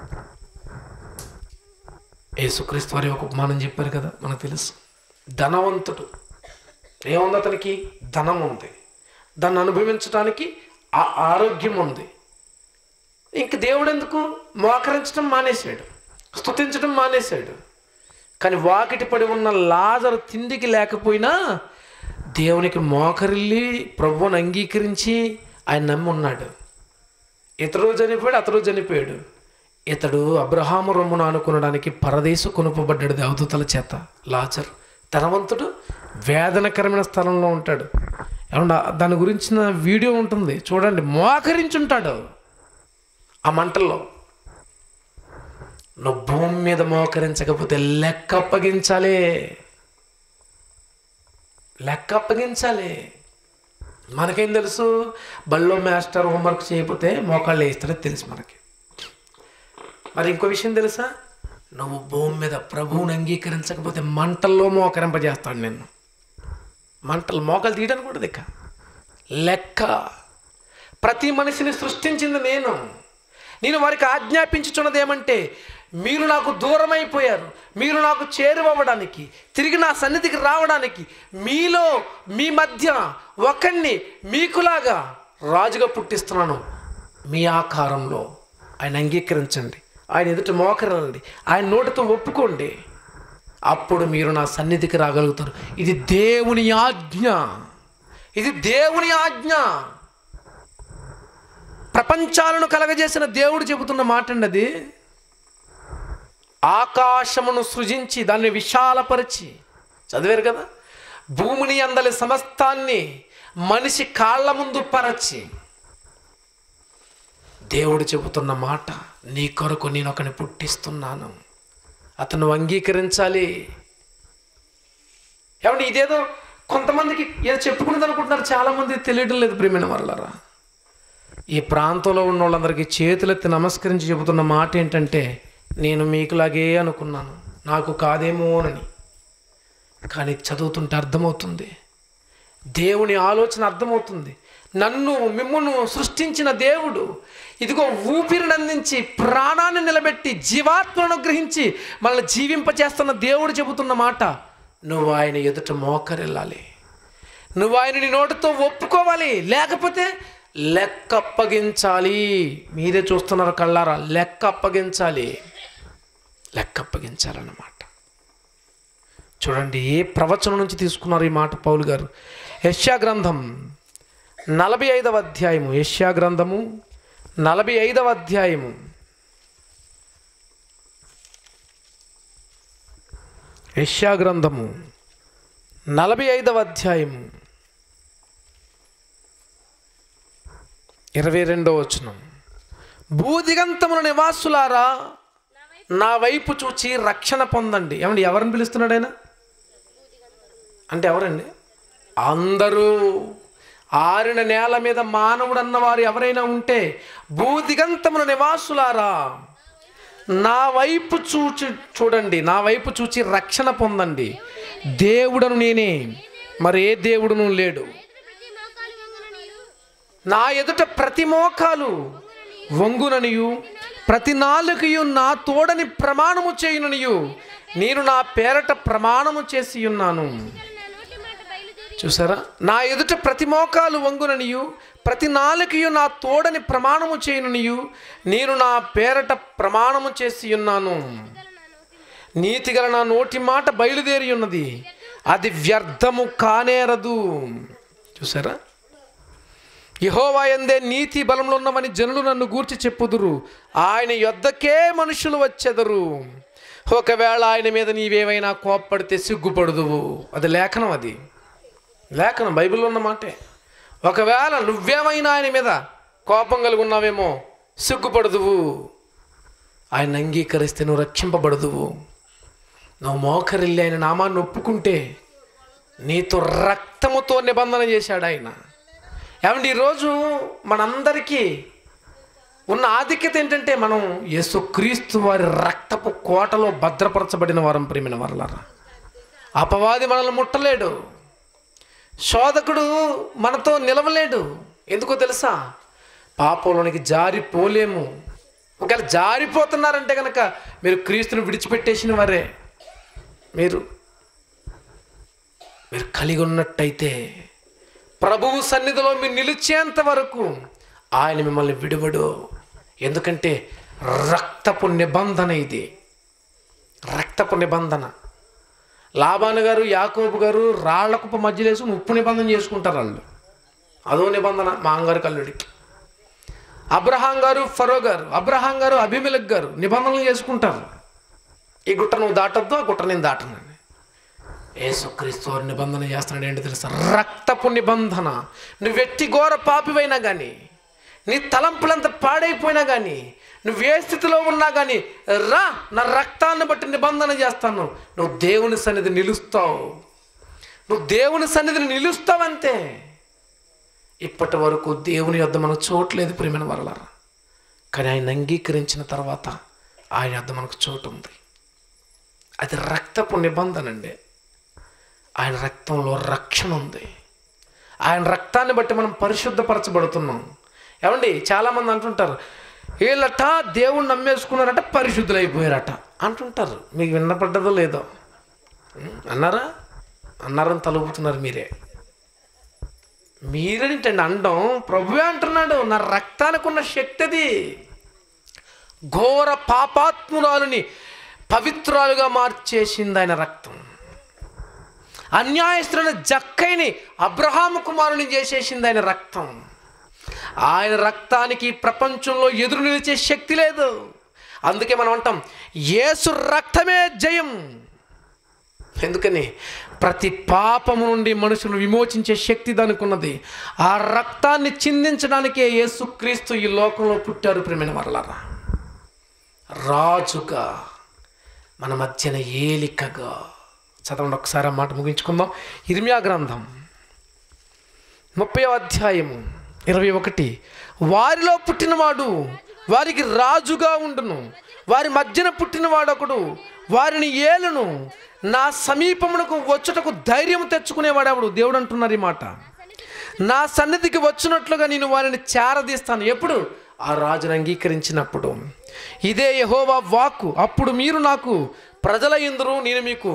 యేసుక్రీస్తు వారి ఒక ఉపమానం చెప్పారు కదా మనకు తెలుసు ధనవంతుడు ఏముంది అతనికి ధనం ఉంది దాన్ని అనుభవించడానికి ఆ ఆరోగ్యం ఉంది ఇంక దేవుడు ఎందుకు మోకరించడం మానేశాడు స్తుతించడం మానేశాడు కానీ వాకిటి పడి ఉన్న లాజరు తిండికి లేకపోయినా దేవునికి మోకరిల్లి ప్రభువుని అంగీకరించి ఆయన నమ్మి ఉన్నాడు ఇతడు చనిపోయాడు అతడు చనిపోయాడు ఇతడు అబ్రహాము రొమ్మును ఆనుకునడానికి పరదేశు కొనుపబడ్డాడు దేవదూతల చేత లాజర్ ధనవంతుడు వేదనకరమైన స్థలంలో ఉంటాడు ఏమన్నా దాని గురించిన వీడియో ఉంటుంది చూడండి మోకరించుంటాడు ఆ మంటల్లో నువ్వు భూమి మీద మోకరించకపోతే లెక్క అప్పగించాలి లెక్క అప్పగించాలి మనకేం తెలుసు బల్లో మాస్టర్ హోంవర్క్ చేయకపోతే మోకాళ్ళు వేస్తాడో తెలుసు మనకి మరి ఇంకో విషయం తెలుసా నువ్వు భూమి మీద ప్రభువుని అంగీకరించకపోతే మంటల్లో మోకరింపజేస్తాడు నిన్ను మంటలు మోకాలు తీయడానికి కూడా ఇక లెక్క ప్రతి మనిషిని సృష్టించింది నేను నేను వారికి ఆజ్ఞాపించుచున్నది ఏమంటే మీరు నాకు దూరం అయిపోయారు మీరు నాకు చేరువవ్వడానికి తిరిగి నా సన్నిధికి రావడానికి మీలో మీ మధ్య ఒకరిని మీకులాగా రాజుగా పుట్టిస్తున్నాను మీ ఆకారంలో ఆయన అంగీకరించండి ఆయన ఎదుట మోకరండి ఆయన నోటితో ఒప్పుకోండి అప్పుడు మీరు నా సన్నిధికి రాగలుగుతారు ఇది దేవుని ఆజ్ఞ ఇది దేవుని ఆజ్ఞ ప్రపంచాలను కలగజేసిన దేవుడు చెబుతున్న మాట అండి అది ఆకాశమును సృజించి దాన్ని విశాలపరిచి చదివారు కదా భూమిని అందలి సమస్తాన్ని మనిషి కాళ్ళ ముందు పరచి దేవుడు చెబుతున్న మాట నీ కొరకు నేను ఒకని పుట్టిస్తున్నాను అతను అంగీకరించాలి ఏమండి ఇదేదో కొంతమందికి ఏదో చెప్పుకునేది అనుకుంటున్నారు చాలామంది తెలియడం లేదు ప్రేమైన వాళ్ళరా ఈ ప్రాంతంలో ఉన్న వాళ్ళందరికీ చేతులెత్తి నమస్కరించి చెబుతున్న మాట ఏంటంటే నేను మీకులాగే అనుకున్నాను నాకు కాదేమోనని కానీ చదువుతుంటే అర్థమవుతుంది దేవుని ఆలోచన అర్థమవుతుంది నన్ను మిమ్మును సృష్టించిన దేవుడు ఇదిగో ఊపిరిని అందించి ప్రాణాన్ని నిలబెట్టి జీవాత్మను గ్రహించి మనల్ని జీవింపచేస్తున్న దేవుడు చెబుతున్న మాట నువ్వు ఆయన ఎదుట మోకరిల్లాలి నువ్వు ఆయనని నోటితో ఒప్పుకోవాలి లేకపోతే లెక్క అప్పగించాలి మీరే చూస్తున్నారు కళ్ళారా లెక్క అప్పగించాలి లెక్క అప్పగించాలన్నమాట చూడండి ఏ ప్రవచనం నుంచి తీసుకున్నారు ఈ మాట పౌలు గారు యష్యా గ్రంథం నలభై ఐదవ అధ్యాయము యష్యా గ్రంథము నలభై ఐదవ అధ్యాయము యష్యా గ్రంథము నలభై ఐదవ అధ్యాయము ఇరవై రెండవ వచనం భూదిగంతముల నివాసులారా నా వైపు చూచి రక్షణ పొందండి ఏమండి ఎవరిని పిలుస్తున్నాడు ఆయన అంటే ఎవరండి అందరూ ఆరిన నేల మీద మానవుడు అన్నవారు ఎవరైనా ఉంటే భూదిగంతముల నివాసులారా నా వైపు చూచి చూడండి నా వైపు చూచి రక్షణ పొందండి దేవుడను నేనే మరి ఏ దేవుడును లేడు ప్రతి మోకాలు వంగుననియు నా ఎదుట ప్రతి మోకాలు వంగుననియు ప్రతి నాలుకయు నా తోడని ప్రమాణము చేయుననియు నేను నా పేరట ప్రమాణము చేసి ఉన్నాను నా నోటి మాట బయలుదేరి చూసారా నా ఎదుట ప్రతి మోకాలు వంగుననియు ప్రతి నాలుకయు నా తోడని ప్రమాణము చేయుననియు నేను నా పేరట ప్రమాణము చేసి ఉన్నాను గల నా నోటి మాట నీతిగల నా నోటి మాట బయలుదేరి ఉన్నది అది వ్యర్థము కానేరదు చూసారా యహోవా ఎందే నీతి బలంలో ఉన్నవని జనులు నన్ను గూర్చి చెప్పుదురు ఆయన యొద్దకే మనుషులు వచ్చెదరు ఒకవేళ ఆయన మీద నీవేమైనా కోప్పడితే సిగ్గుపడుదువు అది లేఖనం అది లేఖనం బైబిల్లో ఉన్న మాటే ఒకవేళ నువ్వేమైనా ఆయన మీద కోపం కలిగి ఉన్నావేమో సిగ్గుపడుదువు ఆయన అంగీకరిస్తే నువ్వు రక్షింపబడదువు నువ్వు మోకరిల్లి ఆయన నామాన్ని ఒప్పుకుంటే నీతో రక్తముతో నిబంధన చేశాడు ఆయన ఏమండి ఈరోజు మనందరికీ ఉన్న ఆధిక్యత ఏంటంటే మనం యేసుక్రీస్తు వారి రక్తపు కోటలో భద్రపరచబడిన వారం ప్రేమిన వరలరా అపవాది మనల్ని ముట్టలేడు శోధకుడు మనతో నిలవలేడు ఎందుకో తెలుసా పాపంలోనికి జారిపోలేము ఒకవేళ జారిపోతున్నారంటే కనుక మీరు క్రీస్తుని విడిచిపెట్టేసిన వారే మీరు మీరు కలిగి ఉన్నట్టయితే ప్రభువు సన్నిధిలో మీరు నిలిచేంత వరకు ఆయన మిమ్మల్ని విడువడు ఎందుకంటే రక్తపు నిబంధన ఇది రక్తపు నిబంధన లాభాను గారు యాకోబు గారు రాళ్ల కుప్ప మధ్యలో వేసి ఉప్పు నిబంధన చేసుకుంటారు వాళ్ళు అదో నిబంధన మా అంగారు కల్లుడికి అబ్రహాం గారు ఫరో గారు అబ్రహాం గారు అభిమిలక్ గారు నిబంధనలు చేసుకుంటారు ఈ గుట్ట నువ్వు దాటొద్దు ఆ గుట్ట నేను దాటనండి యేసుక్రీస్తు వారు నిబంధన చేస్తున్నాడు ఏంటి తెలుసా రక్తపు నిబంధన నువ్వు వెట్టి ఘోర పాపివైనా కానీ నీ తలంపులంత పాడైపోయినా కానీ నువ్వు ఏ స్థితిలో ఉన్నా కానీ రా నా రక్తాన్ని బట్టి నిబంధన చేస్తాను నువ్వు దేవుని సన్నిధి నిలుస్తావు నువ్వు దేవుని సన్నిధిని నిలుస్తావంతే ఇప్పటి వరకు దేవుని యొద్ద మనకు చోట్లేదు ప్రేమైన వరలరా కానీ ఆయన అంగీకరించిన తర్వాత ఆయన యొద్ద మనకు చోటు ఉంది అది రక్తపు నిబంధన అండి ఆయన రక్తంలో రక్షణ ఉంది ఆయన రక్తాన్ని బట్టి మనం పరిశుద్ధపరచబడుతున్నాం ఏమండి చాలామంది అంటుంటారు వీళ్ళట దేవుణ్ణి నమ్మేసుకున్నారట పరిశుద్ధులైపోయారట అంటుంటారు మీకు విన్నపడ్డదో లేదో ఉం? అన్నారా అన్నారని తలుపుతున్నారు మీరే మీరేంటండి అండం ప్రభువే అంటున్నాడు నా రక్తానికి ఉన్న శక్తి అది ఘోర పాపాత్మురాలుని పవిత్రాలుగా మార్చేసింది ఆయన రక్తం అన్యాయస్తులైన జక్కైని అబ్రహాము కుమారుని చేసేసింది ఆయన రక్తం ఆయన రక్తానికి ఈ ప్రపంచంలో ఎదురు నిలిచే శక్తి లేదు అందుకే మనం అంటాం యేసు రక్తమే జయం ఎందుకని ప్రతి పాపము నుండి మనుషులు విమోచించే శక్తి దానికి ఉన్నది ఆ రక్తాన్ని చిందించడానికే యేసుక్రీస్తు ఈ లోకంలో పుట్టారు ప్రేమైన వరలరా రాజుగా మన మధ్యన ఏలికగా చదవండి ఒకసారి ఆ మాట ముగించుకుందాం ఇర్మియా గ్రంథం ముప్పై అధ్యాయము ఇరవై ఒకటి వారిలో పుట్టినవాడు వారికి రాజుగా ఉండును వారి మధ్యన పుట్టినవాడొకడు వారిని ఏలును నా సమీపమునకు వచ్చుటకు ధైర్యం తెచ్చుకునేవాడెవడు దేవుడు అంటున్నారు ఈ మాట నా సన్నిధికి వచ్చినట్లుగా నేను వారిని చేరదీస్తాను ఎప్పుడు ఆ రాజును అంగీకరించినప్పుడు ఇదే యహోవా వాక్కు అప్పుడు మీరు నాకు ప్రజల ఇందురు నేను మీకు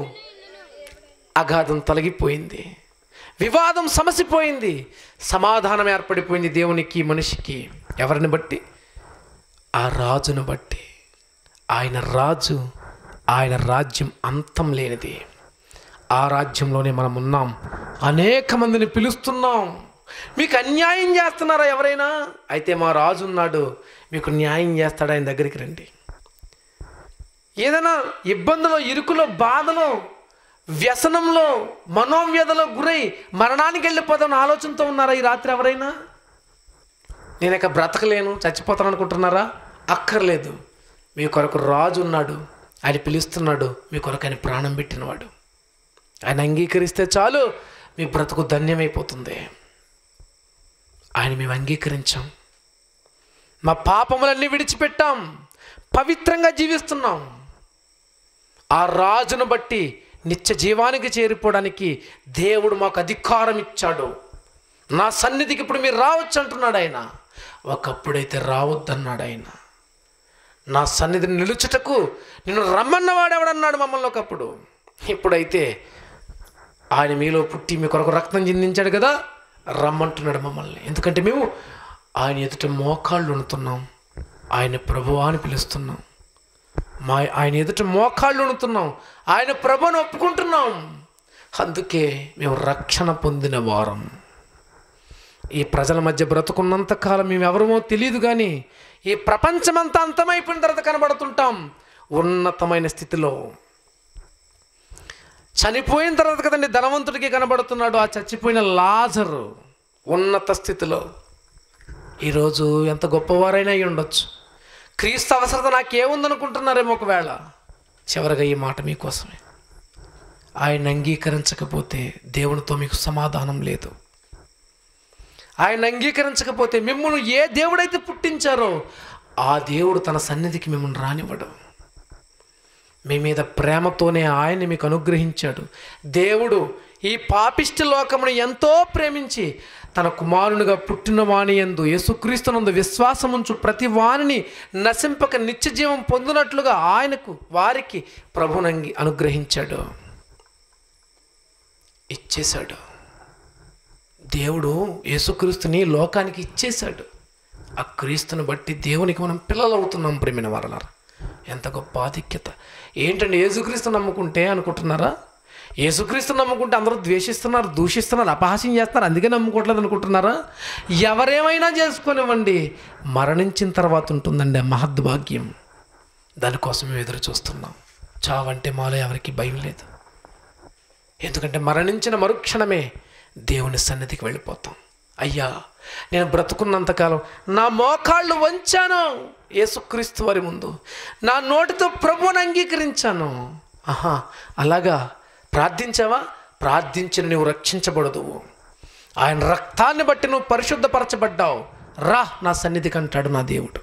అగాధం తొలగిపోయింది వివాదం సమసిపోయింది సమాధానం ఏర్పడిపోయింది దేవునికి మనిషికి ఎవరిని బట్టి ఆ రాజును బట్టి ఆయన రాజు ఆయన రాజ్యం అంతం లేనిది ఆ రాజ్యంలోనే మనం ఉన్నాం అనేక మందిని పిలుస్తున్నాం మీకు అన్యాయం చేస్తున్నారా ఎవరైనా అయితే మా రాజు ఉన్నాడు మీకు న్యాయం చేస్తాడు ఆయన దగ్గరికి రండి ఏదైనా ఇబ్బందులో ఇరుకులో బాధలో వ్యసనంలో మనోవ్యధలో గురై మరణానికి వెళ్ళిపోదామని ఆలోచనతో ఉన్నారా ఈ రాత్రి ఎవరైనా నేను ఇక బ్రతకలేను చచ్చిపోతాను అనుకుంటున్నారా అక్కర్లేదు మీ కొరకు రాజు ఉన్నాడు ఆయన పిలుస్తున్నాడు మీ కొరకు ఆయన ప్రాణం పెట్టినవాడు ఆయన అంగీకరిస్తే చాలు మీ బ్రతుకు ధన్యమైపోతుంది ఆయన మేము అంగీకరించాం మా పాపములన్నీ విడిచిపెట్టాం పవిత్రంగా జీవిస్తున్నాం ఆ రాజును బట్టి నిత్య జీవానికి చేరిపోవడానికి దేవుడు మాకు అధికారం ఇచ్చాడు నా సన్నిధికి ఇప్పుడు మీరు రావచ్చు అంటున్నాడు ఆయన ఒకప్పుడైతే రావద్దన్నాడు ఆయన నా సన్నిధిని నిలుచుటకు నిన్ను రమ్మన్నవాడు ఎవడన్నాడు మమ్మల్ని ఒకప్పుడు ఇప్పుడైతే ఆయన మీలో పుట్టి మీ కొరకు రక్తం చిందించాడు కదా రమ్మంటున్నాడు మమ్మల్ని ఎందుకంటే మేము ఆయన ఎదుట మోకాళ్ళు ఉణుతున్నాం ఆయన ప్రభువా అని పిలుస్తున్నాం మా ఆయన ఎదుట మోకాళ్ళు ఉణుతున్నాం ఆయన ప్రభుని ఒప్పుకుంటున్నాం అందుకే మేము రక్షణ పొందిన వారం ఈ ప్రజల మధ్య బ్రతుకున్నంత కాలం మేము ఎవరమో తెలియదు కానీ ఈ ప్రపంచమంతా అంతమైపోయిన తర్వాత కనబడుతుంటాం ఉన్నతమైన స్థితిలో చనిపోయిన తర్వాత కదండి ధనవంతుడికి కనబడుతున్నాడు ఆ చచ్చిపోయిన లాజరు ఉన్నత స్థితిలో ఈరోజు ఎంత గొప్పవారైనా అయి ఉండొచ్చు క్రీస్తు అవసరత నాకేముందనుకుంటున్నారేమో ఒకవేళ చివరిగా ఈ మాట మీకోసమే ఆయన అంగీకరించకపోతే దేవునితో మీకు సమాధానం లేదు ఆయన అంగీకరించకపోతే మిమ్మల్ని ఏ దేవుడైతే పుట్టించారో ఆ దేవుడు తన సన్నిధికి మిమ్మల్ని రానివ్వడు మీ మీద ప్రేమతోనే ఆయన్ని మీకు అనుగ్రహించాడు దేవుడు ఈ పాపిష్టి లోకమును ఎంతో ప్రేమించి తన కుమారునిగా పుట్టిన వాణి ఎందు యేసుక్రీస్తునందు విశ్వాసముంచు ప్రతి వాణిని నశింపక నిత్యజీవం పొందినట్లుగా ఆయనకు వారికి ప్రభునంగి అనుగ్రహించాడు ఇచ్చేశాడు దేవుడు యేసుక్రీస్తుని లోకానికి ఇచ్చేశాడు ఆ క్రీస్తుని బట్టి దేవునికి మనం పిల్లలు అవుతున్నాం ప్రేమిన వరలారా ఎంత గొప్ప ఆధిక్యత ఏంటండి యేసుక్రీస్తు నమ్ముకుంటే అనుకుంటున్నారా యేసుక్రీస్తు నమ్ముకుంటే అందరూ ద్వేషిస్తున్నారు దూషిస్తున్నారు అపహాస్యం చేస్తున్నారు అందుకే నమ్ముకోవట్లేదు అనుకుంటున్నారా ఎవరేమైనా చేసుకొనివ్వండి మరణించిన తర్వాత ఉంటుందండి ఆ మహద్భాగ్యం దానికోసం మేము ఎదురు చూస్తున్నాం చావంటే మాలో ఎవరికి భయం లేదు ఎందుకంటే మరణించిన మరుక్షణమే దేవుని సన్నిధికి వెళ్ళిపోతాం అయ్యా నేను బ్రతుకున్నంతకాలం నా మోకాళ్ళు వంచాను యేసుక్రీస్తు వారి ముందు నా నోటితో ప్రభువుని అంగీకరించాను ఆహా అలాగా ప్రార్థించావా ప్రార్థించిన నువ్వు రక్షించబడదు ఆయన రక్తాన్ని బట్టి నువ్వు పరిశుద్ధపరచబడ్డావు రా నా సన్నిధికి అంటాడు నా దేవుడు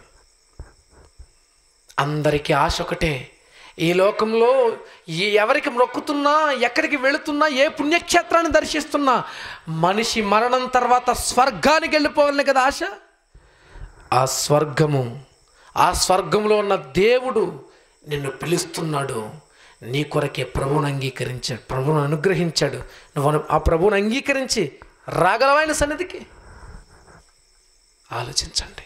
అందరికీ ఆశ ఒకటే ఈ లోకంలో ఈ ఎవరికి మొక్కుతున్నా ఎక్కడికి వెళుతున్నా ఏ పుణ్యక్షేత్రాన్ని దర్శిస్తున్నా మనిషి మరణం తర్వాత స్వర్గానికి వెళ్ళిపోవాలని కదా ఆశ ఆ స్వర్గము ఆ స్వర్గంలో ఉన్న దేవుడు నిన్ను పిలుస్తున్నాడు నీ కొరకే ప్రభువును అంగీకరించాడు ప్రభువును అనుగ్రహించాడు నువ్వు అను- ఆ ప్రభువును అంగీకరించి రాగలవైన సన్నిధికి ఆలోచించండి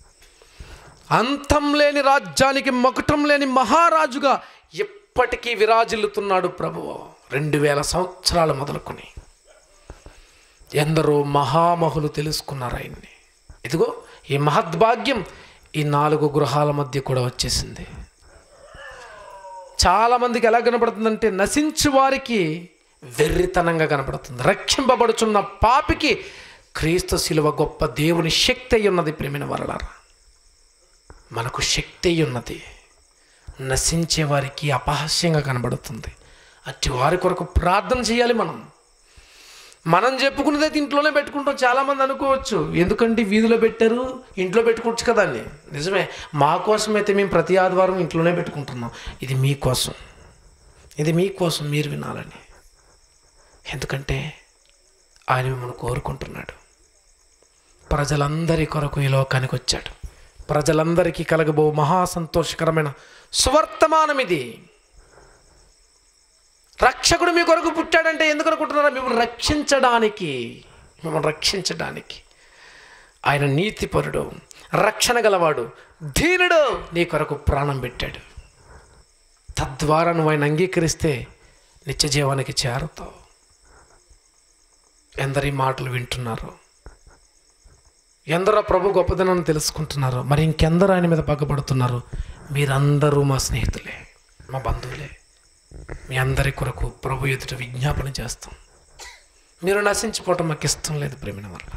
అంతం లేని రాజ్యానికి మకుటం లేని మహారాజుగా ఎప్పటికీ విరాజిల్లుతున్నాడు ప్రభువు రెండు వేల సంవత్సరాలు మొదలుకొని ఎందరో మహామహులు తెలుసుకున్నారు ఆయన్ని ఇదిగో ఈ మహద్భాగ్యం ఈ నాలుగు గృహాల మధ్య కూడా వచ్చేసింది చాలామందికి ఎలా కనపడుతుందంటే నశించు వారికి వెర్రితనంగా కనపడుతుంది రక్షింపబడుచున్న పాపికి క్రీస్తు శిలువ గొప్ప దేవుని శక్తి అయి ఉన్నది ప్రేమిన వరలారా మనకు శక్తి అయి ఉన్నది నశించే వారికి అపహాస్యంగా కనబడుతుంది అట్టి వారి కొరకు ప్రార్థన చేయాలి మనం మనం చెప్పుకున్నదైతే ఇంట్లోనే పెట్టుకుంటాం చాలామంది అనుకోవచ్చు ఎందుకంటే వీధిలో పెట్టారు ఇంట్లో పెట్టుకోవచ్చు కదా అని నిజమే మా కోసం అయితే మేము ప్రతి ఆదివారం ఇంట్లోనే పెట్టుకుంటున్నాం ఇది మీకోసం ఇది మీకోసం మీరు వినాలని ఎందుకంటే ఆయన మిమ్మల్ని కోరుకుంటున్నాడు ప్రజలందరి కొరకు ఈ లోకానికి వచ్చాడు ప్రజలందరికీ కలగబో మహా సంతోషకరమైన సువర్తమానం ఇది రక్షకుడు మీ కొరకు పుట్టాడంటే ఎందుకు అనుకుంటున్నారా మిమ్మల్ని రక్షించడానికి మిమ్మల్ని రక్షించడానికి ఆయన నీతిపరుడు రక్షణ గలవాడు ధీనుడు నీ కొరకు ప్రాణం పెట్టాడు తద్వారా నువ్వు ఆయన అంగీకరిస్తే నిత్య జీవానికి చేరుతావు ఎందరి మాటలు వింటున్నారు ఎందరో ప్రభు గొప్పదనాన్ని తెలుసుకుంటున్నారు మరి ఇంకెందరూ ఆయన మీద పగబడుతున్నారు మీరందరూ మా స్నేహితులే మా బంధువులే మీ అందరి కొరకు ప్రభు ఎదుట విజ్ఞాపన చేస్తాం మీరు నశించిపోవటం మాకు ఇష్టం లేదు ప్రేమిన వల్ల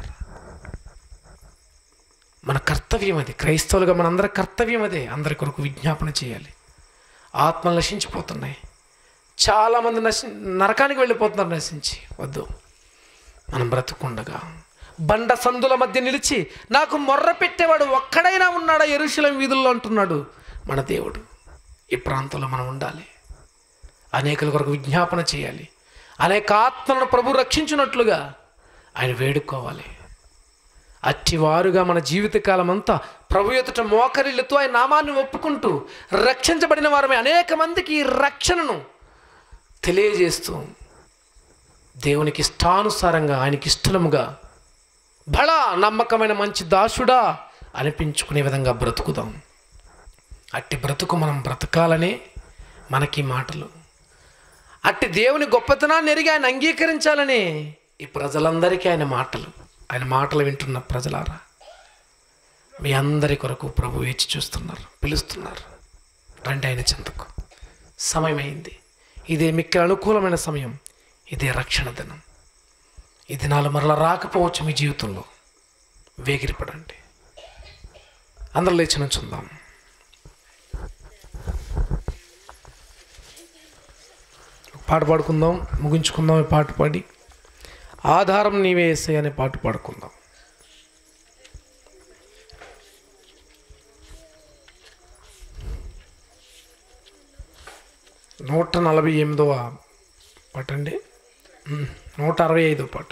మన కర్తవ్యం అది క్రైస్తవులుగా మనందరి కర్తవ్యం అదే అందరి కొరకు విజ్ఞాపన చేయాలి ఆత్మలు నశించిపోతున్నాయి చాలామంది నశి నరకానికి వెళ్ళిపోతున్నారు నశించి వద్దు మనం బ్రతుకుండగా బండ సందుల మధ్య నిలిచి నాకు మొర్ర పెట్టేవాడు ఒక్కడైనా ఉన్నాడా ఎరుశలం వీధుల్లో అంటున్నాడు మన దేవుడు ఈ ప్రాంతంలో మనం ఉండాలి అనేకుల కొరకు విజ్ఞాపన చేయాలి అనేక ఆత్మలను ప్రభు రక్షించినట్లుగా ఆయన వేడుకోవాలి అట్టివారుగా మన జీవితకాలం అంతా ప్రభు ఎదుట మోకరిల్లుతూ ఆయన నామాన్ని ఒప్పుకుంటూ రక్షించబడిన వారమే అనేక మందికి ఈ రక్షణను తెలియజేస్తూ దేవునికి ఇష్టానుసారంగా ఆయనకి ఇష్టముగా బళ నమ్మకమైన మంచి దాసుడా అనిపించుకునే విధంగా బ్రతుకుదాం అట్టి బ్రతుకు మనం బ్రతకాలనే మనకి ఈ మాటలు అట్టి దేవుని గొప్పతనాన్ని ఎరిగి ఆయన అంగీకరించాలని ఈ ప్రజలందరికీ ఆయన మాటలు ఆయన మాటలు వింటున్న ప్రజలారా మీ అందరి కొరకు ప్రభు వేచి చూస్తున్నారు పిలుస్తున్నారు రండి ఆయన చెంతకు సమయం అయింది ఇదే మిక్కిలి అనుకూలమైన సమయం ఇదే రక్షణ దినం ఈ దినాలు మరలా రాకపోవచ్చు మీ జీవితంలో వేగిరిపడండి అందరూ లేచి నుంచుందాం ఒక పాట పాడుకుందాం ముగించుకుందాం ఈ పాట పాడి ఆధారం నీవే వేసే అనే పాట పాడుకుందాం నూట నలభై ఎనిమిదవ పాట అండి ఉమ్, నూట అరవై ఐదో పాట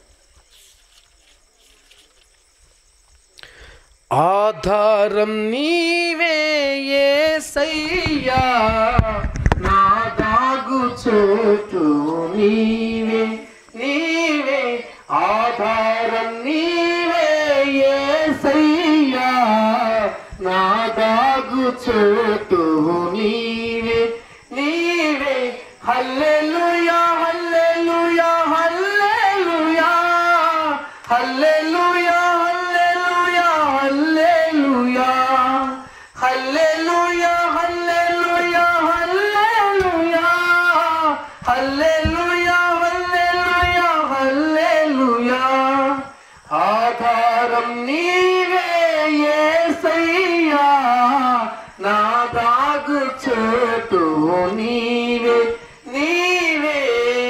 ఆధారం నీవే యేసయ్యా నా దాగు చోటు నీవే నీవే ఆధారం నీవే యేసయ్యా నా దాగు చోటు నీవే నీవే హల్లెలూయా హల్లెలూయా హల్లెలూయా హల్లెలూయా హల్లెలూయా హల్లెలూయా హల్లెలూయా హల్లెలూయా హల్లెలూయా హల్లెలూయా హల్లెలూయా హల్లెలూయా ఆధారం నీవే యేసయ్యా నా దాగు చోటు నీవే నీవే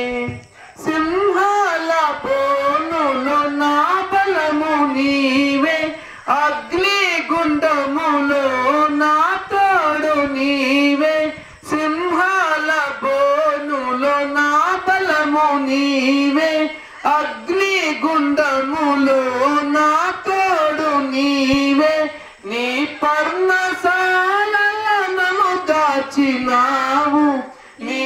సింహాల బోనులో నా బలము నీవే అగ్ని గుండములో నా తోడు నీవే సింహాల బోనులో నా బలము నీవే అగ్ని గుండములో నా తోడు నీవే నీ పర్ణశాలను దాచినావు నీ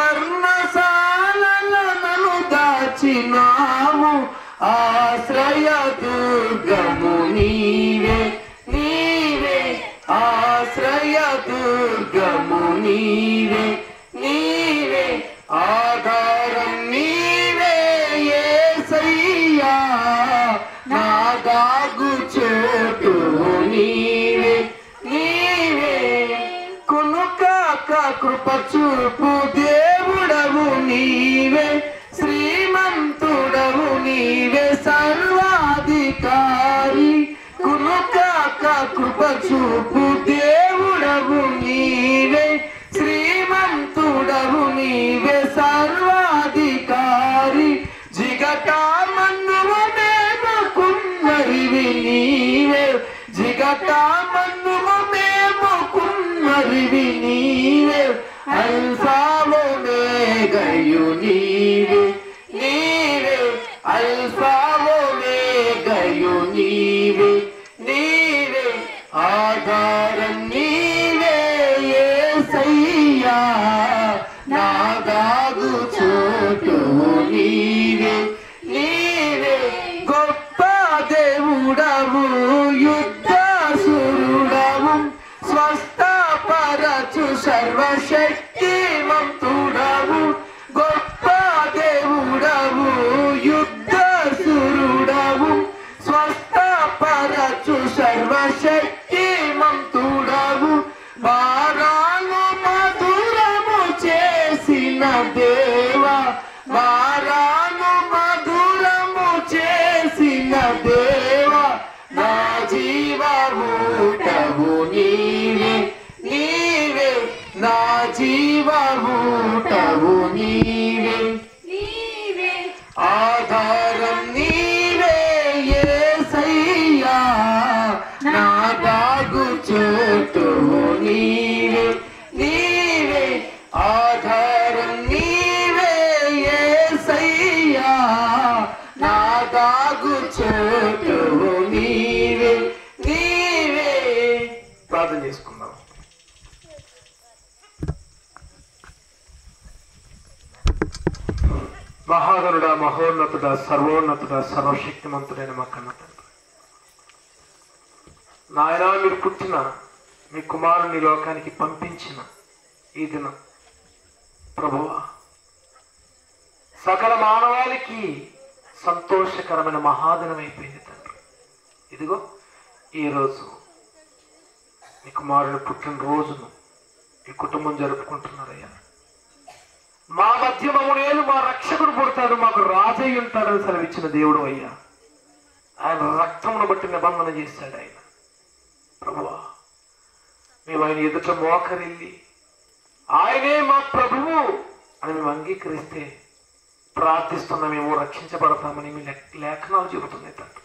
పర్ణశాలను దాచినావు ఆశ్రయ దుర్గము నీవే నీవే ఆశ్రయ దుర్గము నీవే నీవే ఆధారం నీవే యేసయ్యా నా దాగు చోటు నీవే నీవే కునుకాక కృప చూపు దేవుడవు నీవే శ్రీమంతుడవు నీవే సర్వాధికారి కునుకాక కృప చూపు దేవుడవు నీవే శ్రీమంతుడవు నీవే సర్వాధికారి జిగటా మన్నువు మేము కుమ్మరివి నీవే జిగటా మన్నువు మేము కుమ్మరివి నీవే అల్ఫావో మేఘయు నీవే నీవే అల్ఫావో మేఘయు నీవే నీవే ఆధారం నీవే యేసయ్యా నా దాగు చోటు నీవే నీవే గొప్ప దేవుడవు యుద్ధసురుడవు స్వస్థపరచు సర్వశక్తిమంతుడవు గొప్ప దేవుడవు యుద్ధసురుడవు స్వస్థపరచు సర్వశక్తిమంతుడవు వారాను మధురము చేసిన దేవా వారాను మధురము చేసిన దేవా నా జీవమూటవు నీవే నీవే నా జీవమూటవు నీవే ఆధారం నీవే యేసయ్యా నా దాగు చోటు నీవే నీవే ఆధారం నీవే యేసయ్యా నా దాగు చోటు నీవే నీవే ప్రార్థన చేసుకుందాం మహాగణుడ మహోన్నతుడ సర్వోన్నతుడ సర్వశక్తిమంతుడైన మా కన్న తండ్రి నాయన మీరు పుట్టిన మీ కుమారుని లోకానికి పంపించిన ఈ దినం ప్రభువా సకల మానవాళికి సంతోషకరమైన మహాదినం అయిపోయింది తండ్రి ఇదిగో ఈరోజు మీ కుమారుని పుట్టినరోజును ఈ కుటుంబం జరుపుకుంటున్నారయ్యా మా మధ్య మమ్మల్ని మా రక్షకుడు పుడతాడు మాకు రాజయ్య ఉంటాడని సెలవిచ్చిన దేవుడు అయ్యా ఆయన రక్తమును బట్టి నిబంధన చేశాడు ఆయన ప్రభువా మేము ఆయన ఎదుట మోకరిల్లి ఆయనే మా ప్రభువు అని మేము అంగీకరిస్తే ప్రార్థిస్తున్న మేము రక్షించబడతామని మీ లేఖ- లేఖనాలు చెబుతున్నాయి తండ్రి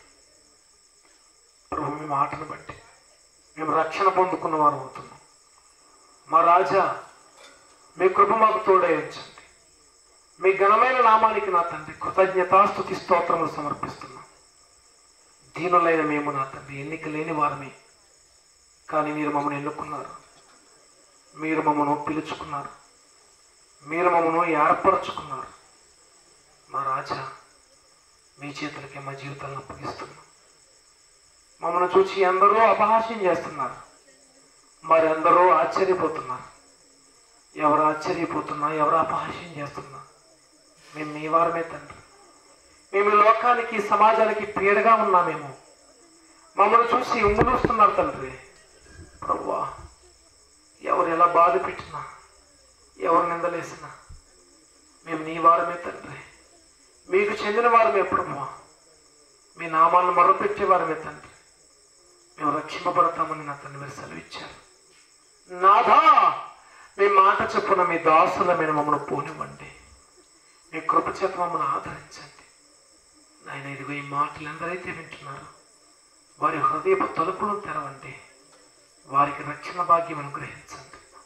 ప్రభు మీ మాటను బట్టి మేము రక్షణ పొందుకున్న వారు అవుతున్నాం మా రాజా మీ కృప మాకు తోడై ఉంచండి మీ ఘనమైన నామానికి నా తండ్రి కృతజ్ఞతాస్తుతి స్తోత్రములు సమర్పిస్తున్నాం దీనులైన మేము నా తండ్రి ఎన్నిక లేని వారమే కానీ మీరు మమ్మల్ని ఎన్నుకున్నారు మీరు మమ్మను పిలుచుకున్నారు మీరు మమ్మను ఏర్పరచుకున్నారు మా రాజా మీ చేతులకే మా జీవితాలను అప్పగిస్తున్నాం మమ్మల్ని చూసి అందరూ అపహాస్యం చేస్తున్నారు మరి అందరూ ఆశ్చర్యపోతున్నారు ఎవరు ఆశ్చర్యపోతున్నా ఎవరు అపహాస్యం చేస్తున్నా మేము మీ వారమే తండ్రి మేము ఈ లోకానికి సమాజానికి పీడగా ఉన్నామేమో మమ్మల్ని చూసి ఉమ్ములుస్తున్నారు తండ్రి ప్రభువా ఎవరు ఎలా బాధ పెట్టినా ఎవరు నిందలేసినా మేము నీ వారమే తండ్రి మీకు చెందిన వారమే ప్రభువా మీ నామాలను మొరపెట్టే వారమే తండ్రి మేము రక్షింపబడతామని నా తండ్రి మీరు సెలవిచ్చారు నాథా మీ మాట చెప్పున మీ దాసులమైన మమ్మల్ని పోనివ్వండి మీ కృప చేత మమ్మల్ని ఆదరించండి నాయన ఇదిగో ఈ మాటలు ఎందరైతే వింటున్నారో వారి హృదయపు తలుపులను తెరవండి వారికి రక్షణ భాగ్యం అనుగ్రహించండి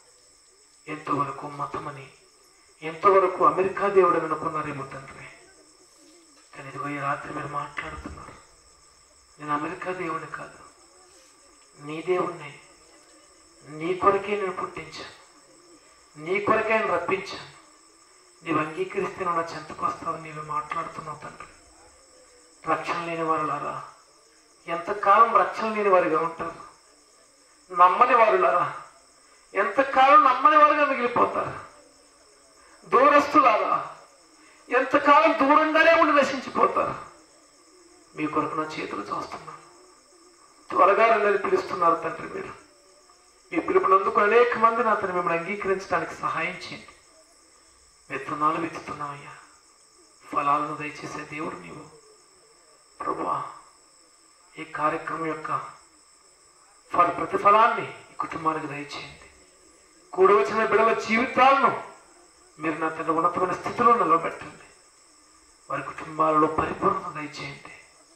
ఎంతవరకు మతమని ఎంతవరకు అమెరికా దేవుడు అనుకున్నారేమో తండ్రి కానీ ఇదిగో ఈ రాత్రి మీరు మాట్లాడుతున్నారు నేను అమెరికా దేవుని కాదు నీ దేవుణ్ణి నీ కొరకే నేను పుట్టించాను నీ కొరకే నేను రప్పించాను నీవు అంగీకరిస్తే నువ్వు నా చెంతకు వస్తావు నీవు మాట్లాడుతున్నావు తండ్రి రక్షణ లేని వారులారా ఎంతకాలం రక్షణ లేని వారిగా ఉంటారు నమ్మని వారులారా ఎంతకాలం నమ్మని వారుగా మిగిలిపోతారు దూరస్తులారా ఎంతకాలం దూరంగానే ఉండి నశించిపోతారు మీ కొరకు నా చేతులు చూస్తున్నాను త్వరగా రండి పిలుస్తున్నారు తండ్రి మీరు మీ పిలుపునందుకు అనేక మంది నా తండ్రి మిమ్మల్ని అంగీకరించడానికి సహాయం చేయండి విత్తనాలు విత్తుతున్నామయ్యా ఫలాలను దయచేసే దేవుడు నీవు ప్రభువా ఈ కార్యక్రమం యొక్క ఫల ప్రతిఫలాన్ని ఈ కుటుంబానికి దయచేయండి కూడి వచ్చిన బిడల జీవితాలను మీరు నా తండ్రి ఉన్నతమైన స్థితిలో నిలబెట్టండి వారి కుటుంబాలలో పరిపూర్ణత దయచేయండి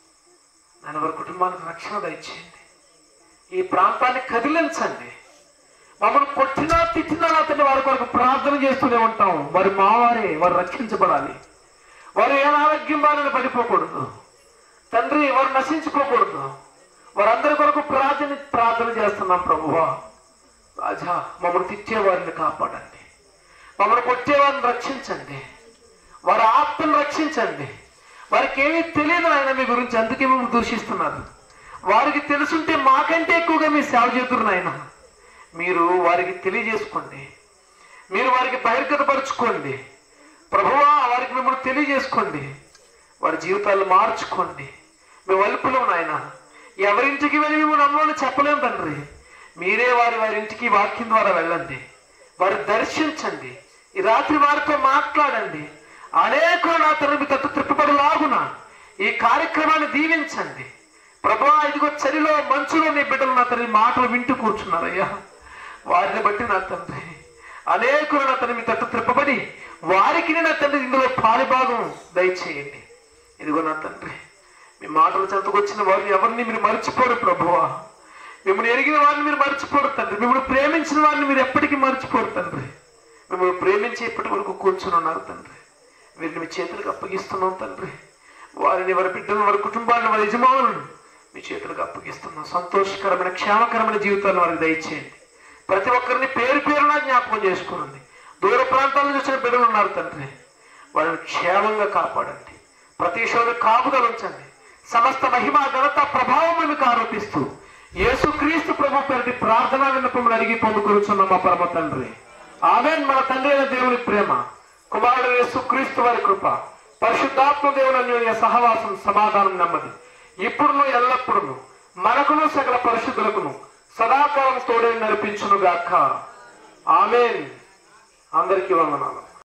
నేను వారి కుటుంబానికి రక్షణ దయచేయండి ఈ ప్రాంతాన్ని కదిలించండి మమ్మల్ని కొట్టినా తిట్టినా నా తండ్రి వారి కొరకు ప్రార్థన చేస్తూనే ఉంటాం వారి మావారే వారు రక్షించబడాలి వారు ఏ అనారోగ్యం బారిన పడిపోకూడదు తండ్రి వారు నశించుకోకూడదు వారందరి కొరకు ప్రార్థన ప్రార్థన చేస్తున్నాం ప్రభువా రాజా మమ్మల్ని తిట్టేవారిని కాపాడండి మమ్మల్ని కొట్టేవారిని రక్షించండి వారి ఆత్మను రక్షించండి వారికి ఏమీ తెలియదు ఆయన మీ గురించి అందుకే మేము దూషిస్తున్నారు వారికి తెలుసుంటే మాకంటే ఎక్కువగా మీ సేవ చేతురు నాయన మీరు వారికి తెలియజేసుకోండి మీరు వారికి బహిర్గతపరచుకోండి ప్రభువా వారికి మిమ్మల్ని తెలియజేసుకోండి వారి జీవితాలు మార్చుకోండి మీ వలుపులో నాయన ఎవరింటికి వెళ్ళి మేము నమ్మని చెప్పలేం తండ్రి మీరే వారి వారి ఇంటికి వాక్యం ద్వారా వెళ్ళండి వారు దర్శించండి ఈ రాత్రి వారితో మాట్లాడండి అనేకులు నా తరమి తట్టు త్రిప్పబడిలాగున ఈ కార్యక్రమాన్ని దీవించండి ప్రభా ఇదిగో చలిలో మంచులో నీ బిడ్డలు నా తండ్రి మాటలు వింటూ కూర్చున్నారయ్యా వారిని బట్టి నా తండ్రి అనేకులు నా తండ్రి మీ తట్టు త్రిప్పబడి వారికి నా తండ్రి ఇందులో పాలిభాగం దయచేయండి ఇదిగో నా తండ్రి మీ మాటలు చెంతకొచ్చిన వారిని ఎవరిని మీరు మర్చిపోరు ప్రభువా మిమ్మల్ని ఎరిగిన వారిని మీరు మర్చిపోరు తండ్రి మిమ్మల్ని ప్రేమించిన వారిని మీరు ఎప్పటికీ మర్చిపోరు తండ్రి మిమ్మల్ని ప్రేమించి ఇప్పటి వరకు కూర్చుని ఉన్నారు తండ్రి వీరిని మీ చేతులకు అప్పగిస్తున్నాం తండ్రి వారిని వారి బిడ్డలను వారి కుటుంబాలను వారి యజమానులను మీ చేతులకు అప్పగిస్తున్నాం సంతోషకరమైన క్షేమకరమైన జీవితాలను వారికి దయచేయండి ప్రతి ఒక్కరిని పేరు పేరున జ్ఞాపకం చేసుకోనండి దూర ప్రాంతాల నుంచి వచ్చిన బిడ్డలు ఉన్నారు తండ్రి వాళ్ళని క్షేమంగా కాపాడండి ప్రతి విషయంలో కాపుదల ఉంచండి సమస్త మహిమ ఘనత ప్రభావం మీకు ఆరోపిస్తూ యేసుక్రీస్తు ప్రభు పేరుటి ప్రార్థనా విన్నపములు అడిగి పొందుకొరుచున్న మా పరమ తండ్రి ఆమెన్ మన తండ్రి అయిన దేవుని ప్రేమ కుమారుడు యేసుక్రీస్తు వారి కృప పరిశుద్ధాత్మ దేవుని అన్యోన్య సహవాసం సమాధానం నెమ్మది ఇప్పుడును ఎల్లప్పుడును మనకును సకల పరిశుద్ధులకును సదాకాలం తోడే నడిపించును గాక ఆమెన్ అందరికీ వందనాలు